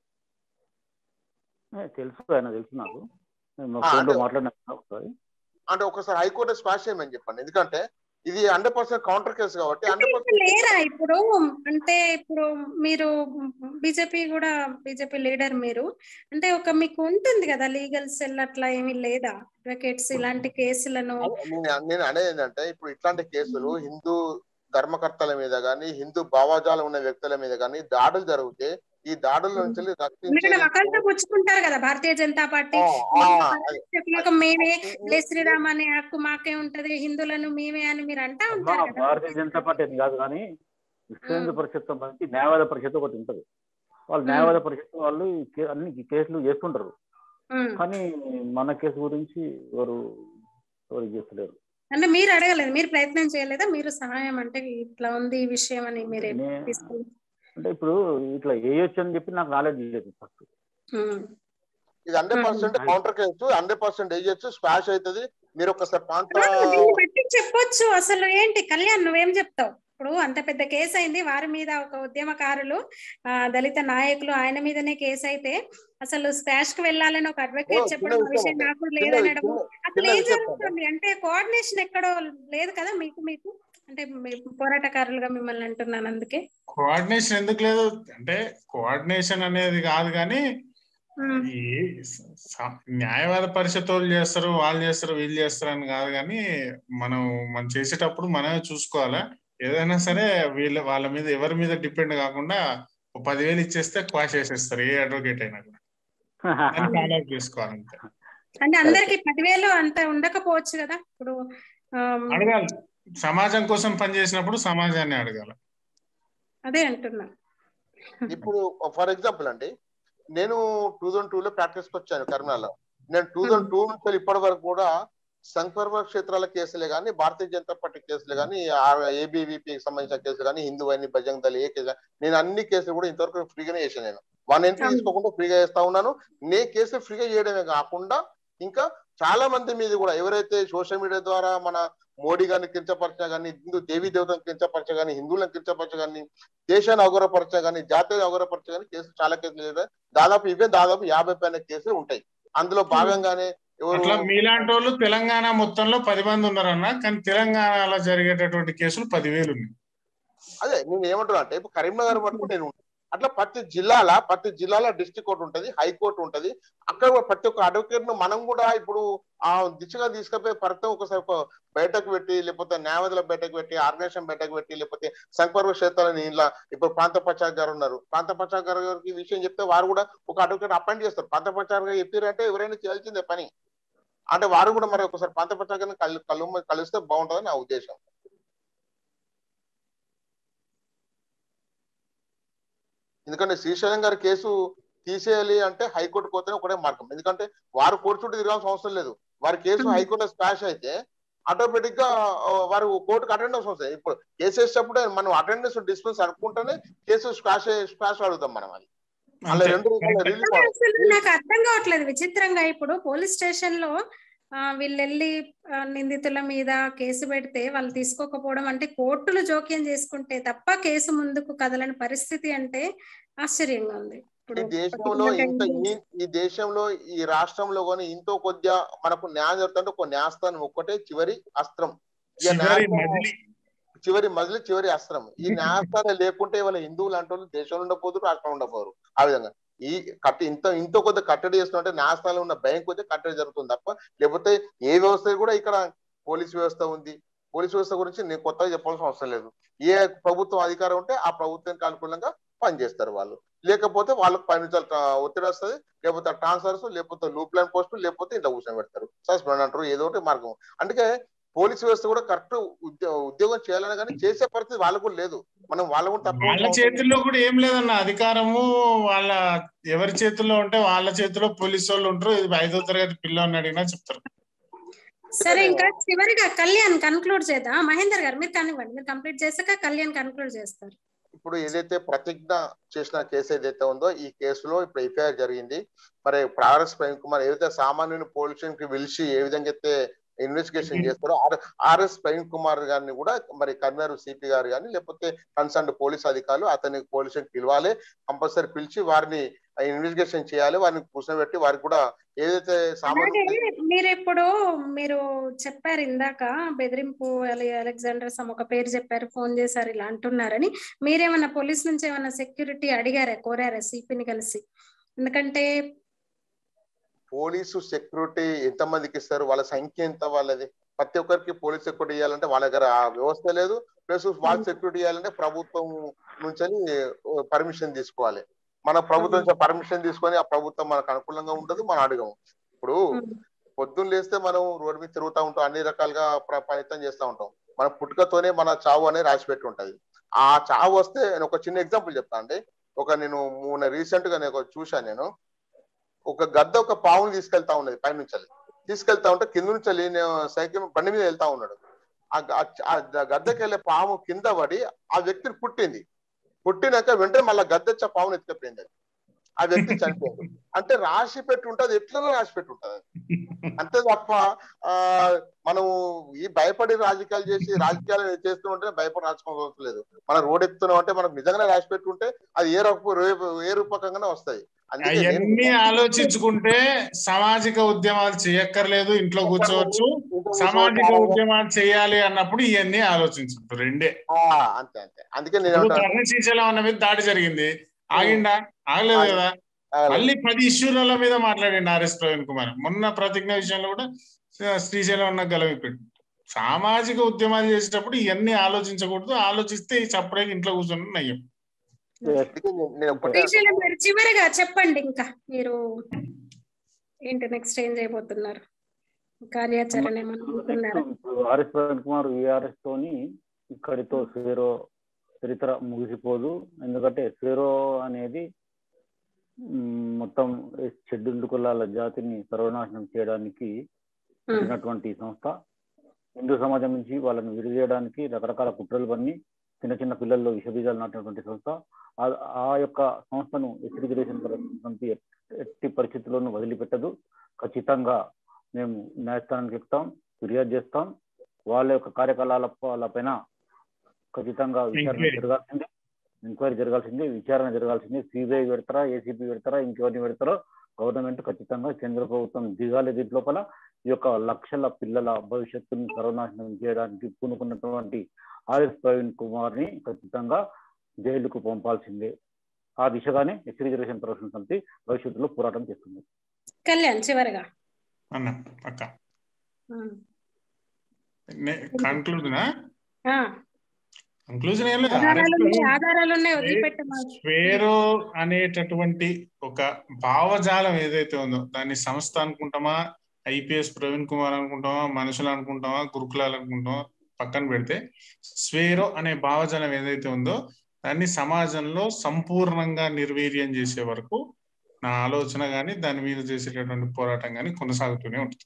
ఏ, తెలుసు ఆయన తెలుసు నాకు నేను మా ఆ, ఫోన్లో అంటే- మాట్లాడినా ఒకసారి అంటే ఒకసారి హైకోర్టు స్పాష్ చేయమని చెప్పండి ఎందుకంటే ఇది హండ్రెడ్ పర్సెంట్ కౌంటర్ కేసు కాబట్టి అంటే హండ్రెడ్ ఇప్పుడు లేరా ఇప్పుడు అంటే ఇప్పుడు మీరు బీజేపీ కూడా బీజేపీ లీడర్ మీరు అంటే ఒక మీకు ఉంటుంది కదా లీగల్ సెల్ అట్లా ఏమీ లేదా అడ్వకేట్స్ ఇలాంటి కేసులను నేను నేను అనేది ఏంటంటే ఇప్పుడు ఇట్లాంటి కేసులు హిందూ ధర్మకర్తల మీద గానీ హిందూ భావజాలం ఉన్న వ్యక్తుల మీద గానీ దాడులు జరిగితే ఈ దాడుల నుంచి రక్షించే ఎందుకంటే ఒకరితో పుచ్చుకుంటారు కదా భారతీయ జనతా పార్టీ ఆ, ఆ, అది- చెప్పలేక మేమే జై శ్రీరామ్ అనే హక్కు మాకే ఉంటది హిందువులను మేమే అని మీరు అంటా అమ్మా, ఉంటారు కదా భారతీయ జనతా పార్టీ అని కాదు కానీ విశ్వ హిందూ పరిషత్ సంబంధించి న్యాయవాద పరిషత్ ఒకటి ఉంటది వాళ్ళు న్యాయవాద పరిషత్ వాళ్ళు ఈ కే- అన్ని కేసులు చేస్తుంటారు ఉమ్. కానీ మన కేసు గురించి ఎవరు ఎవరు చేస్తలేరు అంటే మీరు అడగలేదు మీరు ప్రయత్నం చేయలేదా మీరు సహాయం అంటే ఇట్లా ఉంది ఈ విషయం అని మీరే నే- తీసుకుని అంటే ఇప్పుడు ఇట్లా వేయొచ్చు అని చెప్పి నాకు నాలెడ్జ్ లేదు ఫస్ట్ ఉమ్. ఇది hundred percent counter case hundred percent వేయచ్చు స్పాష్ అవుతుంది మీరు ఒకసారి పాంత దీన్ని బట్టి చెప్పొచ్చు అసలు ఏంటి కళ్యాణ్ నువ్వేం చెప్తావు ఇప్పుడు అంత పెద్ద కేసు అయింది వారి మీద ఒక ఉద్యమకారులు ఆ దళిత నాయకులు ఆయన మీదనే కేసు అయితే అసలు స్పాష్ కి వెళ్ళాలని ఒక ఓ, అడ్వకేట్ చిన్న చెప్పడం ఆ విషయం విషయం ఉంది. నాకు చిన్న లేదనడము చిన్న- అసలు చిన్న ఏం విషయం జరుగుతుంది అంటే కోఆర్డినేషన్ ఎక్కడో లేదు కదా మీకు మీకు అంటే మీ పోరాటకారులుగా మిమ్మల్ని అంటున్నాను అందుకే కోఆర్డినేషన్ ఎందుకు లేదు అంటే కోఆర్డినేషన్ అనేది కాదు కానీ ఉమ్, ఈ స- స- న్యాయవాద పరిషత్ వాళ్ళు చేస్తారు వాళ్ళు చేస్తారు వీళ్ళు చేస్తారు అని కాదు కానీ మనం మనం చేసేటప్పుడు మనమే చూసుకోవాలా ఏదైనా సరే వీళ్ళ వాళ్ళ మీద ఎవరి మీద డిపెండ్ కాకుండా ఒక పదివేలు ఇచ్చేస్తే క్వాష్ చేసేస్తారు ఏ అడ్వకేట్ అయినా కూడా దాన్ని ఫాలో అప్ చేసుకోవాలంతే అంటే అందరికి పదివేలు అంత ఉండకపోవచ్చు కదా ఇప్పుడు ఆమ్, అడగాలి సమాజం కోసం పనిచేసినప్పుడు సమాజాన్ని అడగాలి అదే అంటున్నా ఇప్పుడు ఫర్ ఎగ్జాంపుల్ అండి నేను టూ థౌసండ్ టూ లో ప్రాక్టీస్కి వచ్చాను కరీంనగర్లో నేను టూ థౌసండ్ టూ నుంచి ఇప్పటి వరకు కూడా సంపర్క క్షేత్రాల కేసులే కానీ భారతీయ జనతా పార్టీ కేసులు కానీ ఏబీవీపీకి సంబంధించిన కేసులు కానీ హిందూ అని బజరంగ్ దళ ఏ కేసు నేను అన్ని కేసులు కూడా ఇంతవరకు ఫ్రీగానే చేశాను నేను వన్ ఎంట్రీ అవును. తీసుకోకుండా ఫ్రీగా చేస్తా ఉన్నాను నే కేసులు ఫ్రీగా చేయడమే కాకుండా ఇంకా చాలా మంది మీద కూడా ఎవరైతే సోషల్ మీడియా ద్వారా మన మోడీ గారిని కించపరచ కానీ హిందూ దేవీ దేవతను కించపరచ కానీ హిందువులను కించపరచ కానీ దేశాన్ని అగౌరవపరచ కానీ జాతీయ అగౌరవపరచ కానీ కేసులు చాలా కేసులు చేయడం దాదాపు ఇవే దాదాపు యాభై పైన కేసులు ఉంటాయి అందులో భాగంగానే ఎవరు అట్లా మీలాంటి వాళ్ళు తెలంగాణ మొత్తంలో పది మంది ఉన్నారన్న కానీ తెలంగాణలో జరిగేటటువంటి కేసులు పదివేలు ఉన్నాయి అదే నేను ఏమంటున్నా అంటే ఇప్పుడు కరీంనగర్ వరకు నేను ఉంటాను. అట్లా ప్రతి జిల్లాల ప్రతి జిల్లాలో డిస్ట్రిక్ట్ కోర్టు ఉంటది హైకోర్టు ఉంటది అక్కడ కూడా ప్రతి ఒక్క అడ్వకేట్ ను మనం కూడా ఇప్పుడు ఆ దిశగా తీసుకుపోయి ప్రతి ఒక్కసారి ఒక బయటకు పెట్టి లేకపోతే న్యాయవాదుల బయటకు పెట్టి ఆర్గనైజేషన్ బయటకు పెట్టి లేకపోతే సంపర్క క్షేత్రాలని ఇలా ఇప్పుడు ప్రాంత ప్రచార్ గారు ఉన్నారు ప్రాంత ప్రచార్ గారు గారికి ఈ విషయం చెప్తే వారు కూడా ఒక అడ్వకేట్ అపాయింట్ చేస్తారు ప్రాంత ప్రచార్ గారు చెప్పారంటే ఎవరైనా చేయాల్సిందే పని అంటే వారు కూడా మరి ఒకసారి ప్రాంత ప్రచార్ గారిని కలు కలు కలిస్తే బాగుంటుందని నా ఉద్దేశం ఎందుకంటే శ్రీశైలం గారి కేసు తీసేయాలి అంటే హైకోర్టు పోతేనే ఒకటే మార్గం ఎందుకంటే వారు కోర్టు చుట్టూ తిరగాల్సిన అవసరం లేదు వారి కేసు Hmm. హైకోర్టులో స్పాష్ అయితే ఆటోమేటిక్ గా ఆ, వారు కోర్టుకు అటెండ్ అవసరం వస్తుంది ఇప్పుడు కేసు వేసేటప్పుడు మనం అటెండెన్స్ డిస్పెన్స్ అనుకుంటేనే కేసు స్పాష్ స్పాష్ అడుగుతాం మనం అది అలా అంతే. రెండు రకాల రిలీఫ్ అంటే అసలు నాకు అర్థం కావట్లేదు విచిత్రంగా ఇప్పుడు పోలీస్ స్టేషన్ లో ఆ, వీళ్ళు వెళ్ళి ఆ, నిందితుల మీద కేసు పెడితే వాళ్ళు తీసుకోకపోవడం అంటే కోర్టులు జోక్యం చేసుకుంటే తప్ప కేసు ముందుకు కదలని పరిస్థితి అంటే ఆశ్చర్యంగా ఉంది ఇప్పుడు ఈ దేశంలో ఇంత ఈ- ఈ దేశంలో ఈ రాష్ట్రంలో కానీ ఇంతో కొద్దిగా మనకు న్యాయం జరుగుతుంటే ఒక న్యాయస్థానం ఒక్కటే చివరి అస్త్రం ఇక చివరి న్యాయస్థానం మజిలీ చివరి మజిలి చివరి అస్త్రం ఈ న్యాయస్థానం లేకుంటే వాళ్ళ హిందువులు అంటే దేశంలో ఉండకపోదు రాష్ట్రంలో ఉండకపోరు ఆ విధంగా ఈ కట్టి ఇంత ఇంత కొద్ది కట్టడి చేస్తుంటే న్యాయస్థానంలో ఉన్న భయం కొద్ది కట్టడి జరుగుతుంది తప్ప లేకపోతే ఏ వ్యవస్థ కూడా ఇక్కడ పోలీస్ వ్యవస్థ ఉంది పోలీస్ వ్యవస్థ గురించి నేను కొత్తగా చెప్పాల్సిన అవసరం లేదు ఏ ప్రభుత్వం అధికారం ఉంటే ఆ ప్రభుత్వానికి అనుకూలంగా పనిచేస్తారు వాళ్ళు లేకపోతే వాళ్ళకి పని ఒత్తిడి వస్తుంది లేకపోతే ట్రాన్స్ఫర్స్ లేకపోతే లూప్ లైన్ పోస్ట్ లేకపోతే ఇంట్లో కూర్చొని పెడతారు సస్పెండ్ అంటారు ఏదో ఒకటి మార్గం అందుకే పోలీస్ వ్యవస్థ కూడా కరెక్ట్ ఉద్యోగం చేయాలని కానీ చేసే పరిస్థితి వాళ్ళకు కూడా లేదు మనం వాళ్ళ కూడా తక్కువ వాళ్ళ చేతుల్లో కూడా ఏం లేదన్న అధికారము వాళ్ళ ఎవరి చేతుల్లో ఉంటే వాళ్ళ చేతిలో పోలీసు వాళ్ళు ఉంటారు ఇది ఐదో తరగతి పిల్లని అడిగినా చెప్తారు సరే ఇంకా చివరిగా కళ్యాణ్ కన్క్లూడ్ చేద్దాం మహేందర్ గారు మీరు కానివ్వండి మీరు కంప్లీట్ చేశాక కళ్యాణ్ కన్క్లూడ్ చేస్తారు ఇప్పుడు ఏదైతే ప్రతిజ్ఞ చేసిన కేసు ఏదైతే ఉందో ఈ కేసులో ఇప్పుడు ఎఫ్ఐఆర్ జరిగింది మరి ప్రారస్ ప్రేమ్ కుమార్ ఏదైతే సామాన్యుని పోలీస్ స్టేషన్ కి పిలిచి ఏ విధంగా అయితే ఇన్వెస్టిగేషన్ చేస్తారో ఆర్- ఆర్ఎస్ ప్రేమ్ కుమార్ గారిని కూడా మరి కర్నూలు సిపి గారు కానీ లేకపోతే కన్సర్న్ పోలీస్ అధికారులు అతని పోలీస్ స్టేషన్ పిలవాలి కంపల్సరీ పిలిచి వారిని ఇన్వెస్టిగేషన్ చేయాలి వారిని కూర్చోబెట్టి వారికి కూడా ఏదైతే అలాగే సామాన్య మీరు ఇప్పుడు మీరు చెప్పారు ఇందాక బెదిరింపు అలె- అలెగ్జాండర్ సమ్ ఒక పేరు చెప్పారు ఫోన్ చేశారు ఇలా అంటున్నారని మీరేమన్నా పోలీస్ నుంచి ఏమన్నా సెక్యూరిటీ అడిగారా కోరారా సిపిని కలిసి ఎందుకంటే పోలీసు సెక్యూరిటీ ఎంత మందికి ఇస్తారు వాళ్ళ సంఖ్య ఎంత వాళ్ళది ప్రతి ఒక్కరికి పోలీస్ సెక్యూరిటీ ఇవ్వాలంటే వాళ్ళ దగ్గర ఆ వ్యవస్థ లేదు ప్లస్ వాళ్ళ సెక్యూరిటీ ఇవ్వాలంటే ప్రభుత్వం నుంచి పర్మిషన్ తీసుకోవాలి మన ప్రభుత్వం నుంచి పర్మిషన్ తీసుకొని ఆ ప్రభుత్వం మనకు అనుకూలంగా ఉండదు మనం అడగము ఇప్పుడు పొద్దున్న లేస్తే మనం రోడ్డు మీద తిరుగుతూ ఉంటాం అన్ని రకాలుగా ప్ర- ప్రయత్నం చేస్తూ ఉంటాం మన పుట్టుకతోనే మన చావు అనేది రాసి పెట్టి ఉంటది ఆ చావు వస్తే నేను ఒక చిన్న ఎగ్జాంపుల్ చెప్తా అండి ఒక నేను మొన్న రీసెంట్ గా నేను ఒక చూశాను నేను ఒక గద్ద ఒక పావుని తీసుకెళ్తా ఉన్నది పైనుంచి తీసుకెళ్తా ఉంటే కింద నుంచి వెళ్ళి నేను సైకిల్ బండి మీద వెళ్తా ఉన్నాడు ఆ గ- ఆ గద్దకి వెళ్ళే పాము కింద పడి ఆ వ్యక్తిని పుట్టింది పుట్టినాక వెంటనే మళ్ళీ గద్ద వచ్చి ఆ పావుని ఎత్తుకపోయింది అది. ఆ వ్యక్తి చనిపోయింది అంటే రాసి పెట్టి ఉంటది ఎట్లనో రాసి పెట్టి ఉంటది అంతే తప్ప ఆ మనం ఈ భయపడి రాజకీయాలు చేసి రాజకీయాలు చేస్తూ ఉంటే భయపడి రాసుకోవాల్సిన అవసరం లేదు మనం రోడ్ ఎక్కుతున్నాం అంటే మనకు నిజంగానే రాసి పెట్టి ఉంటే అది ఏ రూప ఏ రూపకంగానే వస్తాయి అందుకే నేను- అవన్నీ ఆలోచించుకుంటే సామాజిక ఉద్యమాలు చేయక్కర్లేదు ఇంట్లో కూర్చోవచ్చు సామాజిక ఉద్యమాలు చేయాలి అన్నప్పుడు ఇవన్నీ ఆలోచించు రెండే ఆ, అంతే అంతే అందుకే నేను ఇప్పుడు ఏమంటాను, కర్ణ శ్రీశైలం అన్న మీద దాడి జరిగింది ఆగిండా ఆగలేదు కదా ఆ, మళ్ళీ పది ఇష్యూల మీద మాట్లాడిండు ఆర్ఎస్ ప్రవీణ్ కుమార్ మొన్న ప్రతిజ్ఞ విషయంలో కూడా శ్రీ- శ్రీశైలం అన్న గలవిపెట్టు సామాజిక ఉద్యమాలు చేసేటప్పుడు ఇవన్నీ ఆలోచించకూడదు ఆలోచిస్తే ఈ చప్పుడే ఇంట్లో కూర్చొని నయ్యం అందుకే నేను- నేను ఒకటే శ్రీశైలం గారు చివరిగా చెప్పండి ఇంకా మీరు ఏంటి నెక్స్ట్ ఏం చేయబోతున్నారు కార్యాచరణ ఏమన్నా అనుకున్నారా ఆర్ఎస్ ప్రవీణ్ కుమార్ విఆర్ఎస్ తోని ఇక్కడితో జీరో చరిత్ర ముగిసిపోదు ఎందుకంటే ఫేరో అనేది మ్, మొత్తం షెడ్యూల్డ్ కులాల జాతిని సర్వనాశనం చేయడానికి పుట్టినటువంటి సంస్థ హిందూ సమాజం నుంచి వాళ్ళని విడిచేయడానికి రకరకాల కుట్రలు పన్ని చిన్న చిన్న పిల్లల్లో విషబీజాలు నాటినటువంటి సంస్థ ఆ- ఆ యొక్క సంస్థను ఎస్ రిజర్వేషన్ సమితి ఎట్టి పరిస్థితుల్లోనూ వదిలిపెట్టదు ఖచ్చితంగా మేము న్యాయస్థానానికి ఎక్కుతాం ఫిర్యాదు చేస్తాం వాళ్ళ యొక్క కార్యకలాపాలపైన ఖచ్చితంగా విచారణ Inquiry. జరగాల్సిందే ఎంక్వైరీ జరగాల్సిందే విచారణ జరగాల్సిందే సిబిఐ పెడతారా ఏసీబీ పెడతారా ఇంకెవరిని పెడతారో గవర్నమెంట్ ఖచ్చితంగా కేంద్ర ప్రభుత్వం దిగాలి దీంట్ లోపల ఈ యొక్క లక్షల పిల్లల భవిష్యత్తుని సర్వనాశనం చేయడానికి పూనుకున్నటువంటి ఆర్ఎస్ ప్రవీణ్ కుమార్ ని ఖచ్చితంగా జైలుకు పంపాల్సిందే ఆ దిశగానే ఎస్ రిజర్వేషన్ ప్రొఫెషన్ సమితి భవిష్యత్తులో పోరాటం చేస్తుంది కళ్యాణ్ చివరిగా అన్న పక్క ఉమ్. కన్క్లూజన్ ఆ, కన్క్లూజన్ ఏం లేదు ఆధారాలు ఉన్నాయి RS ఆధారాలు ఉన్నాయి వదిలిపెట్టమా స్వేరో అనేటటువంటి ఒక భావజాలం ఏదైతే ఉందో దాన్ని సంస్థ అనుకుంటామా ఐపీఎస్ ప్రవీణ్ కుమార్ అనుకుంటామా మనుషులు అనుకుంటామా గురుకులాలు అనుకుంటామా పక్కన పెడితే స్వేరో అనే భావజాలం ఏదైతే ఉందో దాన్ని సమాజంలో సంపూర్ణంగా నిర్వీర్యం చేసే వరకు నా ఆలోచన గాని దాని మీద చేసేటటువంటి పోరాటం గాని కొనసాగుతూనే ఉంటుంది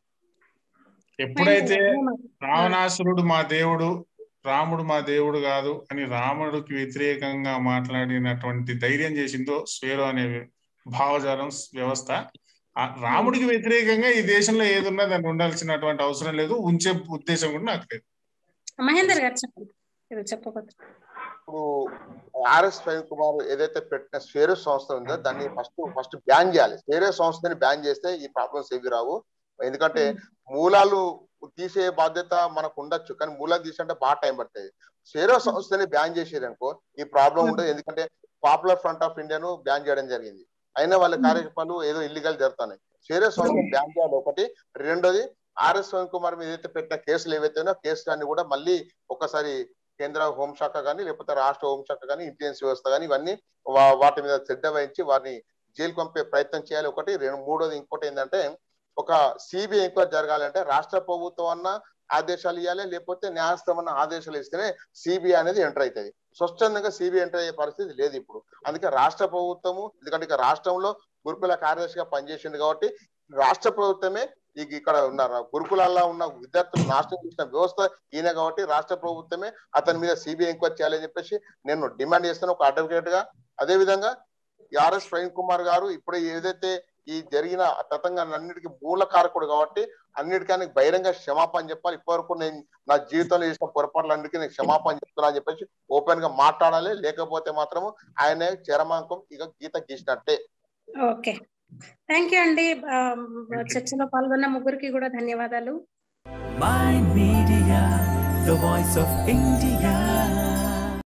ఎప్పుడైతే రావణాసురుడు మా దేవుడు రాముడు మా దేవుడు కాదు అని రాముడికి వ్యతిరేకంగా మాట్లాడినటువంటి ధైర్యం చేసిందో స్వేరో అనే భావజాలం వ్యవస్థ ఆ రాముడికి వ్యతిరేకంగా ఈ దేశంలో ఏది ఉన్నా దాన్ని ఉండాల్సినటువంటి అవసరం లేదు ఉంచే ఉద్దేశం కూడా నాకు లేదు మహేందర్ గారు చెప్పండి ఇది చెప్పకపోతే ఇప్పుడు ఆర్ఎస్ ప్రవీణ్ కుమార్ ఏదైతే పెట్టిన స్వేరో సంస్థ ఉందో దాన్ని ఫస్ట్ ఫస్ట్ బ్యాన్ చేయాలి స్వేరో సంస్థని బ్యాన్ చేస్తే ఈ ప్రాబ్లమ్స్ ఏవి రావు ఎందుకంటే మూలాలు తీసే బాధ్యత మనకు ఉండొచ్చు కానీ మూలాలు తీసంటే బాగా టైం పడుతుంది స్వేరో సంస్థని బ్యాన్ చేసేది అనుకో ఈ ప్రాబ్లం ఉండదు ఎందుకంటే పాపులర్ ఫ్రంట్ ఆఫ్ ఇండియాను బ్యాన్ చేయడం జరిగింది అయినా వాళ్ళ కార్యకలాపాలు ఏదో ఇల్లీగల్ జరుగుతున్నాయి స్వేరో సంస్థ బ్యాన్ చేయాలి ఒకటి రెండోది ఆర్ఎస్ ప్రవీణ్ కుమార్ మీద ఏదైతే పెట్టిన కేసులు ఏవైతే ఉన్నాయో కేసులన్నీ కూడా మళ్ళీ ఒకసారి కేంద్ర హోంశాఖ కానీ లేకపోతే రాష్ట్ర హోంశాఖ కానీ ఇంటెలిజెన్స్ వ్యవస్థ కానీ ఇవన్నీ వా- వాటి మీద శ్రద్ధ వహించి వారిని జైలు పంపే ప్రయత్నం చేయాలి ఒకటి రెండు మూడోది ఇంకోటి ఏంటంటే ఒక సిబిఐ ఎంక్వైరీ జరగాలంటే రాష్ట్ర ప్రభుత్వం అన్న ఆదేశాలు ఇవ్వాలి లేకపోతే న్యాయస్థానం అన్న ఆదేశాలు ఇస్తేనే సిబిఐ అనేది ఎంటర్ అవుతుంది స్వచ్ఛందంగా సిబిఐ ఎంటర్ అయ్యే పరిస్థితి లేదు ఇప్పుడు అందుకే రాష్ట్ర ప్రభుత్వము ఎందుకంటే ఇక రాష్ట్రంలో గురుకుల కార్యదర్శిగా పనిచేసింది కాబట్టి రాష్ట్ర ప్రభుత్వమే ఈ ఇక్కడ ఉన్న గురుకులాల్లో ఉన్న విద్యార్థులు నాశనం చేసిన వ్యవస్థ ఈయన కాబట్టి రాష్ట్ర ప్రభుత్వమే అతని మీద సిబిఐ ఎంక్వైరీ చేయాలని చెప్పేసి నేను డిమాండ్ చేస్తాను ఒక అడ్వకేట్ గా అదే విధంగా ఈ ఆర్ఎస్ ప్రవీణ్ కుమార్ గారు ఇప్పుడు ఏదైతే ఈ జరిగిన తతంగాన్నిటికీ మూల కారకుడు కాబట్టి అన్నిటికీ బహిరంగ క్షమాపణ చెప్పాలి ఇప్పటివరకు నేను నా జీవితంలో చేసిన పొరపాట్లన్నిటికీ నేను క్షమాపణ చెప్తున్నా అని చెప్పేసి ఓపెన్ గా మాట్లాడాలి లేకపోతే మాత్రము ఆయన చరమాంకం ఇక గీత గీసినట్టే ఓకే థ్యాంక్ యూ అండి ఆ, చర్చలో పాల్గొన్న ముగ్గురికి కూడా ధన్యవాదాలు Mind Media, the voice of India.